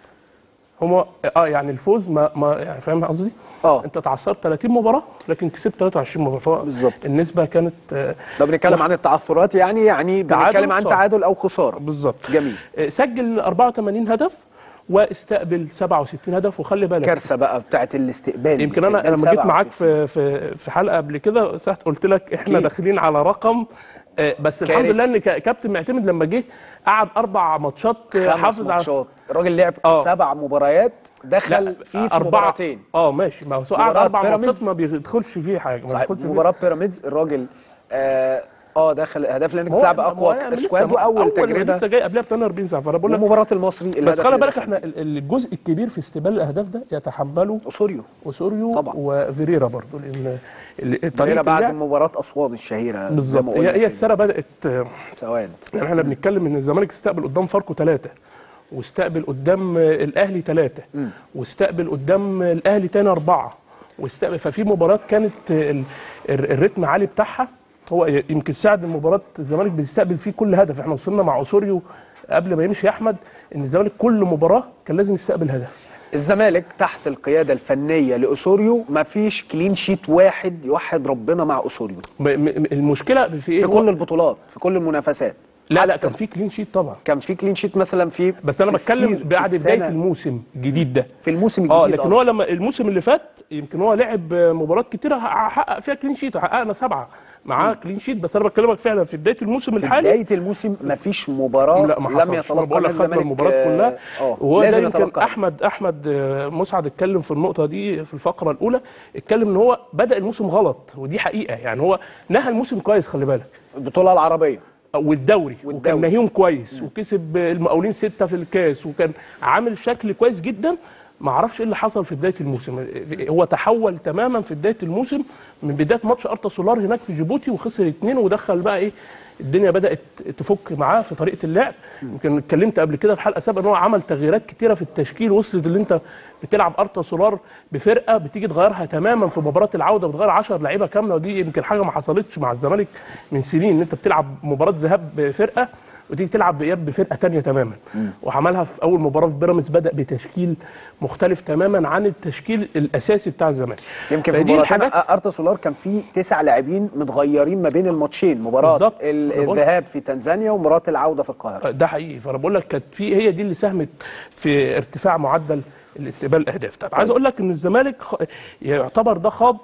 هما اه يعني الفوز ما ما يعني فاهم قصدي؟ اه انت تعثرت 30 مباراه لكن كسبت 23 مباراه فهو بالظبط. النسبه كانت آه ده بنتكلم عن التعثرات يعني يعني تعادل بنتكلم عن وخسارة. تعادل او خساره بالظبط جميل آه، سجل 84 هدف واستقبل 67 هدف وخلي بالك كارثه بقى بتاعت الاستقبال يمكن انا استقبال لما جيت معاك 67. في في في حلقه قبل كده ساعات قلت لك احنا أكيد. داخلين على رقم آه، بس الحمد كارثي. لله ان كا- كابتن معتمد لما جه قعد اربع ماتشات آه، خمس حافظ على ماتشات الراجل لعب آه. سبع مباريات دخل فيه في أربعة مباراتين اه ماشي ما هو سواء قعد مباراة اربع ماتشات بيراميدز. ما بيدخلش فيه حاجه ما صحيح بيدخلش فيه مباراه بيراميدز الراجل اه, آه دخل اهداف لانك هو- بتلعب ما هو اقوى أنا لسه- سكواد واول تجربه لسه جاي قبلها ب 48 ساعه فانا بقول لك ومباراه المصري بس الهدف خلي اللي بالك دخل. احنا ال- الجزء الكبير في استقبال الاهداف ده يتحمله اسوريو اسوريو طبعا. وفيريرا برضو لان ال- طريقه طريقه بعد اللعب مباراه اسوان الشهيره زي ما بالظبط قلنا هي هي كده. السنه بدات آه، سواد يعني احنا بنتكلم ان الزمالك استقبل قدام فاركو ثلاثه واستقبل قدام آه، الاهلي ثلاثه واستقبل قدام آه، الاهلي تاني اربعه واستقبل ففي مباراه كانت آه، ال- ال- الريتم عالي بتاعها هو ي- يمكن ساعد المباراه الزمالك بيستقبل فيه كل هدف احنا وصلنا مع اسوريو قبل ما يمشي احمد ان الزمالك كل مباراه كان لازم يستقبل هدف الزمالك تحت القياده الفنيه لاسوريو ما فيش كلين شيت واحد يوحد ربنا مع اسوريو م- م- المشكله في ايه في هو- كل البطولات في كل المنافسات لا لا حتى كان في كلين شيت طبعا كان في كلين شيت مثلا في بس انا في بتكلم السيزون- بعد في بدايه السنة- الموسم الجديد ده في الموسم الجديد اه لكن قصدي. هو لما الموسم اللي فات يمكن هو لعب مباريات كتيره حقق فيها كلين شيت حققنا سبعه معاه كلين شيت بس انا بكلمك فعلا في بدايه الموسم في الحالي بدايه الموسم مفيش مباراه لا ما لم حصلش يتلقى انا بقول لك نادي خدنا الزمالك، المباريات كلها اه وهو ده لازم يمكن يتلقى احمد احمد آه، مسعد اتكلم في النقطه دي في الفقره الاولى اتكلم ان هو بدا الموسم غلط ودي حقيقه يعني هو نهى الموسم كويس خلي بالك البطوله العربيه والدوري, والدوري. وكان ناهيهم كويس وكسب المقاولين ستة في الكاس وكان عامل شكل كويس جدا ما اعرفش ايه اللي حصل في بدايه الموسم هو تحول تماما في بدايه الموسم من بدايه ماتش ارتا سولار هناك في جيبوتي وخسر اتنين ودخل بقى ايه الدنيا بدات تفك معاه في طريقه اللعب يمكن اتكلمت قبل كده في حلقه سابقه ان هو عمل تغييرات كتيره في التشكيل وصلت اللي انت بتلعب ارتا سولار بفرقه بتيجي تغيرها تماما في مباراه العوده بتغير 10 لعيبه كامله ودي يمكن حاجه ما حصلتش مع الزمالك من سنين ان انت بتلعب مباراه ذهاب بفرقه وتيجي تلعب باياب بفرقه تانية تماما وعملها في اول مباراه في بيراميدز بدا بتشكيل مختلف تماما عن التشكيل الاساسي بتاع الزمالك يمكن في فدي مباراتين الحاجات ارتا سولار كان في تسع لاعبين متغيرين ما بين الماتشين مباراه بالظبط. ال- أنا بقول- الذهاب في تنزانيا ومباراه العوده في القاهره ده حقيقي فانا بقول لك كانت في هي دي اللي ساهمت في ارتفاع معدل الاستقبال الاهداف طب عايز اقول لك ان الزمالك خ... يعتبر ده خاض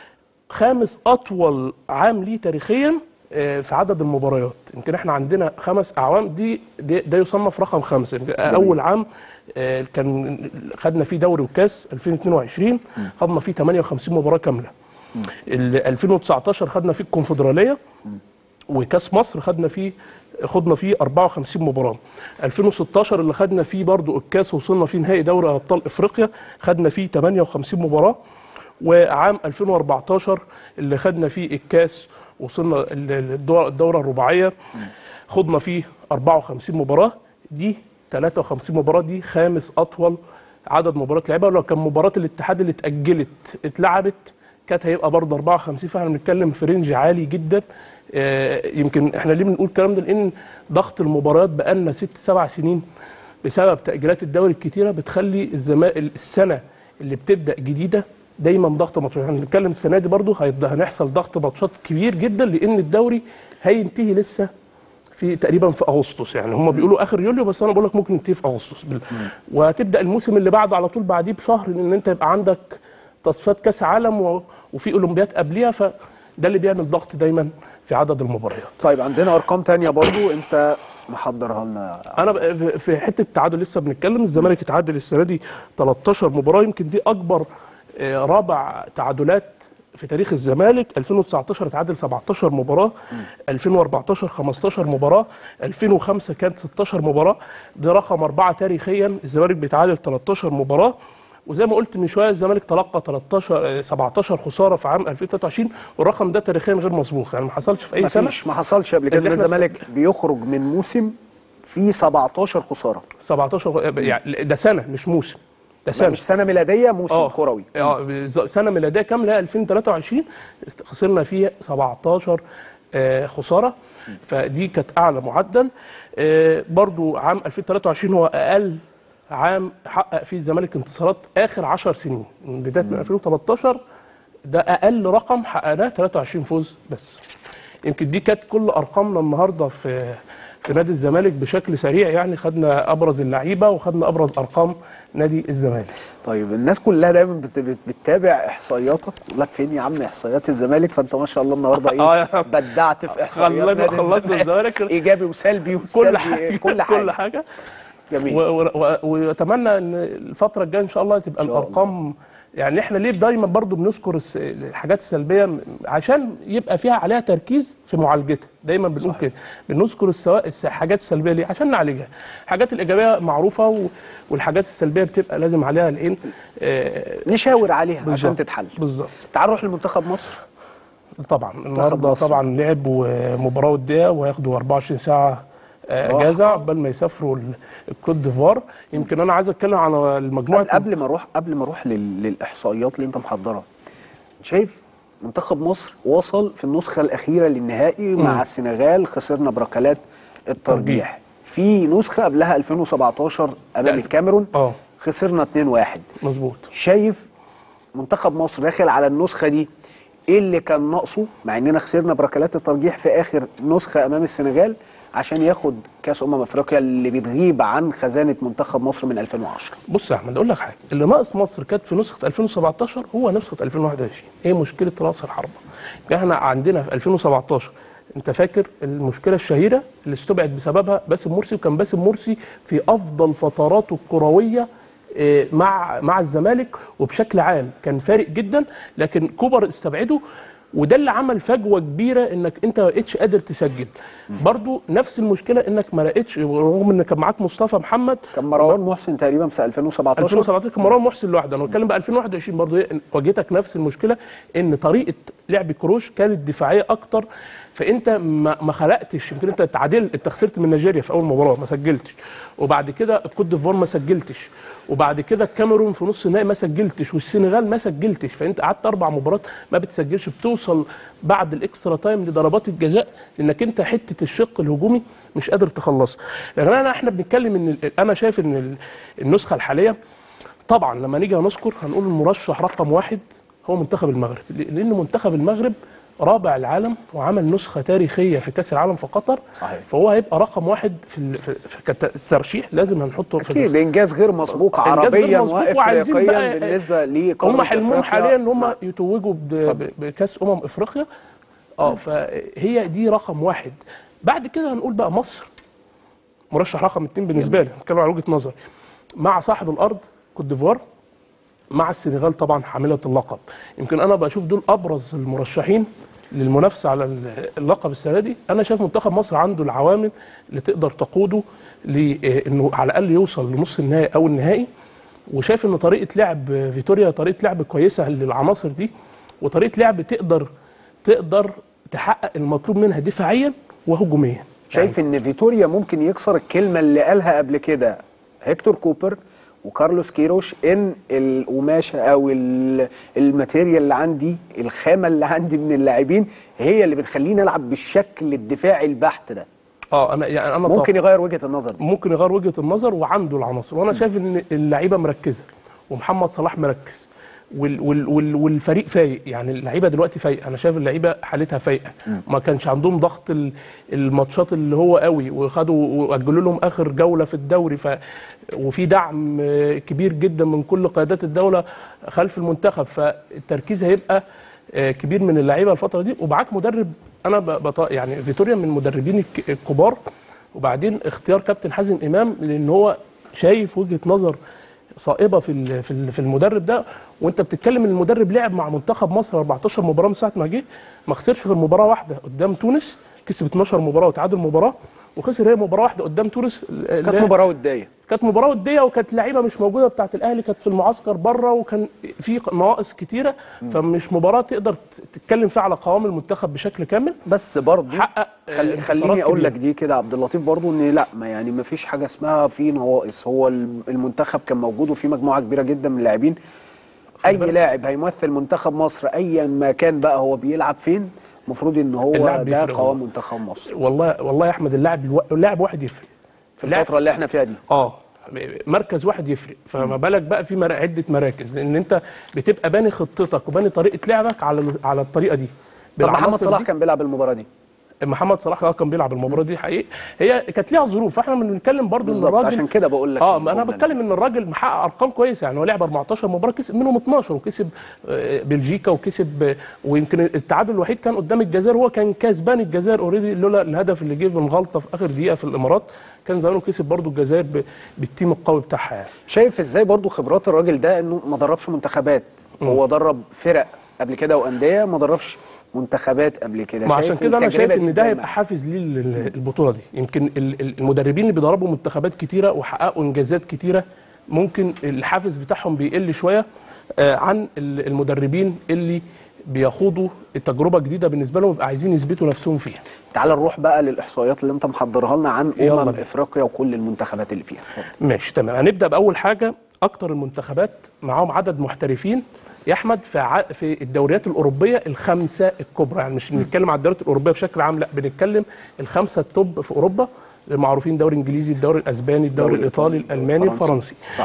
خامس اطول عام ليه تاريخيا آه، في عدد المباريات يمكن احنا عندنا خمس اعوام دي, دي ده يصنف رقم خمسه يمكن اول عام آه، كان خدنا فيه دوري وكاس 2022 خدنا فيه 58 مباراه كامله ال 2019 خدنا فيه الكونفدراليه وكاس مصر خدنا فيه خدنا فيه 54 مباراه 2016 اللي خدنا فيه برضو الكاس وصلنا فيه نهائي دوري ابطال افريقيا خدنا فيه 58 مباراه وعام 2014 اللي خدنا فيه الكاس وصلنا ال- ال- الدور- الدوره الرباعيه خدنا فيه 54 مباراه دي 53 مباراه دي خامس اطول عدد مباريات لعبها ولو كان مباراه الاتحاد اللي اتاجلت اتلعبت كانت هيبقى برضه 54 فاحنا بنتكلم في رينج عالي جدا آه، يمكن احنا ليه بنقول الكلام ده لان ضغط المباريات بقالنا ست سبع سنين بسبب تاجيلات الدوري الكتيره بتخلي الزما... السنه اللي بتبدا جديده دايما ضغط ماتشات احنا بنتكلم السنه دي برضه هيض- هنحصل ضغط ماتشات كبير جدا لان الدوري هينتهي لسه في تقريبا في اغسطس يعني هم بيقولوا اخر يوليو بس انا بقول لك ممكن ينتهي في اغسطس بال... وهتبدا الموسم اللي بعده على طول بعديه بشهر ان انت يبقى عندك تصفيات كاس عالم و... وفي اولمبياد قبليها فده اللي بيعمل ضغط دايما في عدد المباريات طيب عندنا ارقام تانية برضو انت محضرها لنا انا بقى في- في حته التعادل لسه بنتكلم الزمالك اتعادل السنه دي 13 مباراه يمكن دي اكبر آه، رابع تعادلات في تاريخ الزمالك 2019 اتعادل 17 مباراه 2014 15 مباراه 2005 كانت 16 مباراه ده رقم اربعه تاريخيا الزمالك بيتعادل 13 مباراه وزي ما قلت من شويه الزمالك تلقى 13 آه، 17 خساره في عام 2023 والرقم ده تاريخيا غير مسبوق يعني ما حصلش في اي سنه مفيش ما حصلش قبل كده اللي ان احنا الزمالك بيخرج من موسم فيه 17 خساره 17 يعني ده سنه مش موسم ده سنة. سنه مش سنه ميلاديه موسم اه كروي اه بز- سنه ميلاديه كامله 2023 است- خسرنا فيها 17 آه، خساره فدي كانت اعلى معدل آه، برضو عام 2023 هو اقل عام حقق فيه الزمالك انتصارات اخر 10 سنين من بدايه من 2013 ده اقل رقم حققناه 23 فوز بس يمكن دي كانت كل ارقامنا النهارده في في نادي الزمالك بشكل سريع يعني خدنا ابرز اللعيبه وخدنا ابرز ارقام نادي الزمالك طيب الناس كلها دايما بت- بت- بتتابع احصائياتك يقول لك فين يا عم احصائيات الزمالك فانت ما شاء الله النهارده آه يا ايه عم. بدعت في احصائيات خلصنا- نادي خلصنا الزمالك. ايجابي وسلبي كل وسلبي حاجه كل حاجه كل حاجه جميل و- و- و- واتمنى ان الفتره الجايه ان شاء الله تبقى إن شاء الله. الارقام يعني احنا ليه دايما برضو بنذكر الس- الحاجات السلبيه م- عشان يبقى فيها عليها تركيز في معالجتها دايما بنقول كده بنذكر السواء الس- الحاجات السلبيه ليه عشان نعالجها الحاجات الايجابيه معروفه و- والحاجات السلبيه بتبقى لازم عليها العين آه، نشاور عليها عشان بالظبط. تتحل بالظبط تعال نروح لمنتخب مصر طبعا النهارده مصر. طبعا لعبوا مباراه وديه وهياخدوا 24 ساعه آه، راحة. اجازه قبل ما يسافروا ال- الكوت ديفوار يمكن انا عايز اتكلم عن المجموعه قبل, قبل ما اروح قبل ما اروح لل- للاحصائيات اللي انت محضرها شايف منتخب مصر وصل في النسخه الاخيره للنهائي مع السنغال خسرنا بركلات الترجيح في نسخه قبلها 2017 امام لا. الكاميرون اه خسرنا 2-1 مظبوط شايف منتخب مصر داخل على النسخه دي ايه اللي كان ناقصه مع اننا خسرنا بركلات الترجيح في اخر نسخه امام السنغال عشان ياخد كاس امم افريقيا اللي بتغيب عن خزانه منتخب مصر من 2010 بص يا احمد اقول لك حاجه اللي ناقص مصر كانت في نسخه 2017 هو نسخه 2021 ايه مشكله راس الحربه احنا عندنا في 2017 انت فاكر المشكله الشهيره اللي استبعد بسببها باسم مرسي وكان باسم مرسي في افضل فتراته الكرويه آه، مع مع الزمالك وبشكل عام كان فارق جدا لكن كوبر استبعده وده اللي عمل فجوه كبيره انك انت ما بقتش قادر تسجل برضو نفس المشكله انك ما لقيتش رغم ان كان معاك مصطفى محمد كان مروان محسن تقريبا في 2017 2017 كان مروان محسن لوحده انا بتكلم بقى 2021 برضه هي- واجهتك نفس المشكله ان طريقه لعب كروش كانت دفاعيه اكتر فانت ما ما خلقتش يمكن انت تعادلت انت خسرت من نيجيريا في اول مباراه ما سجلتش وبعد كده الكوت ديفوار ما سجلتش وبعد كده الكاميرون في نص النهائي ما سجلتش والسنغال ما سجلتش فانت قعدت اربع مباريات ما بتسجلش بتوصل بعد الاكسترا تايم لضربات الجزاء لانك انت حته الشق الهجومي مش قادر تخلصها لكن انا احنا بنتكلم ان ال- انا شايف ان ال- النسخه الحاليه طبعا لما نيجي نذكر هنقول المرشح رقم واحد هو منتخب المغرب لان منتخب المغرب رابع العالم وعمل نسخه تاريخيه في كاس العالم في قطر صحيح. فهو هيبقى رقم واحد في ال- في في كالترشيح لازم هنحطه في اكيد انجاز غير مسبوق إنجاز غير عربيا مسبوق وعايزين وافريقيا بقى- بالنسبه لقاره هم حلمهم أفريقيا. حاليا ان هم نعم. يتوجوا ب- اتفضل. ب- بكاس امم افريقيا اه فهي دي رقم واحد بعد كده هنقول بقى مصر مرشح رقم اتنين بالنسبه لي هنتكلم على وجهه نظر مع صاحب الارض كوت ديفوار مع السنغال طبعا حامله اللقب يمكن انا بشوف دول ابرز المرشحين للمنافسه على ال- اللقب السنه دي انا شايف منتخب مصر عنده العوامل اللي تقدر تقوده لانه على الاقل يوصل لنص النهائي او النهائي وشايف ان طريقه لعب فيتوريا طريقه لعب كويسه للعناصر دي وطريقه لعب تقدر تقدر تحقق المطلوب منها دفاعيا وهجوميا شايف ان فيتوريا ممكن يكسر الكلمه اللي قالها قبل كده هيكتور كوبر وكارلوس كيروش ان القماشه او ال- الماتيريال اللي عندي الخامه اللي عندي من اللاعبين هي اللي بتخليني العب بالشكل الدفاعي البحت ده اه انا يعني انا ممكن يغير وجهه النظر دي ممكن يغير وجهه النظر وعنده العناصر وانا شايف ان اللعيبه مركزه ومحمد صلاح مركز وال وال وال والفريق فايق يعني اللعيبه دلوقتي فايقه انا شايف اللعيبه حالتها فايقه ما كانش عندهم ضغط ال- الماتشات اللي هو قوي وخدوا واجلوا لهم اخر جوله في الدوري ف وفي دعم آه، كبير جدا من كل قيادات الدوله خلف المنتخب فالتركيز هيبقى آه، كبير من اللعيبه الفتره دي ومعاك مدرب انا ب- بط... يعني فيتوريا من المدربين الك- الكبار وبعدين اختيار كابتن حازم امام لان هو شايف وجهه نظر صائبه في ال- في ال- في المدرب ده وانت بتتكلم ان المدرب لعب مع منتخب مصر 14 مباراه من ساعه ما جه ما خسرش غير مباراه واحده قدام تونس كسب 12 مباراه وتعادل مباراه وخسر هي مباراه واحده قدام تونس اللي كانت هي- مباراه وديه كانت مباراه وديه وكانت لعيبه مش موجوده بتاعه الاهلي كانت في المعسكر بره وكان في نواقص كتيره فمش مباراه تقدر تتكلم فيها على قوام المنتخب بشكل كامل بس برضه حقق آه، خلي انتصارات خليني اقول كبيرة. لك دي كده عبد اللطيف برضه ان لا ما يعني ما فيش حاجه اسمها في نواقص هو الم- المنتخب كان موجود وفي مجموعه كبيره جدا من اللاعبين اي بالك. لاعب هيمثل منتخب مصر ايا ما كان بقى هو بيلعب فين المفروض ان هو اللاعب ده بيفرق قوام والله. منتخب مصر والله والله يا احمد اللاعب الو... اللاعب واحد يفرق في لاعب- الفتره اللي احنا فيها دي اه مركز واحد يفرق فما بالك بقى في مر- عده مراكز لان انت بتبقى باني خطتك وباني طريقه لعبك على على الطريقه دي طب محمد بالعناصر صلاح دي. كان بيلعب المباراه دي محمد صلاح اه كان بيلعب المباراه دي حقيقي هي كانت ليها ظروف فاحنا بنتكلم برضو ان بالظبط الراجل عشان كده بقول لك اه ما انا الجملة بتكلم ان الراجل محقق ارقام كويسه يعني هو لعب 14 مباراه كسب منهم 12 وكسب آه، بلجيكا وكسب آه، ويمكن التعادل الوحيد كان قدام الجزائر هو كان كسبان الجزائر اوريدي لولا الهدف اللي جه من غلطه في اخر دقيقه في الامارات كان زمانه كسب برضو الجزائر ب- بالتيم القوي بتاعها يعني شايف ازاي برضو خبرات الراجل ده انه ما دربش منتخبات هو درب فرق قبل كده وانديه ما دربش منتخبات قبل كده ما شايف عشان كده انا التجربة شايف دي ان ده إزاي هيبقى معاه؟ حافز ليه لل- البطوله دي يمكن ال- ال- المدربين اللي بيدربوا منتخبات كتيره وحققوا انجازات كتيره ممكن الحافز بتاعهم بيقل شويه آه، عن ال- المدربين اللي بيخوضوا التجربه جديده بالنسبه لهم ويبقى عايزين يثبتوا نفسهم فيها تعال نروح بقى للاحصائيات اللي انت محضرها لنا عن يلا امم بينا. افريقيا وكل المنتخبات اللي فيها اتفضل. ماشي تمام هنبدا باول حاجه اكتر المنتخبات معاهم عدد محترفين يا احمد في ع... في الدوريات الاوروبيه الخمسه الكبرى يعني مش بنتكلم على الدوريات الاوروبيه بشكل عام لا بنتكلم الخمسه التوب في اوروبا المعروفين الدوري الانجليزي الدوري الاسباني الدوري الدوري الايطالي الإيطالي، الالماني الفرنسي. الفرنسي صحيح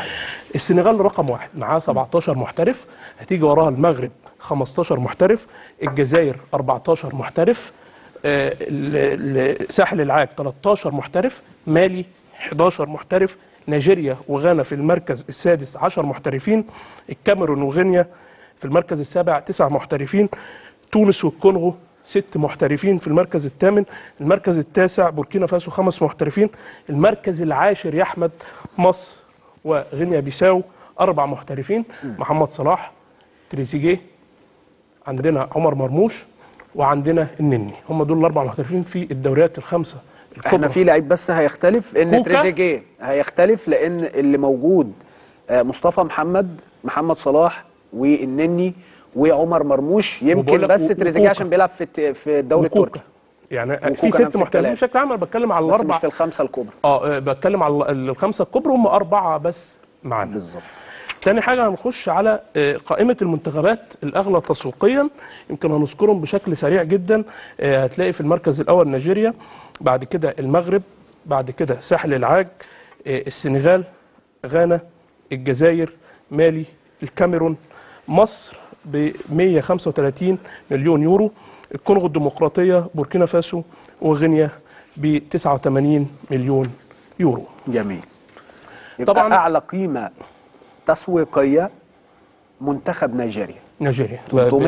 السنغال رقم واحد معاه 17 محترف هتيجي وراها المغرب 15 محترف الجزائر 14 محترف آه، ال- ال- ساحل العاج 13 محترف مالي 11 محترف نيجيريا وغانا في المركز السادس 10 محترفين الكاميرون وغينيا في المركز السابع تسع محترفين تونس والكونغو ست محترفين في المركز الثامن المركز التاسع بوركينا فاسو خمس محترفين المركز العاشر يا احمد مصر وغينيا بيساو اربع محترفين محمد صلاح تريزيجيه عندنا عمر مرموش وعندنا النني هم دول الاربع محترفين في الدوريات الخمسه احنا الكبرى في لعيب بس هيختلف ان كوكا. تريزيجيه هيختلف لان اللي موجود آه، مصطفى محمد محمد صلاح والنني وعمر مرموش وبقول يمكن لك بس و- تريزيجيه وكوكا. عشان بيلعب في الت- في الدوري وكوكا. التركي يعني وكوكا في نفس ست الكلام. محترفين بشكل عام انا بتكلم على بس مش الاربع في الخمسه الكبرى اه آه، بتكلم على ال- الخمسه الكبرى هم اربعه بس معانا بالظبط تاني حاجة هنخش على آه، قائمة المنتخبات الأغلى تسويقيا يمكن هنذكرهم بشكل سريع جدا آه، هتلاقي في المركز الأول نيجيريا بعد كده المغرب بعد كده ساحل العاج آه، السنغال غانا الجزائر مالي الكاميرون مصر ب 135 مليون يورو الكونغو الديمقراطية بوركينا فاسو وغينيا ب 89 مليون يورو جميل يبقى طبعاً- اعلى قيمه تسويقيه منتخب نيجيريا نيجيريا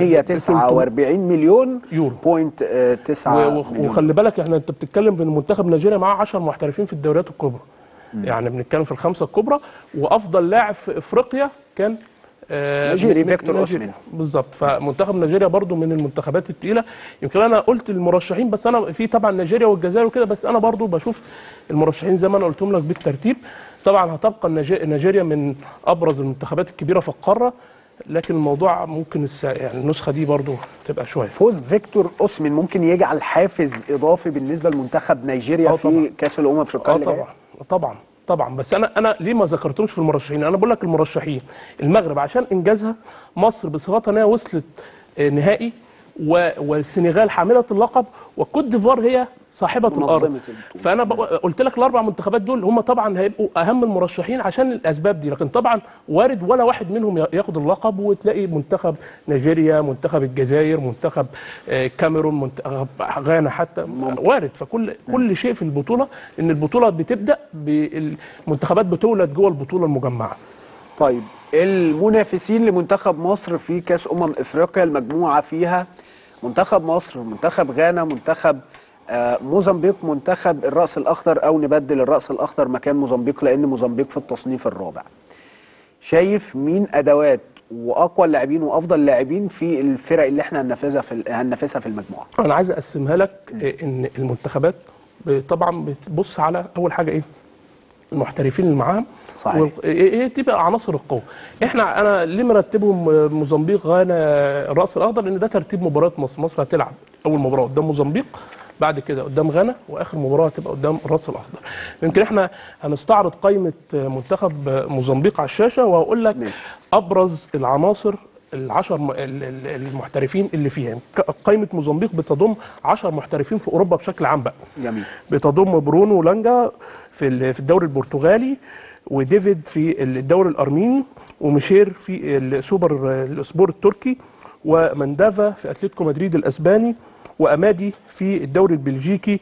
349 مليون يورو. بوينت آه، تسعة و- و- مليون. وخلي بالك احنا انت بتتكلم في المنتخب نيجيريا معاه 10 محترفين في الدوريات الكبرى يعني بنتكلم في الخمسه الكبرى وافضل لاعب في افريقيا كان آه، نيجيري من- فيكتور نيجيريا. أوسيمين. بالظبط فمنتخب نيجيريا برضو من المنتخبات الثقيله يمكن انا قلت المرشحين بس انا في طبعا نيجيريا والجزائر وكده بس انا برضو بشوف المرشحين زي ما انا قلتهم لك بالترتيب طبعا هتبقى النيجي- نيجيريا من ابرز المنتخبات الكبيره في القاره لكن الموضوع ممكن الس... يعني النسخه دي برضو تبقى شويه فوز فيكتور اوسمين ممكن يجعل حافز اضافي بالنسبه لمنتخب نيجيريا آه في طبعاً. كاس الامم الافريقيه اه اللي جاية؟ طبعا طبعا طبعا بس انا انا ليه ما ذكرتهمش في المرشحين انا بقول لك المرشحين المغرب عشان انجازها مصر بصفتها ان هي وصلت آه، نهائي و- والسنغال حامله اللقب والكوت ديفوار هي صاحبه منظمة الارض البطولة. فانا بق- قلت لك الاربع منتخبات دول هم طبعا هيبقوا اهم المرشحين عشان الاسباب دي لكن طبعا وارد ولا واحد منهم ي- ياخد اللقب وتلاقي منتخب نيجيريا منتخب الجزائر منتخب آه، كاميرون منتخب غانا حتى وارد فكل كل شيء في البطوله ان البطوله بتبدا بالمنتخبات بتولد جوه البطوله المجمعه طيب المنافسين لمنتخب مصر في كاس امم افريقيا المجموعه فيها منتخب مصر منتخب غانا منتخب آه، موزمبيق منتخب الراس الاخضر او نبدل الراس الاخضر مكان موزمبيق لان موزمبيق في التصنيف الرابع شايف مين ادوات واقوى اللاعبين وافضل لاعبين في الفرق اللي احنا هننافسها في هننافسها في المجموعه انا عايز اقسمها لك آه، ان المنتخبات ب- طبعا بتبص على اول حاجه ايه المحترفين اللي معاهم صحيح. وال- ايه إيه دي بقى عناصر القوه احنا انا ليه مرتبهم آه، موزمبيق غانا الراس الاخضر لان ده ترتيب مباراه مصر مصر هتلعب اول مباراه قدام موزمبيق بعد كده قدام غانا واخر مباراه هتبقى قدام الراس الاخضر يمكن احنا هنستعرض قائمه آه، منتخب آه، موزمبيق على الشاشه وهقول لك ماشي. ابرز العناصر العشر م- ال- ال- المحترفين اللي فيها ك- قائمه موزمبيق بتضم 10 محترفين في اوروبا بشكل عام بقى جميل بتضم برونو لانجا في ال- في الدوري البرتغالي وديفيد في الدوري الارميني وميشير في السوبر الاسبور التركي ومندافا في اتلتيكو مدريد الاسباني وامادي في الدوري البلجيكي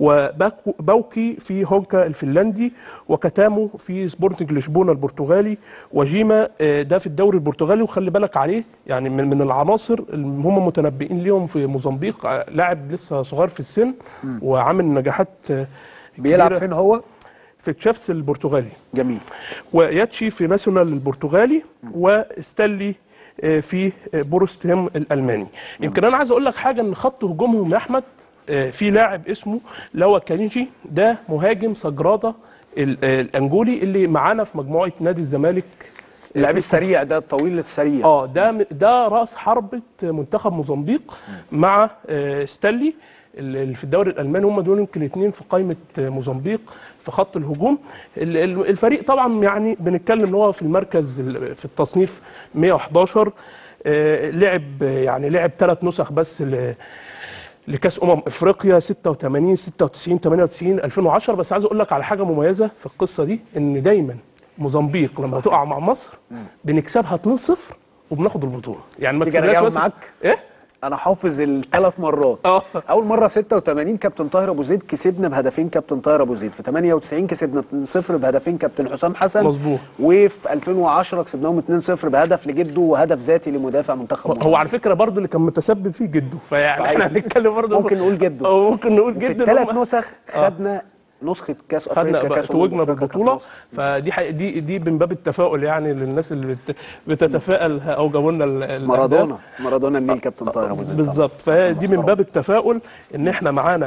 وبوكي في هونكا الفنلندي وكتامو في سبورتنج لشبونه البرتغالي وجيما آه، ده في الدوري البرتغالي وخلي بالك عليه يعني من من العناصر اللي هم متنبئين ليهم في موزمبيق آه، لاعب لسه صغير في السن وعامل نجاحات آه، بيلعب كبيرة فين هو في تشافس البرتغالي جميل وياتشي في ناسيونال البرتغالي وستانلي آه، في آه، بوروستهم الالماني يمكن انا عايز اقول لك حاجه ان خط هجومهم يا احمد آه، في لاعب اسمه لوا كانيجي ده مهاجم سجراده ال- آه، الانجولي اللي معانا في مجموعه نادي الزمالك آه، اللاعب في السريع ده الطويل السريع اه ده ده راس حربة منتخب موزمبيق مع آه، ستانلي اللي في الدوري الالماني هم دول يمكن الاثنين في قائمه آه، موزمبيق في خط الهجوم ال- ال- الفريق طبعا يعني بنتكلم ان هو في المركز ال- في التصنيف 111 آه، لعب آه، يعني لعب ثلاث نسخ بس ل- لكاس امم افريقيا 86 96 98 2010 بس عايز اقول لك على حاجه مميزه في القصه دي ان دايما موزمبيق لما تقع مع مصر بنكسبها 2-0 وبناخد البطوله يعني ما تيجي كسبناش أراجعهم بس- معاك؟ ايه انا حافظ الثلاث مرات اه اول مره 86 كابتن طاهر ابو زيد كسبنا بهدفين كابتن طاهر ابو زيد في 98 كسبنا 2-0 بهدفين كابتن حسام حسن مظبوط. وفي 2010 كسبناهم 2-0 بهدف لجده وهدف ذاتي لمدافع منتخب هو على فكره برضو اللي كان متسبب فيه جده فيعني صحيح. احنا هنتكلم برضو ممكن نقول جده. أو ممكن نقول في جده الثلاث إن هم- نسخ خدنا نسخه كاس خدنا افريقيا بقى كاس أمم توجنا أفريقيا كانت بالبطوله مصر. فدي حق دي دي من باب التفاؤل يعني للناس اللي بت بتتفائل او جابوا لنا ال- الأهداف. مارادونا مارادونا النيل كابتن طاهر ابو زيد بالظبط فدي من باب التفاؤل ان احنا معانا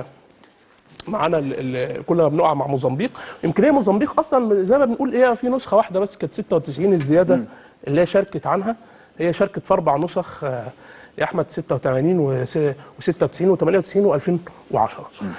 معانا ال- ال- كل ما بنقع مع موزمبيق يمكن هي موزمبيق اصلا زي ما بنقول ايه في نسخه واحده بس كانت 96 الزياده اللي هي شاركت عنها هي شاركت في اربع نسخ آه، يا احمد 86 و96 و98 و2010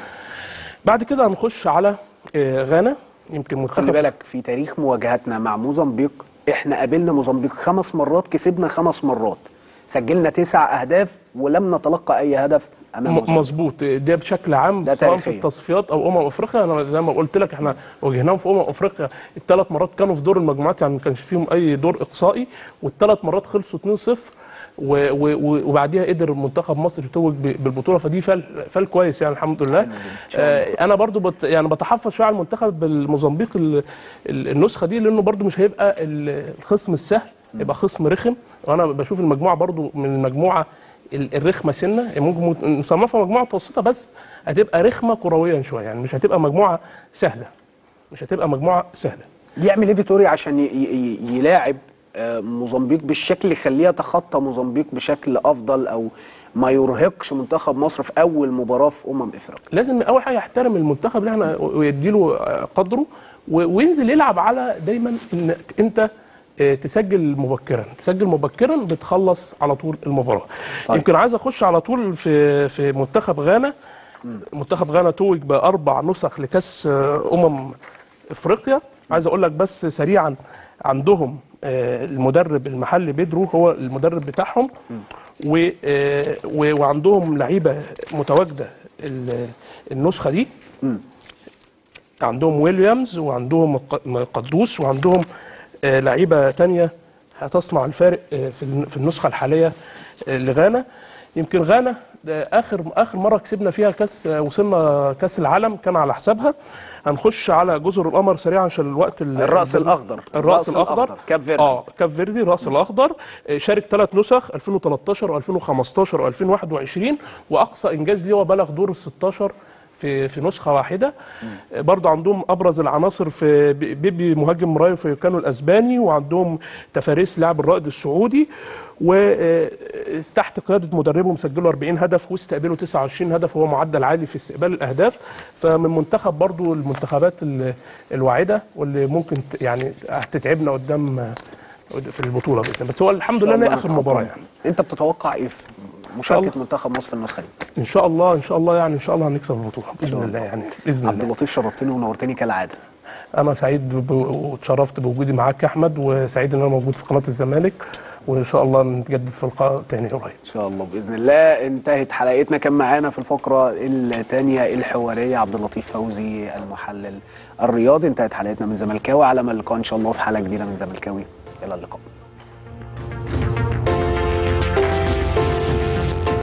بعد كده هنخش على آه، غانا يمكن خلي منتخب بالك في تاريخ مواجهاتنا مع موزمبيق احنا قابلنا موزمبيق خمس مرات كسبنا خمس مرات سجلنا تسع اهداف ولم نتلقى اي هدف امام م- موزمبيق مظبوط ده بشكل عام ده سواء في تاريخيا. التصفيات او امم افريقيا انا زي ما قلت لك احنا واجهناهم في امم افريقيا الثلاث مرات كانوا في دور المجموعات يعني ما كانش فيهم اي دور اقصائي والثلاث مرات خلصوا 2-0 و- و- و- وبعديها قدر منتخب مصر يتوج ب- بالبطوله فدي فال فال كويس يعني الحمد لله آه انا برضو بت يعني بتحفظ شويه على المنتخب الموزمبيق ال- ال- النسخه دي لانه برضو مش هيبقى ال- الخصم السهل يبقى خصم رخم وانا بشوف المجموعه برضو من المجموعه ال- الرخمه سنه يعني ممكن نصنفها مجموعه متوسطه بس هتبقى رخمه كرويا شويه يعني مش هتبقى مجموعه سهله مش هتبقى مجموعه سهله يعمل ايه فيتوريا عشان ي- ي- ي- يلاعب آه، موزمبيق بالشكل اللي يخليه يتخطى موزمبيق بشكل افضل او ما يرهقش منتخب مصر في اول مباراه في امم افريقيا لازم اول حاجه يحترم المنتخب اللي احنا ويديله قدره و- وينزل يلعب على دايما انك انت آه، تسجل مبكرا تسجل مبكرا بتخلص على طول المباراه طيب. يمكن عايز اخش على طول في في منتخب غانا منتخب غانا توج باربع نسخ لكاس آه، امم افريقيا عايز اقول لك بس سريعا عندهم آه، المدرب المحلي بيدرو هو المدرب بتاعهم و آه، و- وعندهم لعيبه متواجده ال- النسخه دي عندهم ويليامز وعندهم ق- قدوس وعندهم آه، لعيبه تانية هتصنع الفارق آه، في الن- في النسخه الحاليه آه، لغانا يمكن غانا ده اخر اخر مره كسبنا فيها كاس آه، وصلنا كاس العالم كان على حسابها هنخش على جزر القمر سريعا عشان الوقت ال- الرأس ال- الأخضر. الراس الرأس الاخضر الأخضر. كاب فيردي. اه كاب فيردي الراس الاخضر آه، شارك ثلاث نسخ 2013 و2015 و2021 واقصى انجاز ليه وبلغ دور ال 16 في في نسخه واحده آه، برضه عندهم ابرز العناصر في بي- بيبي مهاجم رايو فيوكانو الاسباني وعندهم تفاريس لاعب الرائد السعودي وتحت قياده مدربهم سجلوا 40 هدف واستقبلوا 29 هدف وهو معدل عالي في استقبال الاهداف فمن منتخب برضه المنتخبات ال- الواعده واللي ممكن ت- يعني هتتعبنا قدام آه، في البطوله باذن الله. بس هو الحمد لله إن هي اخر مباراه يعني انت بتتوقع ايه في الله. مشاركه منتخب مصر في النسخه دي ان شاء الله ان شاء الله يعني ان شاء الله هنكسب البطوله باذن الله يعني باذن عبد الله اللطيف شرفتني ونورتني كالعاده انا سعيد ب- واتشرفت بوجودي معاك يا احمد وسعيد ان انا موجود في قناه الزمالك وان شاء الله نتجدد في لقاء تاني قريب ان شاء الله باذن الله انتهت حلقتنا كان معانا في الفقره الثانيه الحواريه عبد اللطيف فوزي المحلل الرياضي انتهت حلقتنا من زملكاوي على ما اللقاء ان شاء الله في حلقه جديده من زملكاوي الى اللقاء